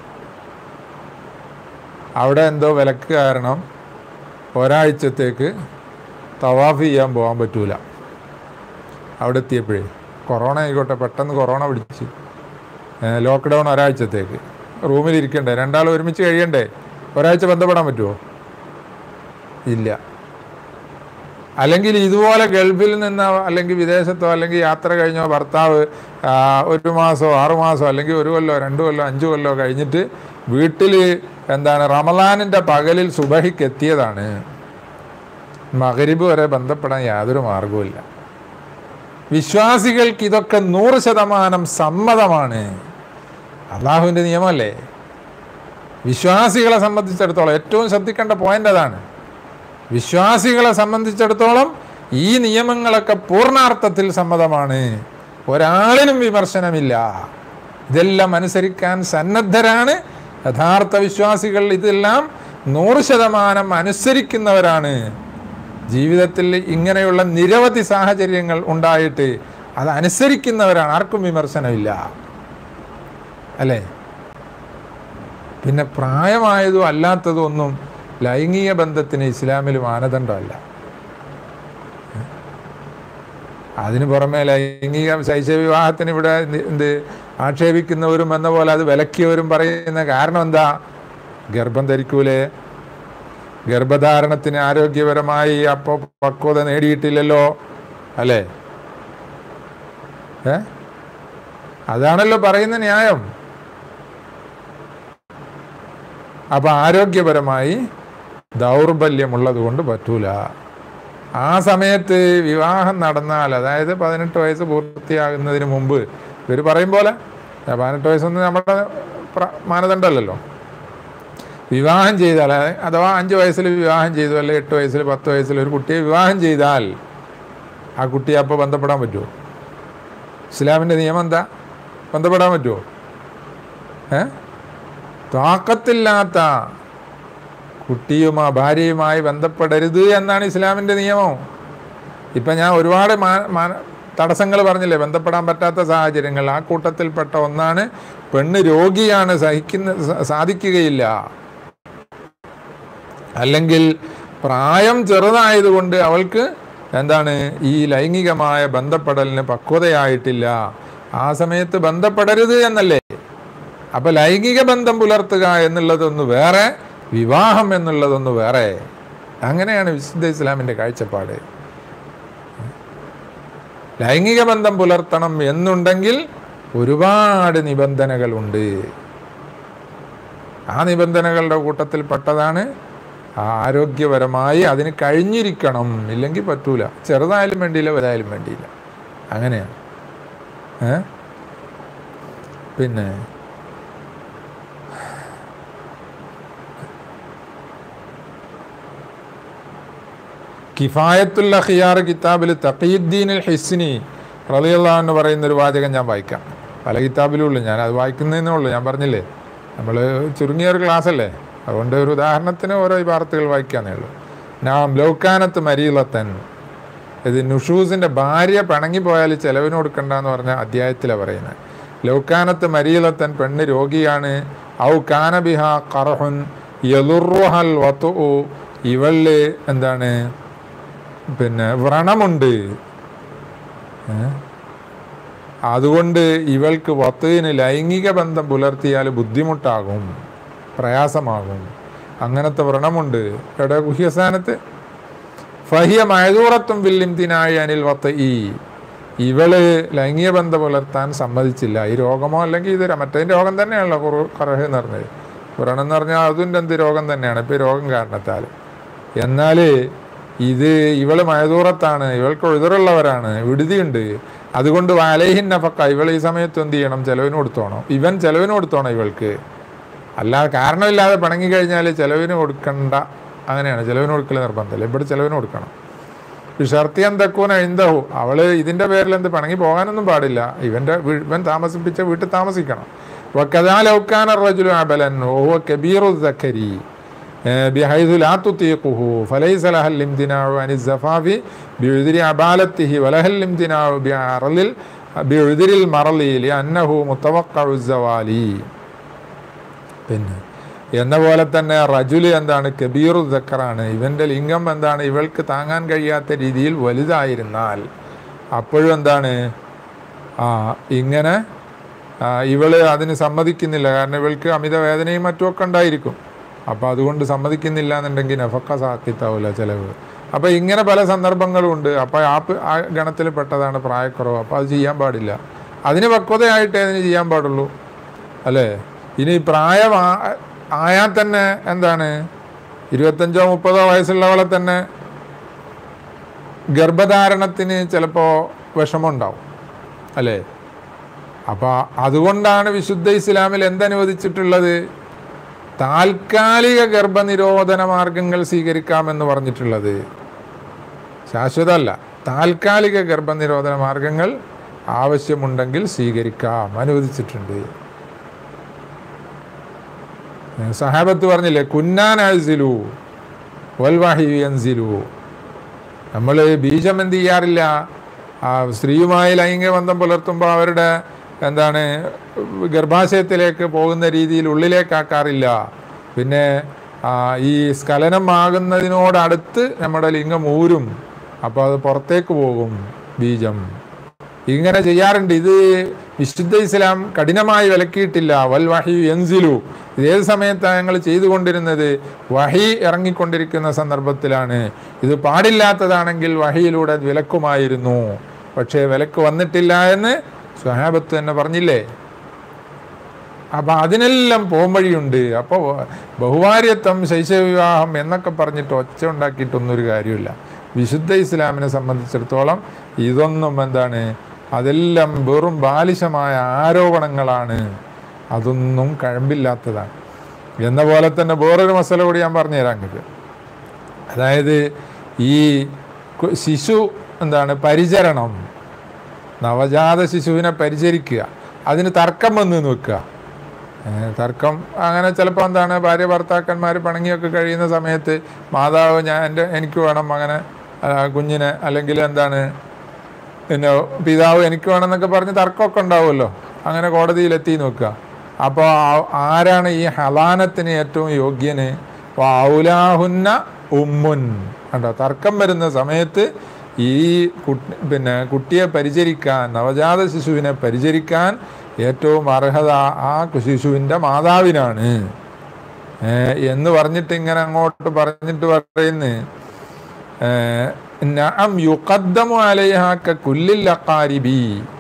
അവിടെ എന്തോ വിലക്ക് കാരണം ഒരാഴ്ചത്തേക്ക് തവാഫ് ചെയ്യാൻ പോകാൻ പറ്റൂല അവിടെ എത്തിയപ്പോഴേ കൊറോണ ആയിക്കോട്ടെ പെട്ടെന്ന് കൊറോണ പിടിച്ച് ലോക്ക്ഡൗൺ ഒരാഴ്ചത്തേക്ക് റൂമിലിരിക്കണ്ടേ രണ്ടാൾ ഒരുമിച്ച് കഴിയണ്ടേ ഒരാഴ്ച ബന്ധപ്പെടാൻ പറ്റുമോ ഇല്ല അല്ലെങ്കിൽ ഇതുപോലെ ഗൾഫിൽ നിന്നോ അല്ലെങ്കിൽ വിദേശത്തോ അല്ലെങ്കിൽ യാത്ര കഴിഞ്ഞോ ഭർത്താവ് ആ, ഒരു മാസമോ ആറു മാസമോ അല്ലെങ്കിൽ ഒരു കൊല്ലോ രണ്ട് കൊല്ലോ അഞ്ച് കൊല്ലോ കഴിഞ്ഞിട്ട് വീട്ടിൽ എന്താണ് റമലാനിൻ്റെ പകലിൽ സുബഹിക്ക് എത്തിയതാണ് മകരിബ് വരെ ബന്ധപ്പെടാൻ യാതൊരു മാർഗവുമില്ല വിശ്വാസികൾക്ക് ഇതൊക്കെ നൂറ് ശതമാനം സമ്മതമാണ് അള്ളാഹുവിൻ്റെ നിയമമല്ലേ വിശ്വാസികളെ സംബന്ധിച്ചിടത്തോളം ഏറ്റവും ശ്രദ്ധിക്കേണ്ട പോയിന്റ് അതാണ് വിശ്വാസികളെ സംബന്ധിച്ചിടത്തോളം ഈ നിയമങ്ങളൊക്കെ പൂർണ്ണാർത്ഥത്തിൽ സമ്മതമാണ് ഒരാളിനും വിമർശനമില്ല ഇതെല്ലാം അനുസരിക്കാൻ സന്നദ്ധരാണ് യഥാർത്ഥ വിശ്വാസികൾ ഇതെല്ലാം നൂറ് ശതമാനം അനുസരിക്കുന്നവരാണ് ജീവിതത്തിൽ ഇങ്ങനെയുള്ള നിരവധി സാഹചര്യങ്ങൾ ഉണ്ടായിട്ട് അത് അനുസരിക്കുന്നവരാണ് ആർക്കും വിമർശനമില്ല അല്ലേ പിന്നെ പ്രായമായതും അല്ലാത്തതും ഒന്നും ലൈംഗിക ബന്ധത്തിന് ഇസ്ലാമിൽ മാനദണ്ഡമല്ല അതിന് പുറമെ ലൈംഗിക ശൈശവ വിവാഹത്തിന് ഇവിടെ എന്ത് എന്ത് ആക്ഷേപിക്കുന്നവരും എന്ന പോലെ അത് വിലക്കിയവരും പറയുന്ന കാരണം എന്താ ഗർഭം ധരിക്കൂലേ ഗർഭധാരണത്തിന് ആരോഗ്യപരമായി അപ്പോൾ പക്വത നേടിയിട്ടില്ലല്ലോ അല്ലേ ഏ അതാണല്ലോ പറയുന്ന ന്യായം അപ്പൊ ആരോഗ്യപരമായി ദൗർബല്യമുള്ളത് കൊണ്ട് പറ്റൂല ആ സമയത്ത് വിവാഹം നടന്നാൽ അതായത് പതിനെട്ട് വയസ്സ് പൂർത്തിയാകുന്നതിന് മുമ്പ് ഇവർ പറയും പോലെ ആ, പതിനെട്ട് വയസ്സൊന്നും നമ്മുടെ പ്ര- മാനദണ്ഡമല്ലല്ലോ വിവാഹം ചെയ്താൽ അതായത് അഥവാ അഞ്ച് വയസ്സിൽ വിവാഹം ചെയ്തു അല്ലെങ്കിൽ എട്ട് വയസ്സിൽ പത്ത് വയസ്സിൽ ഒരു കുട്ടിയെ വിവാഹം ചെയ്താൽ ആ കുട്ടിയെ അപ്പോൾ ബന്ധപ്പെടാൻ പറ്റുമോ ഇസ്ലാമിൻ്റെ നിയമം എന്താ ബന്ധപ്പെടാൻ പറ്റുമോ ഏ താക്കത്തില്ലാത്ത കുട്ടിയുമാ ഭാര്യയുമായി ബന്ധപ്പെടരുത് എന്നാണ് ഇസ്ലാമിൻ്റെ നിയമം ഇപ്പം ഞാൻ ഒരുപാട് മാ- മാന- തടസ്സങ്ങൾ പറഞ്ഞില്ലേ ബന്ധപ്പെടാൻ പറ്റാത്ത സാഹചര്യങ്ങൾ ആ കൂട്ടത്തിൽപ്പെട്ട ഒന്നാണ് പെണ്ണ് രോഗിയാണ് സഹിക്കുന്ന സ- സാധിക്കുകയില്ല അല്ലെങ്കിൽ പ്രായം ചെറുതായതുകൊണ്ട് അവൾക്ക് എന്താണ് ഈ ലൈംഗികമായ ബന്ധപ്പെടലിന് പക്വതയായിട്ടില്ല ആ സമയത്ത് ബന്ധപ്പെടരുത് എന്നല്ലേ അപ്പൊ ലൈംഗിക ബന്ധം പുലർത്തുക എന്നുള്ളതൊന്ന് വേറെ വിവാഹം എന്നുള്ളതൊന്ന് വേറെ അങ്ങനെയാണ് വിശുദ്ധ ഇസ്ലാമിന്റെ കാഴ്ചപ്പാട് ലൈംഗിക ബന്ധം പുലർത്തണം എന്നുണ്ടെങ്കിൽ ഒരുപാട് നിബന്ധനകളുണ്ട് ആ നിബന്ധനകളുടെ കൂട്ടത്തിൽപ്പെട്ടതാണ് ആരോഗ്യപരമായി അതിന് കഴിഞ്ഞിരിക്കണം ഇല്ലെങ്കിൽ പറ്റൂല ചെറുതായാലും വേണ്ടിയില്ല വലുതായാലും വേണ്ടിയില്ല അങ്ങനെയാണ് ഏ പിന്നെ കിഫായത്തുൽ അഖിയാർ കിതാബിൽ തഖീദ്ദീൻ അൽ ഹിസ്നി റളിയല്ലാഹു എന്ന് പറയുന്ന ഒരു വാചകം ഞാൻ വായിക്കാം പല കിതാബിലും ഉള്ളു ഞാൻ അത് വായിക്കുന്നതേ ഉള്ളൂ ഞാൻ പറഞ്ഞില്ലേ നമ്മൾ ചുരുങ്ങിയ ഒരു ക്ലാസ് അല്ലേ അതുകൊണ്ട് ഒരു ഉദാഹരണത്തിന് ഓരോ വാർത്തകൾ വായിക്കാന്നേ ഉള്ളൂ നാം ലൗക്കാനത്ത് മരീലത്തൻ ഇത് നുഷൂസിൻ്റെ ഭാര്യ പിണങ്ങിപ്പോയാൽ ചെലവിന് കൊടുക്കണ്ട എന്ന് പറഞ്ഞ അധ്യായത്തിലാണ് പറയുന്നത് ലൗക്കാനത്ത് മരീലത്തൻ പെണ്ണ് രോഗിയാണ് ഔ കാനബിഹ കറഹുൻ യലുറുഹൽ വത്തു ഇവള് എന്താണ് പിന്നെ വ്രണമുണ്ട് ഏ? അതുകൊണ്ട് ഇവൾക്ക് വത്തുവിന് ലൈംഗിക ബന്ധം പുലർത്തിയാൽ ബുദ്ധിമുട്ടാകും പ്രയാസമാകും അങ്ങനത്തെ വ്രണമുണ്ട് എവിടെ ഗുഹ്യസ്ഥാനത്ത് ഫഹിയ മഴതൂറത്തും വില്ലിംതിനായി അനിൽ വത്ത ഈ ഇവള് ലൈംഗിക ബന്ധം പുലർത്താൻ സമ്മതിച്ചില്ല ഈ രോഗമോ അല്ലെങ്കിൽ ഇത് മറ്റേ രോഗം തന്നെയാണല്ലോ കുറു കറഹ് എന്ന് പറഞ്ഞത് വ്രണം എന്ന് പറഞ്ഞാൽ അതിൻ്റെ എന്ത് രോഗം തന്നെയാണ് ഇപ്പോൾ ഈ രോഗം കാരണത്താൽ എന്നാൽ ഇത് ഇവള് മഴതൂറത്താണ് ഇവൾക്ക് എഴുതറുള്ളവരാണ് വിടുതിയുണ്ട് അതുകൊണ്ട് വാലയിഹിൻ നഫക്ക ഇവൾ ഈ സമയത്ത് എന്ത് ചെയ്യണം ചെലവിന് കൊടുത്തോണം ഇവൻ ചെലവിന് കൊടുത്തോണം ഇവൾക്ക് അല്ലാതെ കാരണമില്ലാതെ പിണങ്ങി കഴിഞ്ഞാൽ ചെലവിന് കൊടുക്കണ്ട അങ്ങനെയാണ് ചെലവിന് കൊടുക്കൽ നിർബന്ധമില്ല ഇവിടെ ചെലവിന് കൊടുക്കണം ഷർത്തിയൻ തക്കൂന എഴുന്തഹു അവള് ഇതിന്റെ പേരിൽ എന്ത് പിണങ്ങി പോകാനൊന്നും പാടില്ല ഇവന്റെ വീ- ഇവൻ താമസിപ്പിച്ച വീട്ടിൽ താമസിക്കണം വക്കദാലൗക്കാന റജുലു അബലൻ ഓഹോ കബീറു ദക്കരി بحيث لا تطيقه فليس لها الامتناع عن الزفاف بعذر عبالته ولها الامتناع بعرض ال- بعذر المرض لأنه متوقع الزوال പിന്നെ എന്ന പോലെ തന്നെ റജുല് എന്താണ് കബീറു ദക്കറാണ് ഇവന്റെ ലിംഗം എന്താണ് ഇവൾക്ക് താങ്ങാൻ കഴിയാത്ത രീതിയിൽ വലുതായിരുന്നാൽ അപ്പോഴും എന്താണ് ആ ഇങ്ങനെ ആ, ഇവള് അതിന് സമ്മതിക്കുന്നില്ല കാരണം ഇവൾക്ക് അമിത വേദനയും മറ്റുമൊക്കെ ഉണ്ടായിരിക്കും അപ്പോൾ അതുകൊണ്ട് സമ്മതിക്കുന്നില്ല എന്നുണ്ടെങ്കിൽ നഫക്ക സാക്കിത്താവില്ല ചിലവ് അപ്പോൾ ഇങ്ങനെ പല സന്ദർഭങ്ങളും ഉണ്ട് അപ്പോൾ ആ പ്- ആ ഗണത്തിൽ പെട്ടതാണ് പ്രായക്കുറവ് അപ്പോൾ അത് ചെയ്യാൻ പാടില്ല അതിന് പക്വതയായിട്ടേ അതിന് ചെയ്യാൻ പാടുള്ളൂ അല്ലേ ഇനി പ്രായം ആ- ആയാൽ തന്നെ എന്താണ് ഇരുപത്തഞ്ചോ മുപ്പതോ വയസ്സുള്ളവളെ തന്നെ ഗർഭധാരണത്തിന് ചിലപ്പോൾ വിഷമമുണ്ടാവും അല്ലേ അപ്പോൾ അതുകൊണ്ടാണ് വിശുദ്ധ ഇസ്ലാമിൽ എന്തനുവദിച്ചിട്ടുള്ളത് താൽക്കാലിക ഗർഭനിരോധന മാർഗങ്ങൾ സ്വീകരിക്കാമെന്ന് പറഞ്ഞിട്ടുള്ളത് ശാശ്വതമല്ല താൽക്കാലിക ഗർഭനിരോധന മാർഗങ്ങൾ ആവശ്യമുണ്ടെങ്കിൽ സ്വീകരിക്കാം അനുവദിച്ചിട്ടുണ്ട് സഹാബത്ത് പറഞ്ഞില്ലേ കുന്നാൻ അസിലു വൽവാഹി അൻസിലു നമ്മൾ ബീജം എന്ത് ചെയ്യാറില്ല ആ സ്ത്രീയുമായി ലൈംഗിക ബന്ധം പുലർത്തുമ്പോൾ അവരുടെ എന്താണ് ഗർഭാശയത്തിലേക്ക് പോകുന്ന രീതിയിൽ ഉള്ളിലേക്കാക്കാറില്ല പിന്നെ ആ, ഈ സ്ഖലനം ആകുന്നതിനോടടുത്ത് നമ്മുടെ ലിംഗം ഊരും അപ്പോൾ അത് പുറത്തേക്ക് പോകും ബീജം ഇങ്ങനെ ചെയ്യാറുണ്ട് ഇത് വിശുദ്ധ ഇസ്ലാം കഠിനമായി വിലക്കിയിട്ടില്ല വൽ വഹി എൻസിലു ഇത് ഏത് സമയത്താണ് ഞങ്ങൾ ചെയ്തുകൊണ്ടിരുന്നത് വഹി ഇറങ്ങിക്കൊണ്ടിരിക്കുന്ന സന്ദർഭത്തിലാണ് ഇത് പാടില്ലാത്തതാണെങ്കിൽ വഹിയിലൂടെ അത് വിലക്കുമായിരുന്നു പക്ഷേ വിലക്ക് വന്നിട്ടില്ല എന്ന് സ്വഹാബത്ത് തന്നെ പറഞ്ഞില്ലേ അപ്പം അതിനെല്ലാം പോംവഴിയുണ്ട് അപ്പോൾ ബഹുഭാര്യത്വം ശൈശവിവാഹം എന്നൊക്കെ പറഞ്ഞിട്ട് ഒച്ച ഉണ്ടാക്കിയിട്ടൊന്നും ഒരു കാര്യമില്ല വിശുദ്ധ ഇസ്ലാമിനെ സംബന്ധിച്ചിടത്തോളം ഇതൊന്നും എന്താണ് അതെല്ലാം വെറും ബാലിശമായ ആരോപണങ്ങളാണ് അതൊന്നും കഴമ്പില്ലാത്തതാണ് എന്ന പോലെ തന്നെ വേറൊരു മസല കൂടി ഞാൻ പറഞ്ഞുതരാം നിങ്ങൾക്ക് അതായത് ഈ കു- ശിശു എന്താണ് പരിചരണം നവജാത ശിശുവിനെ പരിചരിക്കുക അതിന് തർക്കം വന്ന് വെക്കുക ഏ, തർക്കം അങ്ങനെ ചിലപ്പോൾ എന്താണ് ഭാര്യ ഭർത്താക്കന്മാർ പിണങ്ങിയൊക്കെ കഴിയുന്ന സമയത്ത് മാതാവ് ഞാൻ എൻ്റെ എനിക്ക് വേണം അങ്ങനെ ആ, കുഞ്ഞിനെ അല്ലെങ്കിൽ എന്താണ് പിന്നെ പിതാവ് എനിക്ക് വേണമെന്നൊക്കെ പറഞ്ഞ് തർക്കമൊക്കെ ഉണ്ടാവുമല്ലോ അങ്ങനെ കോടതിയിലെത്തി നോക്കുക അപ്പോൾ ആരാണ് ഈ ഹലാനത്തിന് ഏറ്റവും യോഗ്യന് ഔലാഹുന്ന ഉമ്മുൻ കണ്ടോ തർക്കം വരുന്ന സമയത്ത് ഈ കുട്ടി പിന്നെ കുട്ടിയെ പരിചരിക്കാൻ നവജാത ശിശുവിനെ പരിചരിക്കാൻ ഏറ്റവും അർഹത ആ ശിശുവിൻ്റെ മാതാവിനാണ് ഏ, എന്ന് പറഞ്ഞിട്ട് ഇങ്ങനെ അങ്ങോട്ട് പറഞ്ഞിട്ട് പറയുന്നു നഅം യുഖദ്ദമു അലൈഹാ കകുല്ലിൽ അഖാരിബി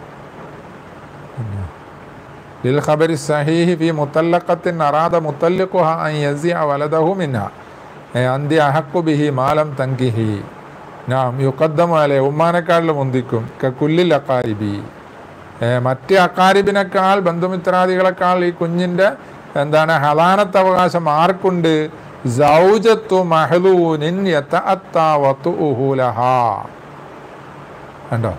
للخبر الصحيح في مطلقة أراد مطلقها أن يزيع ولده منها അന്ത്യ അഹക്കു ബിഹി മാലം തങ്കിഹി നാം യുക്കദ്ദമാലെ ഉമ്മാനെക്കാളിൽ മുന്തിക്കും കുല്ലിൽ അക്കാരിബി മറ്റ് അക്കാരിബിനേക്കാൾ ബന്ധുമിത്രാദികളെക്കാൾ ഈ കുഞ്ഞിൻ്റെ എന്താണ് ഹലാനത്ത് അവകാശം ആർക്കുണ്ട് സൗജത്തു മഹലൂനിൻ യതഅത്താവത്തു ഉഹുലഹാ കണ്ടോ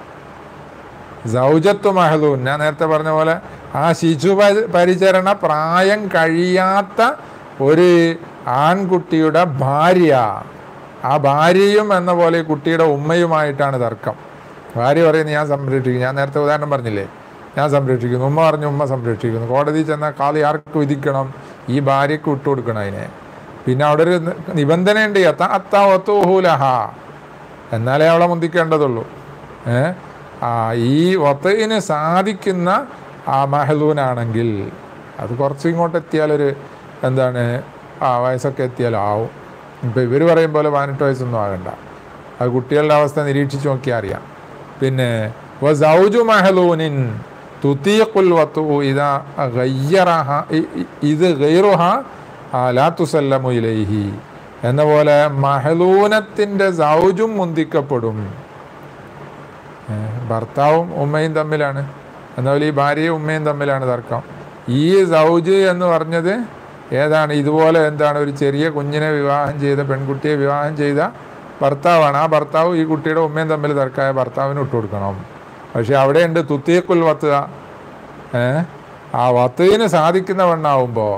സൗജത്വ മഹലൂൻ ഞാൻ നേരത്തെ പറഞ്ഞ പോലെ ആ ശിശു പരി- പരിചരണ പ്രായം കഴിയാത്ത ഒരു ആൺകുട്ടിയുടെ ഭാര്യ ആ ഭാര്യയും എന്ന പോലെ ഈ കുട്ടിയുടെ ഉമ്മയുമായിട്ടാണ് തർക്കം ഭാര്യ പറയുന്നത് ഞാൻ സംരക്ഷിക്കും ഞാൻ നേരത്തെ ഉദാഹരണം പറഞ്ഞില്ലേ ഞാൻ സംരക്ഷിക്കുന്നു ഉമ്മ പറഞ്ഞു ഉമ്മ സംരക്ഷിക്കുന്നു കോടതി ചെന്നാൽ കാളി ആർക്ക് വിധിക്കണം ഈ ഭാര്യയ്ക്ക് വിട്ടുകൊടുക്കണം അതിനെ പിന്നെ അവിടെ ഒരു നിബന്ധനയുണ്ട് അത്ത അത്താവത്തുഹൂലഹ എന്നാലേ അവളെ മുന്തിക്കേണ്ടതുള്ളൂ ഏ ആ ഈ ഒത്തയിന് സാധിക്കുന്ന ആ മഹലൂനാണെങ്കിൽ അത് കുറച്ച് ഇങ്ങോട്ട് എത്തിയാലൊരു എന്താണ് ആ വയസ്സൊക്കെ എത്തിയാലാവും ഇപ്പം ഇവർ പറയും പോലെ പതിനെട്ട് വയസ്സൊന്നും ആകണ്ട അത് കുട്ടികളുടെ അവസ്ഥ നിരീക്ഷിച്ച് നോക്കിയാൽ അറിയാം പിന്നെ സൗജു മഹലൂനിൻ തുത്തീഖുൽ വത്തു ഇതാ ഗയ്യറഹ ഇ- ഇ- ഇത് ഗൈറുഹ ലാ തുസല്ലമു ഇലൈഹി എന്ന പോലെ മഹലൂനത്തിൻ്റെ സൗജും മുന്തിക്കപ്പെടും ഏ, ഭർത്താവും ഉമ്മയും തമ്മിലാണ് എന്നാൽ ഈ ഭാര്യയും ഉമ്മയും തമ്മിലാണ് തർക്കം ഈ സൗജ് എന്ന് പറഞ്ഞത് ഏതാണ് ഇതുപോലെ എന്താണ് ഒരു ചെറിയ കുഞ്ഞിനെ വിവാഹം ചെയ്ത പെൺകുട്ടിയെ വിവാഹം ചെയ്ത ഭർത്താവാണ് ആ ഭർത്താവ് ഈ കുട്ടിയുടെ ഉമ്മയും തമ്മിൽ തർക്കമായ ഭർത്താവിന് ഇട്ടുകൊടുക്കണം പക്ഷെ അവിടെയുണ്ട് തുത്തിയക്കുൽ വത്തുക ഏ ആ വത്തുവിന് സാധിക്കുന്ന പെണ്ണാവുമ്പോൾ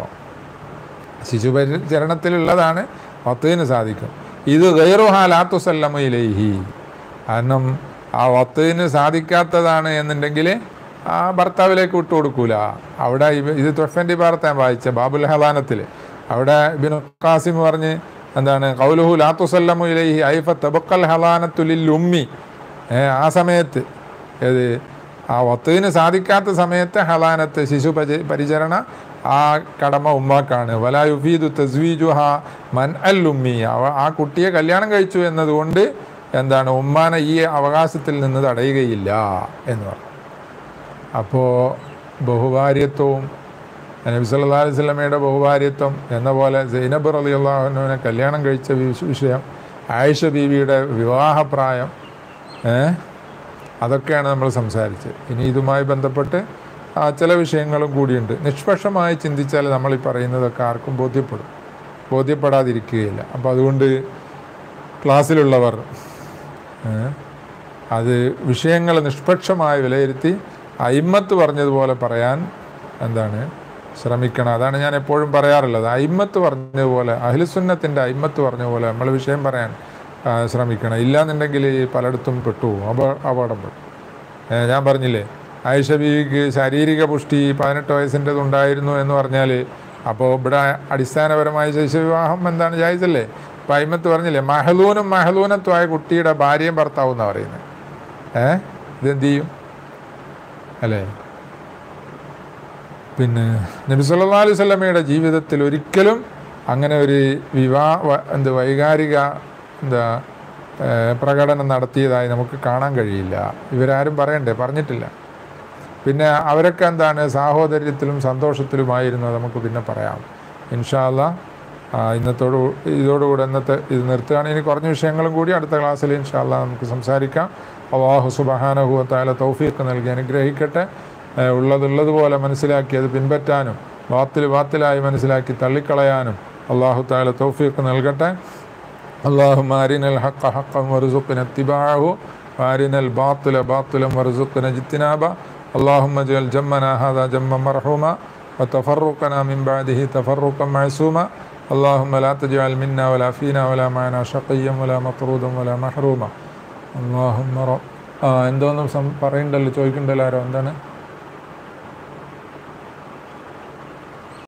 ശിശുപരിചരണത്തിലുള്ളതാണ് വത്തുവിന് സാധിക്കും ഇത് ഗൈറുഹാലാത്തുസല്ലമയിലേഹി കാരണം ആ വത്തുവിന് സാധിക്കാത്തതാണ് എന്നുണ്ടെങ്കിൽ ആ ഭർത്താവിലേക്ക് വിട്ടുകൊടുക്കൂല അവിടെ ഇവ- ഇത് തൊഫൻ്റെ ഭാരത്ത് ഞാൻ വായിച്ച ബാബുൽ ഹലാനത്തിൽ അവിടെ ഇബിൻ ഖാസിം പറഞ്ഞ് എന്താണ് കൗലുഹു ലാത്തുസല്ലമു ഇലൈഹി ഐഫ തബക്കൽ ഹലാനത്തുലിൽ ഉമ്മി ഏ, ആ സമയത്ത് ഏത് ആ ഒത്തുവിന് സാധിക്കാത്ത സമയത്ത് ഹലാനത്ത് ശിശു പരി പരിചരണ ആ കടമ ഉമ്മാക്കാണ് വലാ യുഫീദു തസ്വീജുഹ മൻ അൽ ഉമ്മി അവ ആ കുട്ടിയെ കല്യാണം കഴിച്ചു എന്നതുകൊണ്ട് എന്താണ് ഉമ്മാനെ ഈ അവകാശത്തിൽ നിന്ന് തടയുകയില്ല എന്ന് പറഞ്ഞു അപ്പോൾ ബഹുഭാര്യത്വവും നബി സല്ലല്ലാഹു അലൈഹി വസല്ലമയുടെ ബഹുഭാര്യത്വം എന്ന പോലെ സൈനബ് റളിയല്ലാഹുവിനെ കല്യാണം കഴിച്ച വിഷ- വിഷയം ആയിഷ ബീവിയുടെ വിവാഹപ്രായം ഏ? അതൊക്കെയാണ് നമ്മൾ സംസാരിച്ചത് ഇനി ഇതുമായി ബന്ധപ്പെട്ട് ആ, ചില വിഷയങ്ങളും കൂടിയുണ്ട് നിഷ്പക്ഷമായി ചിന്തിച്ചാൽ നമ്മൾ ഈ പറയുന്നതൊക്കെ ആർക്കും ബോധ്യപ്പെടും ബോധ്യപ്പെടാതിരിക്കുകയില്ല അപ്പോൾ അതുകൊണ്ട് ക്ലാസ്സിലുള്ളവർ ഏ, അത് വിഷയങ്ങൾ നിഷ്പക്ഷമായി വിലയിരുത്തി അയിമ്മത്ത് പറഞ്ഞതുപോലെ പറയാൻ എന്താണ് ശ്രമിക്കണം അതാണ് ഞാൻ എപ്പോഴും പറയാറുള്ളത് അയിമ്മത്ത് പറഞ്ഞതുപോലെ അഹിലുസുന്നത്തിൻ്റെ അയിമ്മത്ത് പറഞ്ഞ പോലെ നമ്മൾ വിഷയം പറയാൻ ആ, ശ്രമിക്കണം ഇല്ലാന്നുണ്ടെങ്കിൽ പലയിടത്തും പെട്ടുപോകും അപ അപകടപ്പെടും ഏ, ഞാൻ പറഞ്ഞില്ലേ ആയിഷ ബീവിക്ക് ശാരീരിക പുഷ്ടി പതിനെട്ട് വയസ്സിൻ്റെത് ഉണ്ടായിരുന്നു എന്ന് പറഞ്ഞാൽ അപ്പോൾ ഇവിടെ അടിസ്ഥാനപരമായ ശിശുവിവാഹം എന്താണ് ജായിസല്ലേ അപ്പം അയിമത്ത് പറഞ്ഞില്ലേ മഹലൂനും മഹലൂനത്തുമായ കുട്ടിയുടെ ഭാര്യയും ഭർത്താവും എന്നാണ് പറയുന്നത് ഏ ഇതെന്ത് ചെയ്യും അല്ലേ പിന്നെ നബി സല്ലല്ലാഹു അലൈഹി വസല്ലമയുടെ ജീവിതത്തിൽ ഒരിക്കലും അങ്ങനെ ഒരു വിവാ വ- എന്ത് വൈകാരിക എന്താ ഏ, പ്രകടനം നടത്തിയതായി നമുക്ക് കാണാൻ കഴിയില്ല ഇവരാരും പറയണ്ടേ പറഞ്ഞിട്ടില്ല പിന്നെ അവരൊക്കെ എന്താണ് സാഹോദര്യത്തിലും സന്തോഷത്തിലുമായിരുന്നു അത് നമുക്ക് പിന്നെ പറയാം ഇൻഷാല്ല ഇന്നത്തോടു ഇതോടുകൂടെ ഇന്നത്തെ ഇത് നിർത്തുകയാണ് ഇനി കുറഞ്ഞ വിഷയങ്ങളും കൂടി അടുത്ത ക്ലാസ്സിൽ ഇൻഷാല്ല നമുക്ക് സംസാരിക്കാം അള്ളാഹു സുബഹാനഹുവത്തായ തൗഫീഖ് നൽകി അനുഗ്രഹിക്കട്ടെ ഏഹ് ഉള്ളതുള്ളതുപോലെ മനസ്സിലാക്കി അത് പിൻപറ്റാനും വാത്തിൽ വാത്തിലായി മനസ്സിലാക്കി തള്ളിക്കളയാനും അള്ളാഹു താല തൗഫീഖ് നൽകട്ടെ اللهم أرنا الحق حقا وارزقنا اتباعه وأرنا الباطل باطلا وارزقنا اجتنابه اللهم اجعل جمنا هذا جما مرحوما وتفرقنا من بعده تفرقا معصوما اللهم لا تجعل منا ولا فينا ولا معنا شقيا ولا مطرودا ولا محروما اللهم رب ആ എന്തോന്നും സം പറയുന്നുണ്ടല്ലോ ചോദിക്കണ്ടല്ലോ ആരോ എന്താണ്